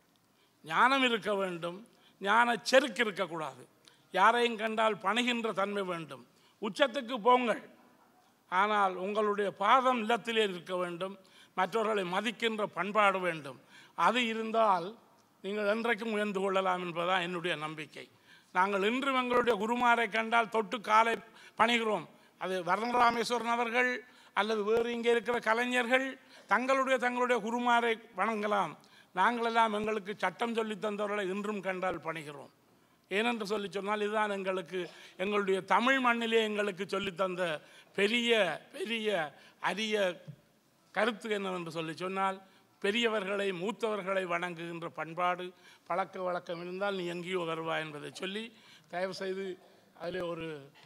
ஞானம் இருக்க வேண்டும் ஞான செருக்கு இருக்கக்கூடாது யாரையும் கண்டால் பணிகின்ற தன்மை வேண்டும் உச்சத்துக்கு போங்கள் ஆனால் உங்களுடைய பாதம் இல்லத்திலே இருக்க வேண்டும் மற்றவர்களை மதிக்கின்ற பண்பாடு வேண்டும் அது இருந்தால் நீங்கள் என்றைக்கும் உயர்ந்து கொள்ளலாம் என்பதுதான் என்னுடைய நம்பிக்கை நாங்கள் இன்றும் எங்களுடைய குருமாரை கண்டால் தொட்டு காலை பணிகிறோம் அது வர்ணராமேஸ்வரன் அவர்கள் அல்லது வேறு இங்கே இருக்கிற கலைஞர்கள் தங்களுடைய தங்களுடைய குருமாரை வணங்கலாம் நாங்களெல்லாம் எங்களுக்கு சட்டம் சொல்லி தந்தவர்களை இன்றும் கண்டால் பணிகிறோம் ஏனென்று சொல்லி சொன்னால் இதுதான் எங்களுக்கு எங்களுடைய தமிழ் மண்ணிலே எங்களுக்கு சொல்லித்தந்த பெரிய பெரிய அரிய கருத்து என்னவென்று சொல்லி சொன்னால் பெரியவர்களை மூத்தவர்களை வணங்குகின்ற பண்பாடு பழக்க வழக்கம் இருந்தால் நீ எங்கேயோ வருவாய் என்பதை சொல்லி தயவு செய்து அதில் ஒரு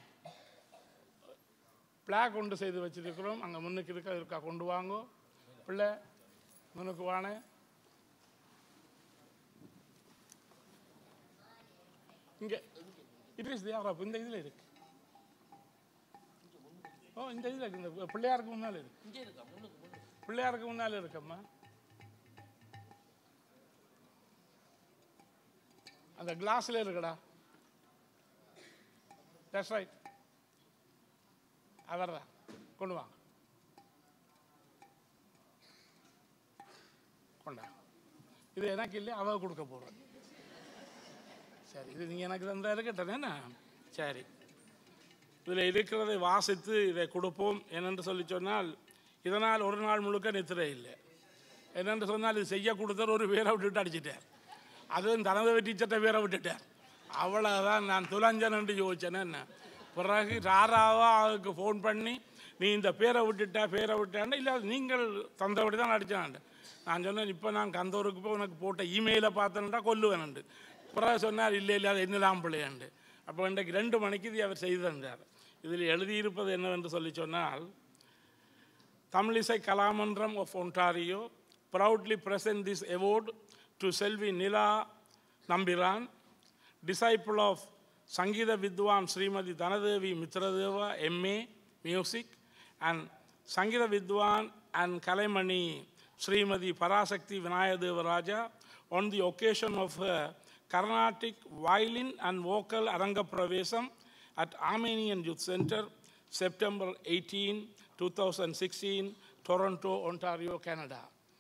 பிளாக் கொண்டு செய்து வச்சிருக்கிறோம் அங்கே முன்னுக்கு இருக்க இருக்கா கொண்டு வாங்கோ பிள்ளை முன்னுக்கு வானே இங்கே இட் இஸ் தேவரா இந்த இதில் இருக்கு ஓ இந்த இதில் இருக்கு இந்த பிள்ளையாருக்கு முன்னால் இருக்கு பிள்ளையாருக்கு முன்னால் இருக்கம்மா அந்த கிளாஸ்ல இருக்குடா தட்ஸ் ரைட் அவர் தான் கொண்டு வாங்க கொண்டா இது எனக்கு இல்லை அவ கொடுக்க போகிறேன் சரி இது நீங்கள் எனக்கு தந்தா இருக்கட்டேனே சரி இதில் இருக்கிறதை வாசித்து இதை கொடுப்போம் என்னென்று சொல்லி சொன்னால் இதனால் ஒரு நாள் முழுக்க நித்திரை இல்லை என்னென்று சொன்னால் இது செய்ய கொடுத்தவர் ஒரு பேரை விட்டுட்டு அடிச்சிட்டார் அதுவும் தனது டீச்சர்கிட்ட பேரை விட்டுட்டார் அவ்வளோதான் நான் துலஞ்சன் என்று யோசிச்சேன் என்ன பிறகு ராராவா அவருக்கு ஃபோன் பண்ணி நீ இந்த பேரை விட்டுட்ட பேரை விட்டான்னு இல்லை அது நீங்கள் தந்தபடி தான் அடிச்சான் நான் சொன்னேன் இப்போ நான் கந்தூருக்கு போய் உனக்கு போட்ட இமெயிலை பார்த்தேன்டா கொல்லுவேன்ண்டு பிறகு சொன்னார் இல்லை இல்லை அது என்னதான் பிள்ளையாண்டு அப்போ இன்றைக்கு ரெண்டு மணிக்கு இது அவர் செய்து தந்தார் இதில் எழுதியிருப்பது என்னவென்று சொல்லி சொன்னால் Tamilisai Kalamanram of Ontario proudly present this award to Selvi Nila Nambiran, disciple of Sangita Vidwan Srimati Dhanadevi Mitradeva, MA, Music, and Sangita Vidwan and Kalaimani Srimati Parasakti Vinayadeva Raja on the occasion of her Carnatic violin and vocal Aranga Pravesam at Armenian Youth Center, September 18, 2016, Toronto, Ontario, Canada.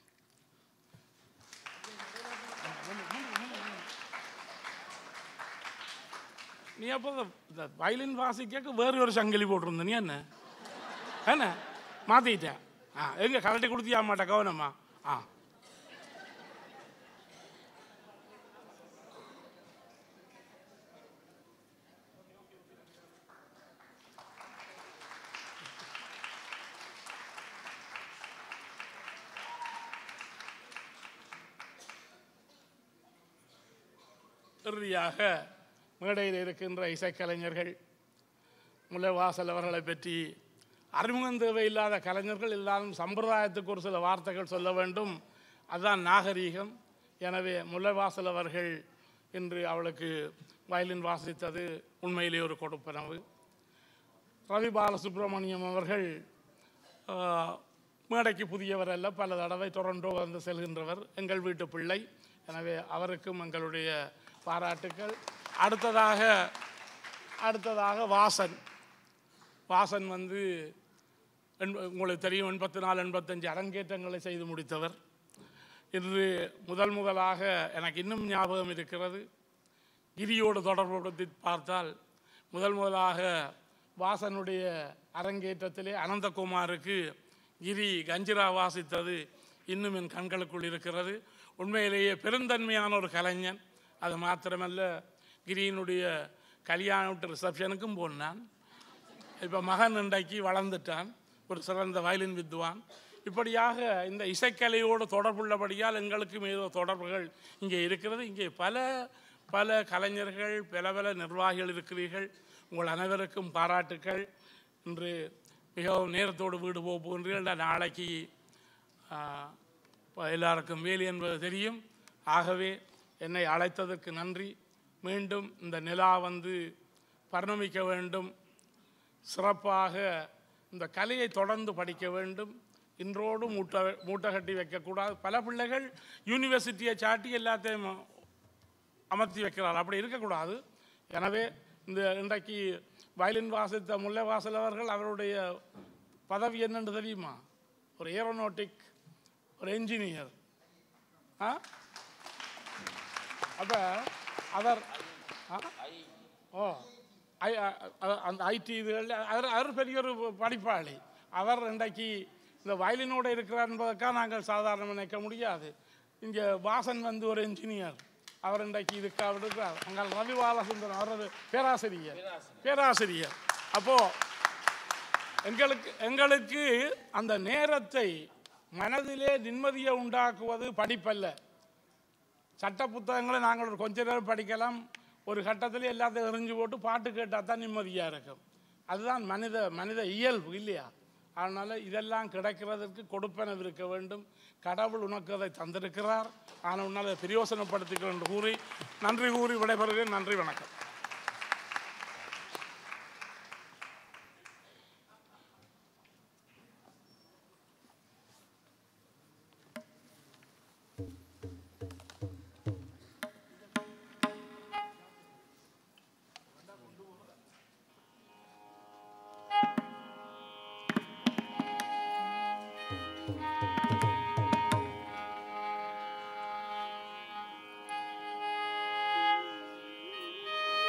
நீ அப்போ இந்த violin வாசிக்க வேறு ஒரு சங்கிலி போட்டிருந்த நீ என்ன என்ன மாற்றிட்டேன் ஆ எங்க கலட்டி கொடுத்தியா மாட்டா கவனமா ஆ இறுதியாக மேடையில் இருக்கின்ற இசைக்கலைஞர்கள் முல்லைவாசல் அவர்களை பற்றி அறிமுகம் தேவையில்லாத கலைஞர்கள் எல்லாரும் சம்பிரதாயத்துக்கு ஒரு சில வார்த்தைகள் சொல்ல வேண்டும் அதுதான் நாகரீகம் எனவே முல்லைவாசல் அவர்கள் இன்று அவளுக்கு வயலின் வாசித்தது உண்மையிலே ஒரு கொடுப்பனவு ரவி பாலசுப்ரமணியம் அவர்கள் ஆஹ், மேடைக்கு புதியவர் அல்ல பல தடவை டொரண்டோ வந்து செல்கின்றவர் எங்கள் வீட்டு பிள்ளை எனவே அவருக்கும் எங்களுடைய பாராட்டுக்கள் அடுத்ததாக அடுத்ததாக வாசன் வாசன் வந்து எண்ப- உங்களுக்கு தெரியும் எண்பத்தி நாலு எண்பத்தஞ்சு அரங்கேற்றங்களை செய்து முடித்தவர் இன்று முதல் முதலாக எனக்கு இன்னும் ஞாபகம் இருக்கிறது கிரியோடு தொடர்புபடுத்தி பார்த்தால் முதல் முதலாக வாசனுடைய அரங்கேற்றத்திலே அனந்தகுமாருக்கு கிரி கஞ்சிரா வாசித்தது இன்னும் என் கண்களுக்குள் இருக்கிறது உண்மையிலேயே பெருந்தன்மையான ஒரு கலைஞன் அது மாத்திரமல்ல கிரியினுடைய கல்யாண வீட்டு ரிசப்ஷனுக்கும் போனான் இப்போ மகன் இன்றைக்கு வளர்ந்துட்டான் ஒரு சிறந்த வயலின் வித்வான் இப்படியாக இந்த இசைக்கலையோடு தொடர்புள்ளபடியால் எங்களுக்கும் ஏதோ தொடர்புகள் இங்கே இருக்கிறது இங்கே பல பல கலைஞர்கள் பல பல நிர்வாகிகள் இருக்கிறீர்கள் உங்கள் அனைவருக்கும் பாராட்டுக்கள் இன்று மிகவும் நேரத்தோடு வீடு போக போகின்றீர்கள் நாளைக்கு ஆ, இப்ப எல்லாருக்கும் வேலி என்பது தெரியும் ஆகவே என்னை அழைத்ததற்கு நன்றி மீண்டும் இந்த நிலா வந்து பரிணமிக்க வேண்டும் சிறப்பாக இந்த கலையை தொடர்ந்து படிக்க வேண்டும் இன்றோடு மூட்டை மூட்டை கட்டி வைக்கக்கூடாது பல பிள்ளைகள் யூனிவர்சிட்டியை சாட்டி எல்லாத்தையும் அமர்த்தி வைக்கிறார் அப்படி இருக்கக்கூடாது எனவே இந்த இன்றைக்கு வயலின் வாசித்த முல்லை வாசல் அவர்கள் அவருடைய பதவி என்னன்னு தெரியுமா ஒரு ஏரோநாட்டிக் ஒரு என்ஜினியர் ஆ அப்போ அவர் ஆ? ஓ ஐ அ- அ- அந்த ஐடி இதுகள் அவர் அவர் பெரிய ஒரு படிப்பாளி அவர் இன்றைக்கு இந்த வயலினோடு இருக்கிறார் என்பதற்காக நாங்கள் சாதாரண நினைக்க முடியாது இங்கே வாசன் வந்து ஒரு இன்ஜினியர் அவர் இன்றைக்கு இதுக்காக இருக்கிறார் அங்கே ரவி பாலசுந்தரம் அவர் ஒரு பேராசிரியர் பேராசிரியர் அப்போது எங்களுக்கு எங்களுக்கு அந்த நேரத்தை மனதிலே நிம்மதியை உண்டாக்குவது படிப்பல்ல சட்ட புத்தகங்களை நாங்கள் ஒரு கொஞ்ச நேரம் படிக்கலாம் ஒரு கட்டத்தில் எல்லாத்தையும் எறிஞ்சு போட்டு பாட்டு கேட்டால் தான் நிம்மதியாக இருக்கும் அதுதான் மனித மனித இயல்பு இல்லையா அதனால் இதெல்லாம் கிடைக்கிறதற்கு கொடுப்பனவு இருக்க வேண்டும் கடவுள் உனக்கு அதை தந்திருக்கிறார் ஆனால் உன்னால் அதை பிரயோசனப்படுத்திக்கிறேன் என்று கூறி நன்றி கூறி விடைபெறுகிறேன் நன்றி வணக்கம் ஆ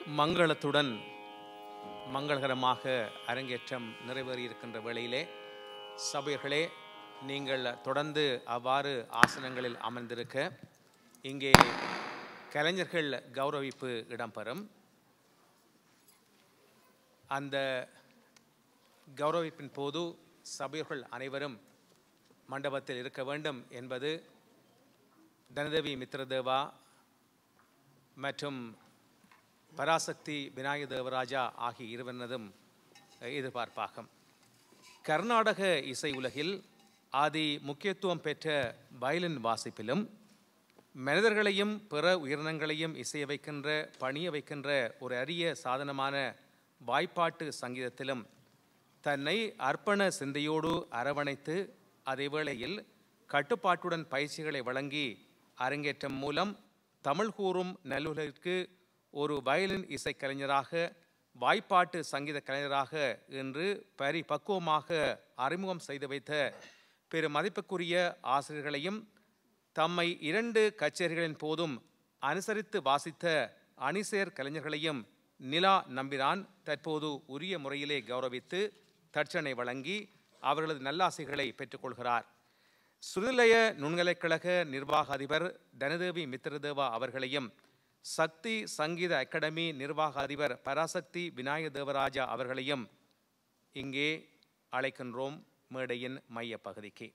மங்களத்துடன் மங்களகரமாக அரங்கேற்றம் நிறைவேறியிருக்கின்ற வேளையிலே சபையர்களே நீங்கள் தொடர்ந்து அவ்வாறு ஆசனங்களில் அமர்ந்திருக்க இங்கே கலைஞர்கள் கௌரவிப்பு இடம்பெறும் அந்த கௌரவிப்பின் போது சபையர்கள் அனைவரும் மண்டபத்தில் இருக்க வேண்டும் என்பது தனதேவி மித்ரதேவா மற்றும் பராசக்தி விநாயக தேவராஜா ஆகிய இருவனதும் எதிர்பார்ப்பாகும் கர்நாடக இசை உலகில் ஆதி முக்கியத்துவம் பெற்ற வயலின் வாசிப்பிலும் மனிதர்களையும் பிற உயிரினங்களையும் இசைய வைக்கின்ற பணிய வைக்கின்ற ஒரு அரிய சாதனமான வாய்ப்பாட்டு சங்கீதத்திலும் தன்னை அர்ப்பண சிந்தையோடு அரவணைத்து அதே வேளையில் கட்டுப்பாட்டுடன் பயிற்சிகளை வழங்கி அரங்கேற்றம் மூலம் தமிழ் கூறும் நல்லுலகிற்கு ஒரு வயலின் இசைக்கலைஞராக வாய்ப்பாட்டு சங்கீத கலைஞராக இன்று பரிபக்குவமாக அறிமுகம் செய்து வைத்த பெரு மதிப்புக்குரிய ஆசிரியர்களையும் தம்மை இரண்டு கச்சேரிகளின் போதும் அனுசரித்து வாசித்த அணிசேர் கலைஞர்களையும் நிலா நம்பிரான் தற்போது உரிய முறையிலே கௌரவித்து தட்சணை வழங்கி அவர்களது நல்லாசைகளை பெற்றுக்கொள்கிறார் சுருநிலைய நுண்கலைக்கழக நிர்வாக அதிபர் தனதேவி மித்திரதேவா அவர்களையும் சக்தி சங்கீத அகாடமி நிர்வாக அதிபர் பராசக்தி விநாயக தேவராஜா அவர்களையும் இங்கே அழைக்கின்றோம் மேடையின் மைய பகுதிக்கு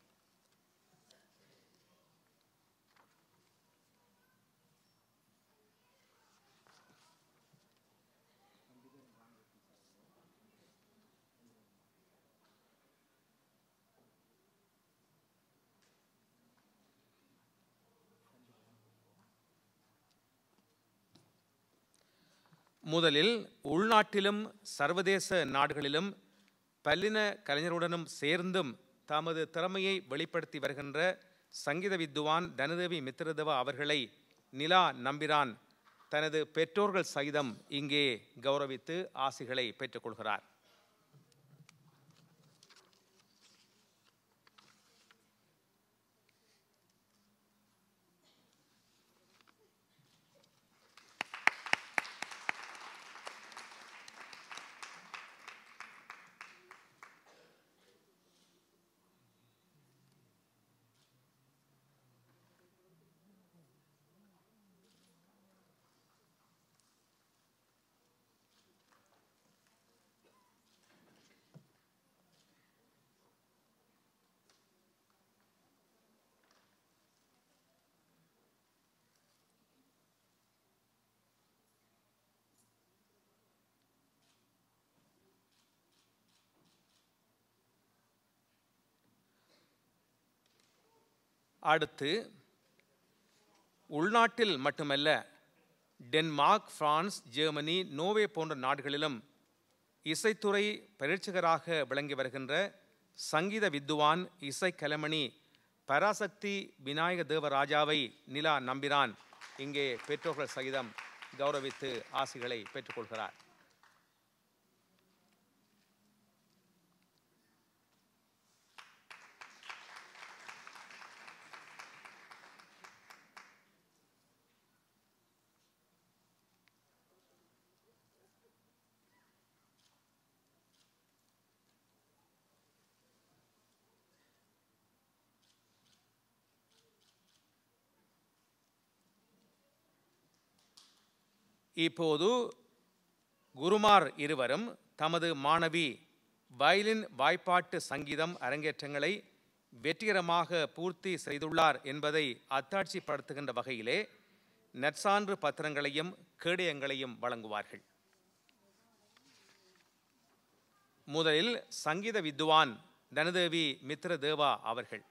முதலில் உள்நாட்டிலும் சர்வதேச நாடுகளிலும் பல்லின கலைஞருடனும் சேர்ந்தும் தமது திறமையை வெளிப்படுத்தி வருகின்ற சங்கீத வித்துவான் தனதேவி மித்திரதவா அவர்களை நிலா நம்பிரான் தனது பெற்றோர்கள் சகிதம் இங்கே கௌரவித்து ஆசிகளை பெற்றுக்கொள்கிறார் அடுத்து உள்நாட்டில் மட்டுமல்ல டென்மார்க் பிரான்ஸ் ஜெர்மனி நோவே போன்ற நாடுகளிலும் இசைத்துறை பயிற்சிகராக விளங்கி வருகின்ற சங்கீத வித்துவான் இசை கலமணி பராசக்தி விநாயக தேவராஜாவை நிலா நம்பிரான் இங்கே பெற்றோர்கள் சகிதம் கௌரவித்து ஆசிகளை பெற்றுக்கொள்கிறார் இப்போது குருமார் இருவரும் தமது மாணவி வயலின் வாய்ப்பாட்டு சங்கீதம் அரங்கேற்றங்களை வெற்றிகரமாக பூர்த்தி செய்துள்ளார் என்பதை அத்தாட்சிப்படுத்துகின்ற வகையிலே நற்சான்று பத்திரங்களையும் கேடயங்களையும் வழங்குவார்கள் முதலில் சங்கீத வித்வான் தனதேவி மித்ர தேவா அவர்கள்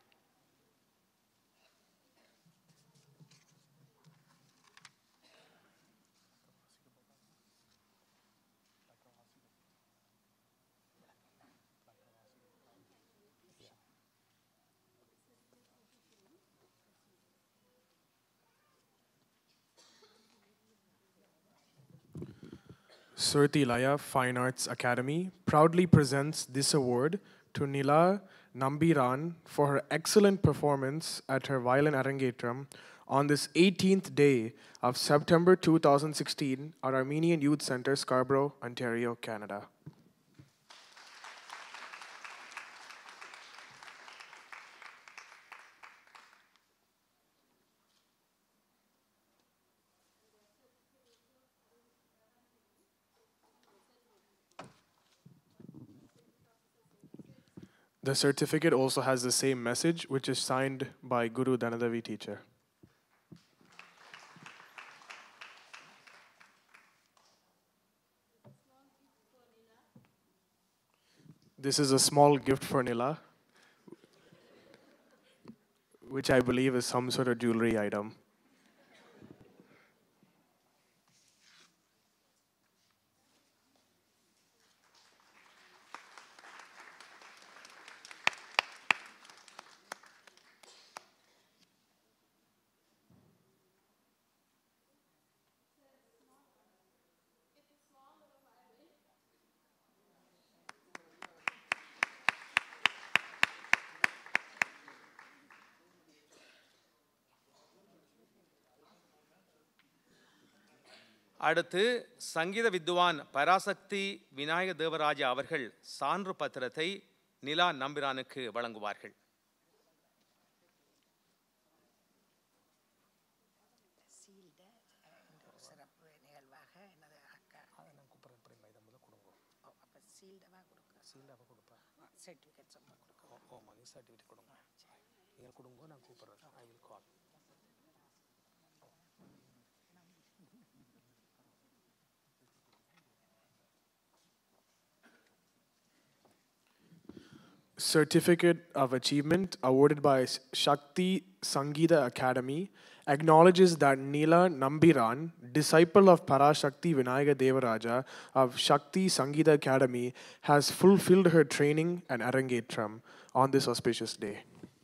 Surti Laya Fine Arts Academy proudly presents this award to Nila Nambiran for her excellent performance at her violin arangetram on this 18th day of September 2016 at Armenian Youth Center, Scarborough, Ontario, Canada. The certificate also has the same message, which is signed by Guru Dhanadavi teacher. This is a small gift for Nila, which I believe is some sort of jewelry item. அடுத்து சங்கீத வித்வான் பராசக்தி விநாயக தேவராஜா அவர்கள் சான்று பத்திரத்தை நிலா நம்பிரானுக்கு வழங்குவார்கள் சீல்ட ஒரு சிறப்பு நிகழ்வாக எனது அக்கா ஓ, அப்ப சீல்டவா கொடுக்க சீல்டவா கொடுப்பா சர்டிஃபிகேட் சும்மா கொடுக்க Certificate of Achievement awarded by S- Shakti Sangeeta Academy acknowledges that Neela Nambiran, disciple of Parashakti Vinayaga Devaraja of Shakti Sangeeta Academy, has fulfilled her training and Arangetram on this auspicious day.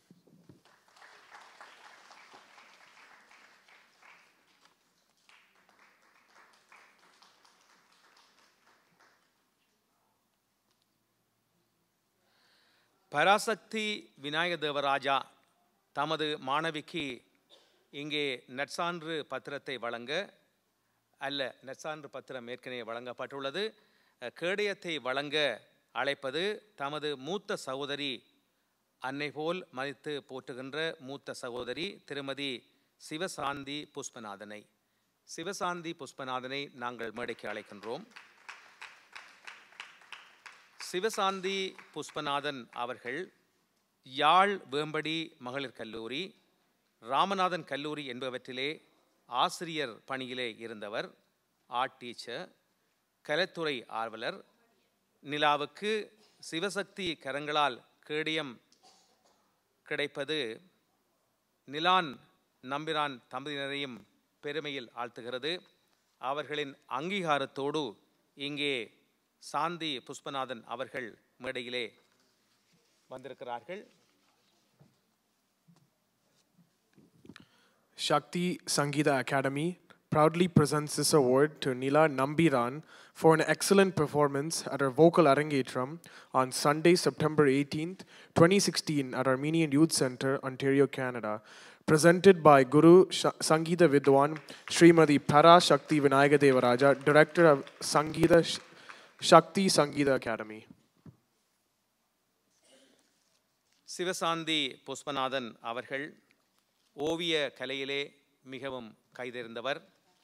Parasakthi Vinayaka Devaraja தமது மாணவிக்கு இங்கே நற்சான்று பத்திரத்தை வழங்க அல்ல நற்சான்று பத்திரம் ஏற்கனவே வழங்கப்பட்டுள்ளது அஹ், கேடயத்தை வழங்க அழைப்பது தமது மூத்த சகோதரி அன்னை போல் மதித்து போற்றுகின்ற மூத்த சகோதரி திருமதி சிவசாந்தி புஷ்பநாதனை சிவசாந்தி புஷ்பநாதனை நாங்கள் மேடைக்கு அழைக்கின்றோம் சிவசாந்தி புஷ்பநாதன் அவர்கள் யாழ் வேம்படி மகளிர் கல்லூரி ராமநாதன் கல்லூரி என்பவற்றிலே ஆசிரியர் பணியிலே இருந்தவர் ஆர்ட் டீச்சர் கலைத்துறை ஆர்வலர் நிலாவுக்கு சிவசக்தி கரங்களால் கேடியம் கிடைப்பது நிலான் நம்பிரான் தம்பதியினரையும் பெருமையில் ஆழ்த்துகிறது அவர்களின் அங்கீகாரத்தோடு இங்கே சாந்தி புஷ்பநாதன் அவர்கள் மேடையிலே வந்திருக்கிறார்கள் Shakti Sangeeta Academy proudly presents this award to Nila Nambiran for an excellent performance at her vocal Arangetram on Sunday, September 18th, 2016 at Armenian Youth Center, Ontario, Canada. Presented by Guru Sh- Sangeeta Vidwan, Srimati Para Shakti Vinayaga Devaraja, Director of Sangeeta Sh- Shakti Sangeeta Academy. சிவசாந்தி Pushpanathan அவர்கள் ஓவிய கலையிலே மிகவும் கைதேர்ந்தவர்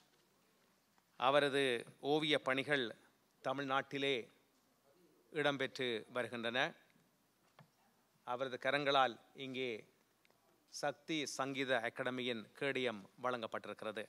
அவரது ஓவிய பணிகள் தமிழ்நாட்டிலே இடம்பெற்று வருகின்றன அவரது கரங்களால் இங்கே சக்தி சங்கீத அகாடமியின் கேடயம் வழங்கப்பட்டிருக்கிறது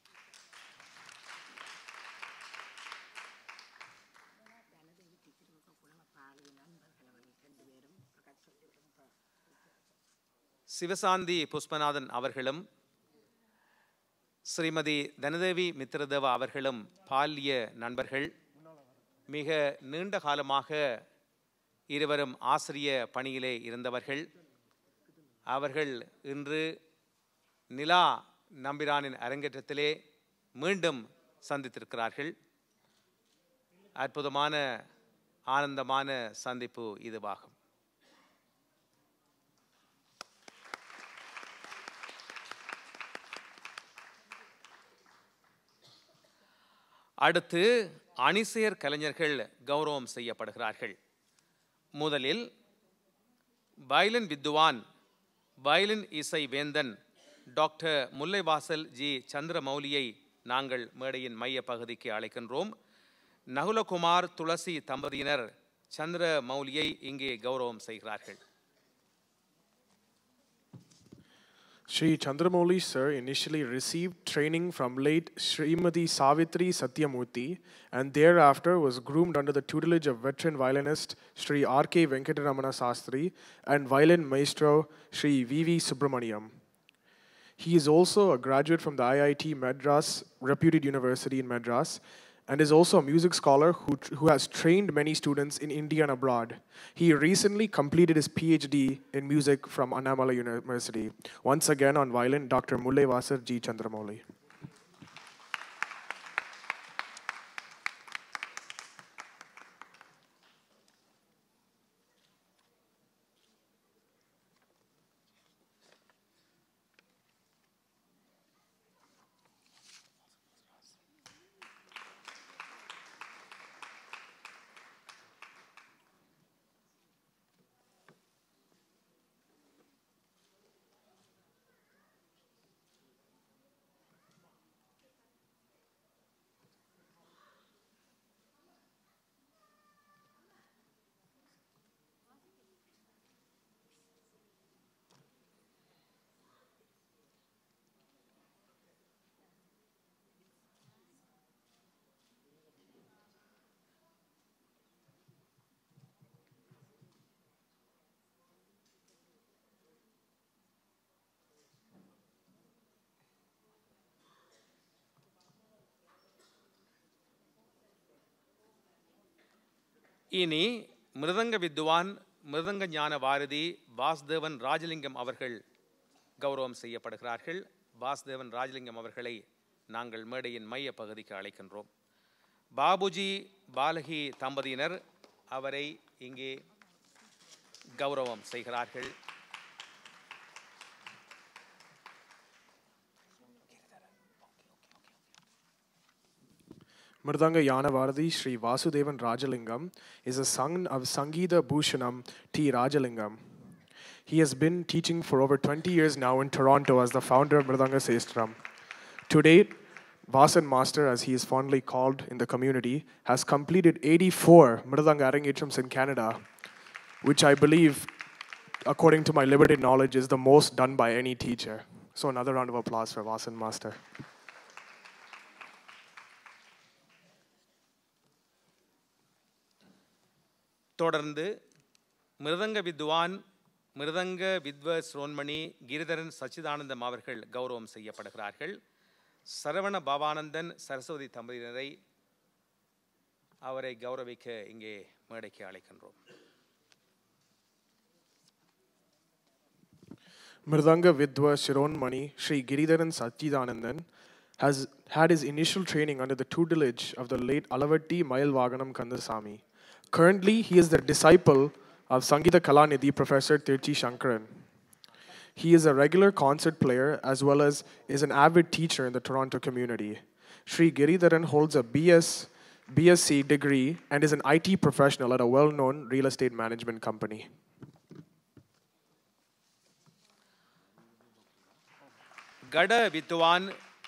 சிவசாந்தி புஷ்பநாதன் அவர்களும் ஸ்ரீமதி தனதேவி மித்திரதேவா அவர்களும் பால்ய நண்பர்கள் மிக நீண்ட காலமாக இருவரும் ஆசிரிய பணியிலே இருந்தவர்கள் அவர்கள் இன்று நிலா நம்பிரானின் அரங்கேற்றத்திலே மீண்டும் சந்தித்திருக்கிறார்கள் அற்புதமான ஆனந்தமான சந்திப்பு இதுவாகும் அடுத்து அணிசேர் கலைஞர்கள் கௌரவம் செய்யப்படுகிறார்கள் முதலில் வயலின் வித்துவான் வயலின் இசை வேந்தன் டாக்டர் முல்லைவாசல் ஜி சந்திரமௌலியை நாங்கள் மேடையின் மைய பகுதிக்கு அழைக்கின்றோம் நகுலகுமார் துளசி தம்பதியினர் சந்திரமௌலியை இங்கே கௌரவம் செய்கிறார்கள் Sri Chandramouli sir initially received training from late Srimati Savitri Satyamurthy and thereafter was groomed under the tutelage of veteran violinist Sri R.K. Venkataramana Sastri and violin maestro Sri V.V. Subramaniam. He is also a graduate from the IIT Madras, reputed university in Madras, and is also a music scholar who, who has trained many students in India and abroad. He recently completed his PhD in music from Annamala University. Once again on violin, Dr. Mulle Vasar G. Chandramouli. இனி மிருதங்க வித்வான் மிருதங்க ஞான பாரதி வாசுதேவன் ராஜலிங்கம் அவர்கள் கௌரவம் செய்யப்படுகிறார்கள் வாசுதேவன் ராஜலிங்கம் அவர்களை நாங்கள் மேடையின் மைய பகுதிக்கு அழைக்கின்றோம் பாபுஜி பாலகி தம்பதியினர் அவரை இங்கே கௌரவம் செய்கிறார்கள் Mridanga Yanavaradi Sri Vasudevan Rajalingam is a son of Sangeeta Bhushanam T. Rajalingam. He has been teaching for over 20 years now in Toronto as the founder of Mridanga Sestram. To date, Vasan Master, as he is fondly called in the community, has completed 84 Mridanga Arangetrams in Canada, which I believe, according to my limited knowledge, is the most done by any teacher. So another round of applause for Vasan Master. தொடர்ந்து மிருதங்க வித்வான் மிருதங்க வித்வ ஸ்ரோன்மணி கிரிதரன் சச்சிதானந்தம் அவர்கள் கௌரவம் செய்யப்படுகிறார்கள் சரவண பாபானந்தன் சரஸ்வதி தம்பதியினரை அவரை கௌரவிக்க இங்கே மேடைக்கு அழைக்கின்றோம் Mridanga Vidwa Shironmani Sri Giridharan Satchidanandan has had his initial training under the tutelage of the late Alavatti Mayalvaganam Kandasamy. Currently, he is the disciple of Sangita Kalanidhi Professor Tirchi Shankaran. He is a regular concert player as well as is an avid teacher in the Toronto community. Sri Giridharan holds a BS, BSc degree and is an IT professional at a well known real estate management company. கட வித்வான்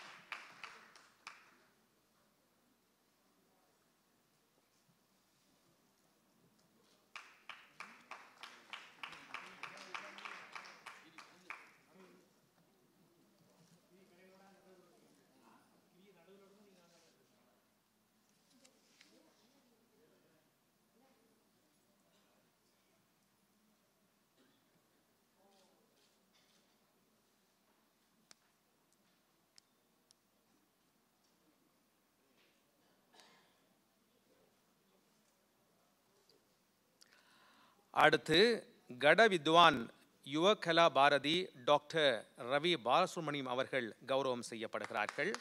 அடுத்து கட வித்வான் Yuva Kala Bharathi doctor Ravi Balasubramaniam அவர்கள் கௌரவம் செய்யப்படுகிறார்கள்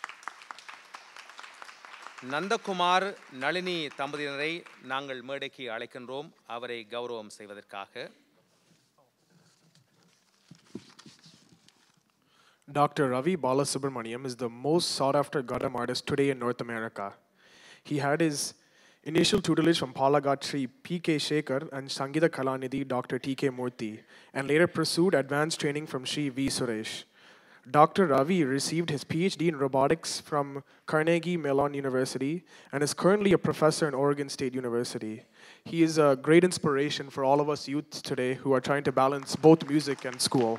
நந்தகுமார் நளினி தம்பதியினரை நாங்கள் மேடைக்கு அழைக்கின்றோம் அவரை கௌரவம் செய்வதற்காக Dr. Ravi Balasubramaniam is the most sought after Gadam artist today in North America. He had his initial tutelage from Palagatri P.K. Shekhar and Sangita Kalanidhi Dr. T.K. Murthy, and later pursued advanced training from Sri V. Suresh. Dr. Ravi received his PhD in robotics from Carnegie Mellon University and is currently a professor in Oregon State University. He is a great inspiration for all of us youths today who are trying to balance both music and school.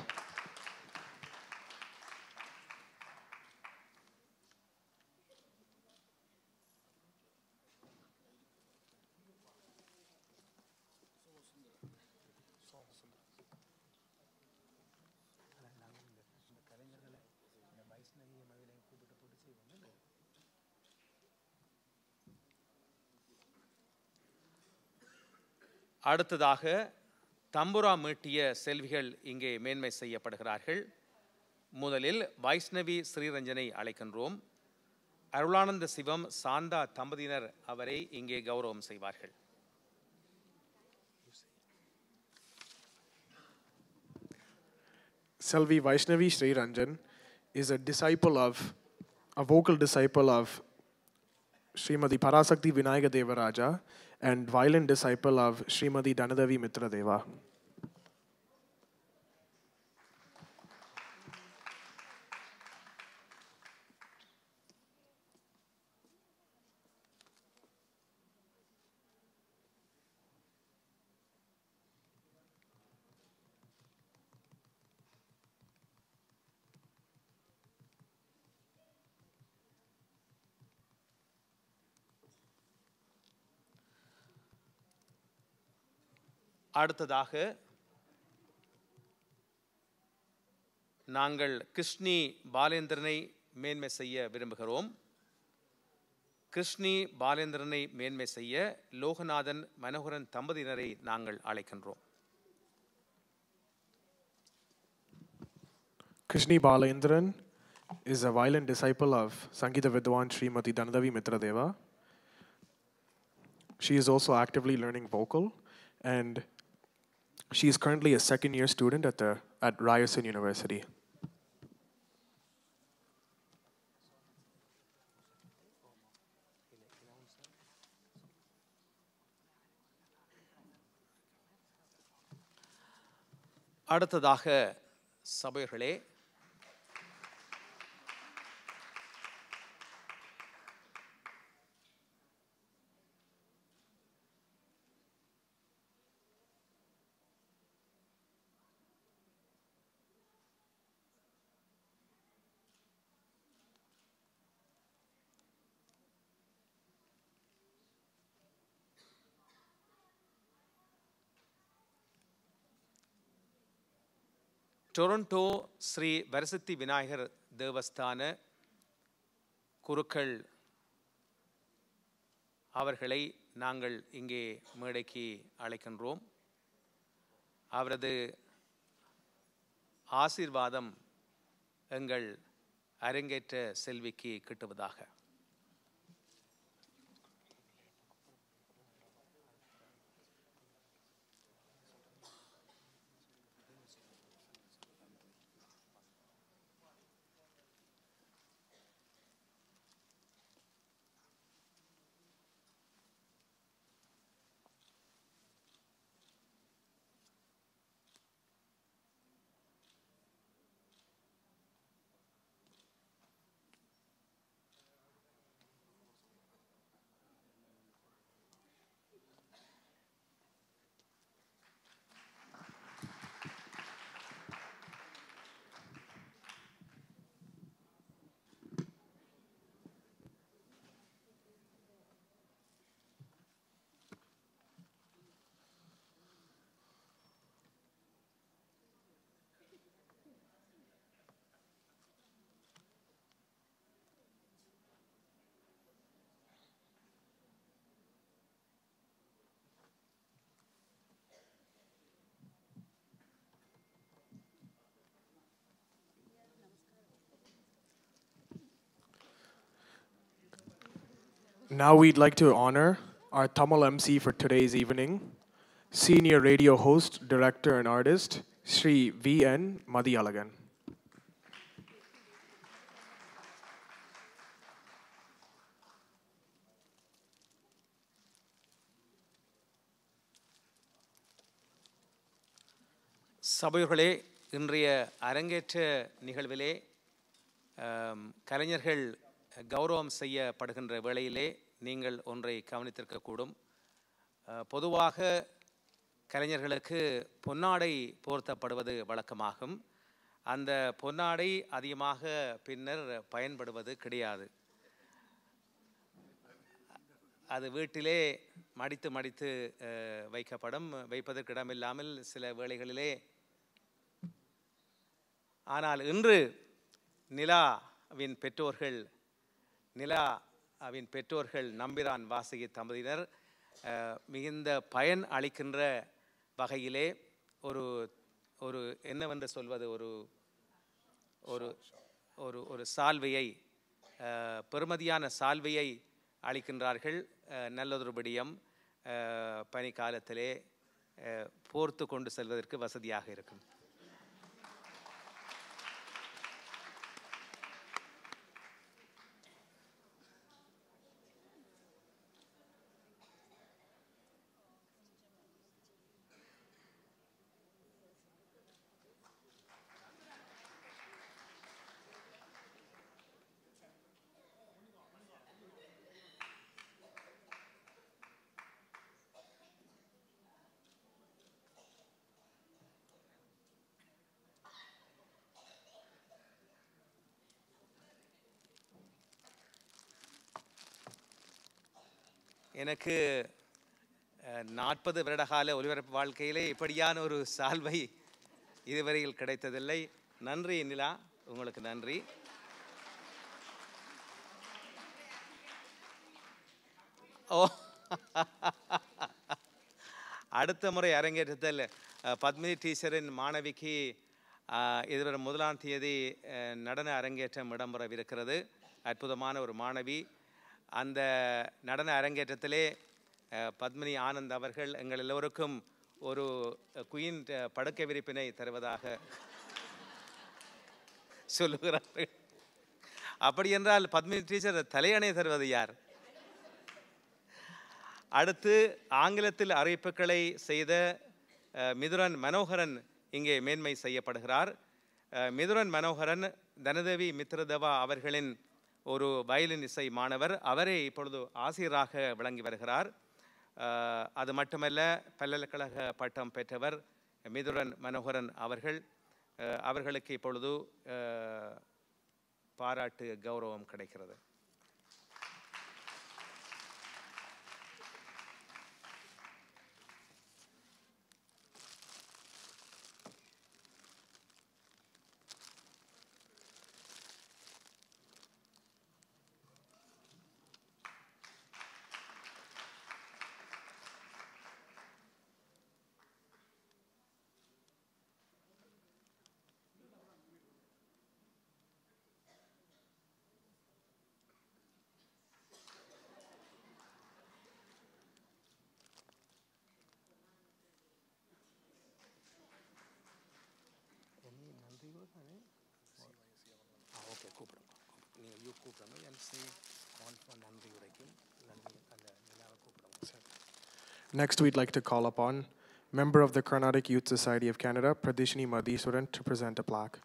அடுத்ததாக தம்புரா மீட்டிய செல்விகள் இங்கே மேன்மை செய்யப்படுகிறார்கள் முதலில் வைஷ்ணவி ஸ்ரீரஞ்சனை அழைக்கின்றோம் அருளானந்த சிவம் சாந்தா தம்பதியினர் அவரை இங்கே கௌரவம் செய்வார்கள் Selvi Vaishnavi Sri Ranjan is a disciple of, a vocal disciple of Srimati Parasakti Vinayaga Devaraja and violin disciple of Srimati Dhanadavi Mitra Deva. அடுத்ததாக நாங்கள் கிருஷ்ணி பாலேந்திரனை மேன்மை செய்ய விரும்புகிறோம் கிருஷ்ணி பாலேந்திரனை மேன்மை செய்ய லோகநாதன் மனோகரன் தம்பதியினரை நாங்கள் அழைக்கின்றோம் Krishni Balandran is a violin disciple of Sangita Vidwan Srimati Dhanadavi Mitra Deva. She is also actively learning vocal and she is currently a second year student at, the, at Ryerson University. அடுத்ததாக சபைகளே Toronto Sri Varasakthi Vinayagar Devasthana குருக்கள் அவர்களை நாங்கள் இங்கே மேடைக்கு அழைக்கின்றோம் அவரது ஆசீர்வாதம் எங்கள் அரங்கேற்ற செல்விக்கு கிட்டுவதாக Now we'd like to honor our Tamil MC for today's evening, senior radio host, director, and artist, Sri V.N. Madhyalagan. சபையோர்களே இன்றைய அரங்கேற்ற நிகழ்விலே ஆம், கலைஞர்கள் கௌரவம் செய்யப்படுகின்ற வேளையிலே நீங்கள் ஒன்றை கவனித்திருக்கக்கூடும் அஹ், பொதுவாக கலைஞர்களுக்கு பொன்னாடை போர்த்தப்படுவது வழக்கமாகும் அந்த பொன்னாடை அதிகமாக பின்னர் பயன்படுவது கிடையாது அது வீட்டிலே மடித்து மடித்து அஹ், வைக்கப்படும் வைப்பதற்கு இடமில்லாமல் சில வேளைகளிலே ஆனால் இன்று நிலாவின் பெற்றோர்கள் நிலாவின் பெற்றோர்கள் நம்பிரான் வாசகி தம்பதியினர் அஹ், மிகுந்த பயன் அளிக்கின்ற வகையிலே ஒரு ஒரு என்னவென்று சொல்வது ஒரு ஒரு ஒரு ஒரு சால்வையை அஹ், பெறுமதியான சால்வையை அளிக்கின்றார்கள் அஹ், நல்லதொரு விடியம் அஹ், பனிக்காலத்திலே அஹ், போர்த்து கொண்டு செல்வதற்கு வசதியாக இருக்கும் எனக்கு நாற்பது வருடகால ஒலிபரப்பு வாழ்க்கையிலே இப்படியான ஒரு சால்வை இதுவரையில் கிடைத்ததில்லை நன்றி நிலா உங்களுக்கு நன்றி ஓ அடுத்த முறை அரங்கேற்றத்தில் அஹ், பத்மினி டீச்சரின் மாணவிக்கு அஹ், எதிர்வரும் முதலாம் தேதி அஹ், நடன அரங்கேற்றம் இடம்பெறவிருக்கிறது அற்புதமான ஒரு மாணவி அந்த நடன அரங்கேற்றத்திலே அஹ், பத்மினி ஆனந்த் அவர்கள் எங்கள் எல்லோருக்கும் ஒரு குயின் படுக்கை விரிப்பினை தருவதாக சொல்லுகிறார்கள் அப்படி என்றால் பத்மினி டீச்சர் தலையணை தருவது யார் அடுத்து ஆங்கிலத்தில் அறிவிப்புகளை செய்த அஹ், மிதுரன் மனோகரன் இங்கே மேன்மை செய்யப்படுகிறார் அஹ், மிதுரன் மனோகரன் தனதேவி மித்ரதவா அவர்களின் ஒரு வயலின் இசை மாணவர் அவரே இப்பொழுது ஆசிரியராக விளங்கி வருகிறார் அஹ், அது மட்டுமல்ல பல்கலைக்கழக பட்டம் பெற்றவர் மிதுரன் மனோகரன் அவர்கள் அஹ், அவர்களுக்கு இப்பொழுது அஹ், பாராட்டு கௌரவம் கிடைக்கிறது ஓகே கூப்பிடுங்க நீங்கள் யூ கூப்பிடுங்க என்சி கான்ஃபர் நன்றி உரைக்கும் நன்றி அந்த நிலாவை கூப்பிடுங்க sir Next, we'd like to call upon member of the Carnatic Youth Society of Canada, Pradeshini Madhisuran, to present a plaque.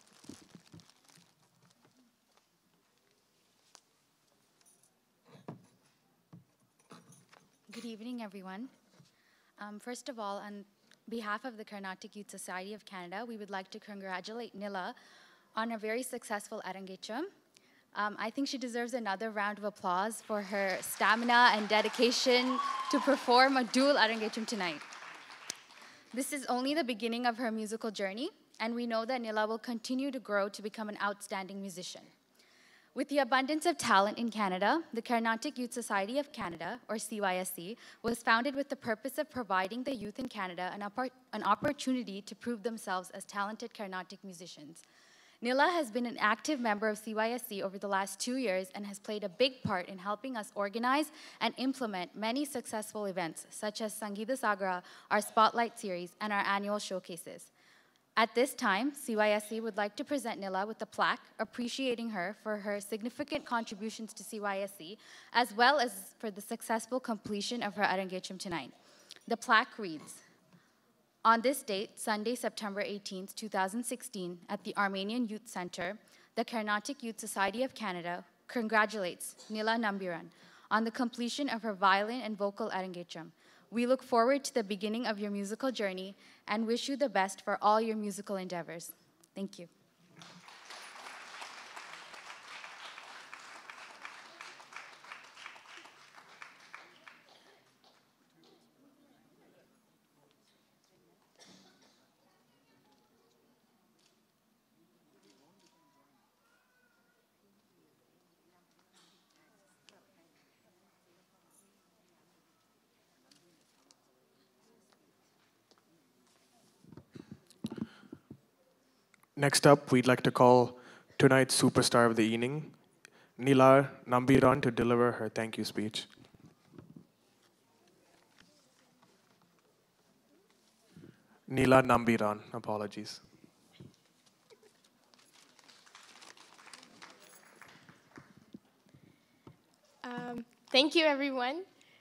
Good evening, everyone. Um, first of all, on behalf of the Carnatic Youth Society of Canada, we would like to congratulate Nila on a very successful Arangetram. Um, I think she deserves another round of applause for her stamina and dedication to perform a dual Arangetram tonight. This is only the beginning of her musical journey, and we know that Nila will continue to grow to become an outstanding musician. With the abundance of talent in Canada, the Carnatic Youth Society of Canada, or CYSC, was founded with the purpose of providing the youth in Canada an, oppor- an opportunity to prove themselves as talented Carnatic musicians. Nila has been an active member of CYSC over the last two years and has played a big part in helping us organize and implement many successful events, such as Sangeeta Sagra, our Spotlight series, and our annual showcases. At this time, CYSC would like to present Nila with a plaque appreciating her for her significant contributions to CYSC, as well as for the successful completion of her Arangacham tonight. The plaque reads, On this date, Sunday, September 18th, 2016, at the Armenian Youth Center, the Carnatic Youth Society of Canada congratulates Nila Nambiran on the completion of her violin and vocal arangetram. We look forward to the beginning of your musical journey and wish you the best for all your musical endeavors. Thank you. Next up, we'd like to call tonight's superstar of the evening, Nilar Nambiran, to deliver her thank you speech. Nila Nambiran, apologies. Um, thank you, everyone.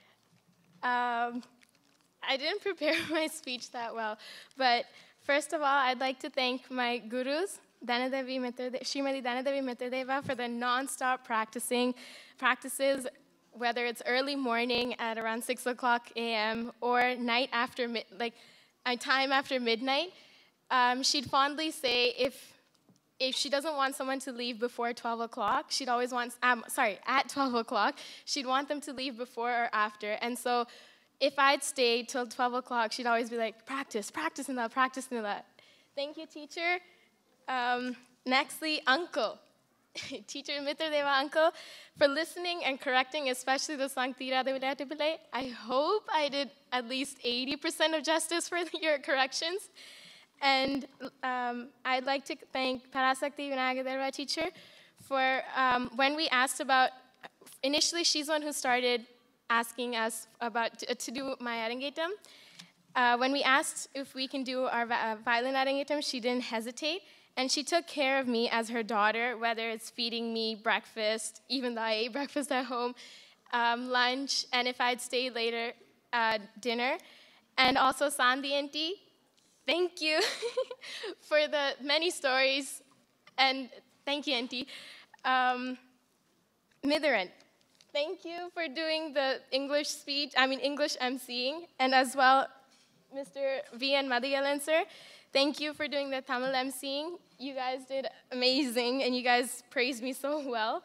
Um, I didn't prepare my speech that well, but first of all, I'd like to thank my gurus, Danadevi Mitrade- Srimati Danadevi Mitradeva, for the non-stop practicing practices, whether it's early morning at around 6 o'clock a.m. or night after, mid- like a time after midnight. Um, she'd fondly say if if she doesn't want someone to leave before 12 o'clock, she'd always want, um, sorry, at 12 o'clock, she'd want them to leave before or after. And so if I'd stay till 12 o'clock, she'd always be like, practice, practice in that, practice in that. Thank you, teacher. Um, nextly, uncle. teacher Mitradeva uncle, for listening and correcting, especially the song Tira de Vilayatipile. I hope I did at least 80% of justice for your corrections. And um, I'd like to thank Parasakti Vinagadarva teacher for um, when we asked about, initially she's the one who started asking us about to, to do my Arangetam. Uh, when we asked if we can do our vi- uh, violin Arangetam, she didn't hesitate. And she took care of me as her daughter, whether it's feeding me breakfast, even though I ate breakfast at home, um, lunch, and if I'd stay later, uh, dinner. And also Sandi Auntie, thank you for the many stories, and thank you, Auntie. Um, Mitharan, thank you for doing the English speech, I mean English emceeing, and as well, Mr. V. and Madhyalan, sir. Thank you for doing the Tamil emceeing. You guys did amazing, and you guys praised me so well.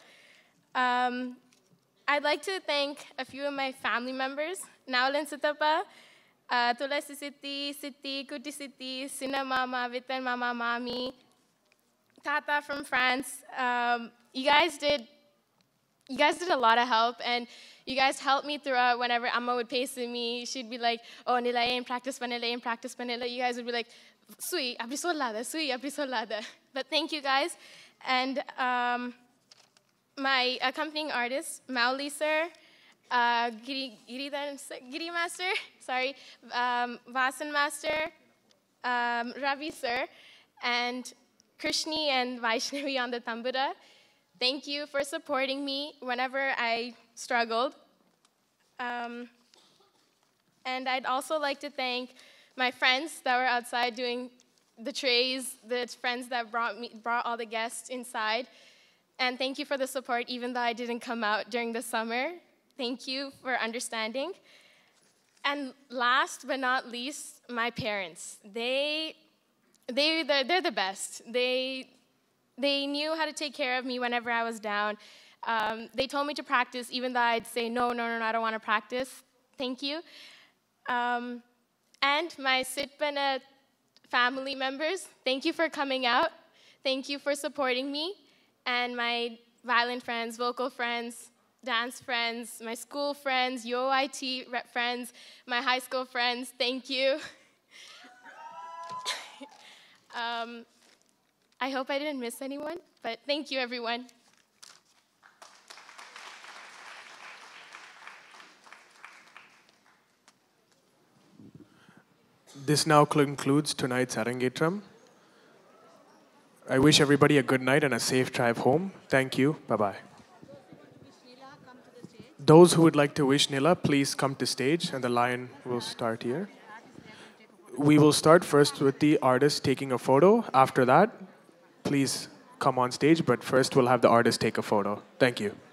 Um, I'd like to thank a few of my family members, Naulin Sitapa, uh, Tulasi Sitti, Sitti, Kuti Sitti, Sina Mama, Vitan Mama, Mami, Tata from France. Um, you guys did you guys did a lot of help and you guys helped me throughout whenever Amma would pace me. She'd be like, oh, Nilayen, practice panela, practice panela. You guys would be like, sui, apri sollada, sui, apri sollada. But thank you guys. And um, my accompanying artist, Mauli sir, uh, Giri, Giridharan sir- Giri master, sorry, um, Vasan master, um, Ravi sir, and Krishni and Vaishnavi on the tambura. Thank you for supporting me whenever I struggled. Um, and I'd also like to thank my friends that were outside doing the trays, the friends that brought me brought all the guests inside. And thank you for the support, even though I didn't come out during the summer. Thank you for understanding. And last but not least, my parents. They, they, they're, they're the best. They, they knew how to take care of me whenever I was down. Um, they told me to practice, even though I'd say, no, no, no, no I don't want to practice. Thank you. Um, and my Sitpana family members, thank you for coming out. Thank you for supporting me. And my violin friends, vocal friends, dance friends, my school friends, UOIT rep friends, my high school friends, thank you. um, I hope I didn't miss anyone, but thank you, everyone. This now concludes tonight's Arangetram. I wish everybody a good night and a safe drive home. Thank you. Bye bye. Those who would like to wish Nila, please come to stage and the line will start here. we will start first with the artist taking a photo. After that, please come on stage, but first we'll have the artist take a photo. Thank you.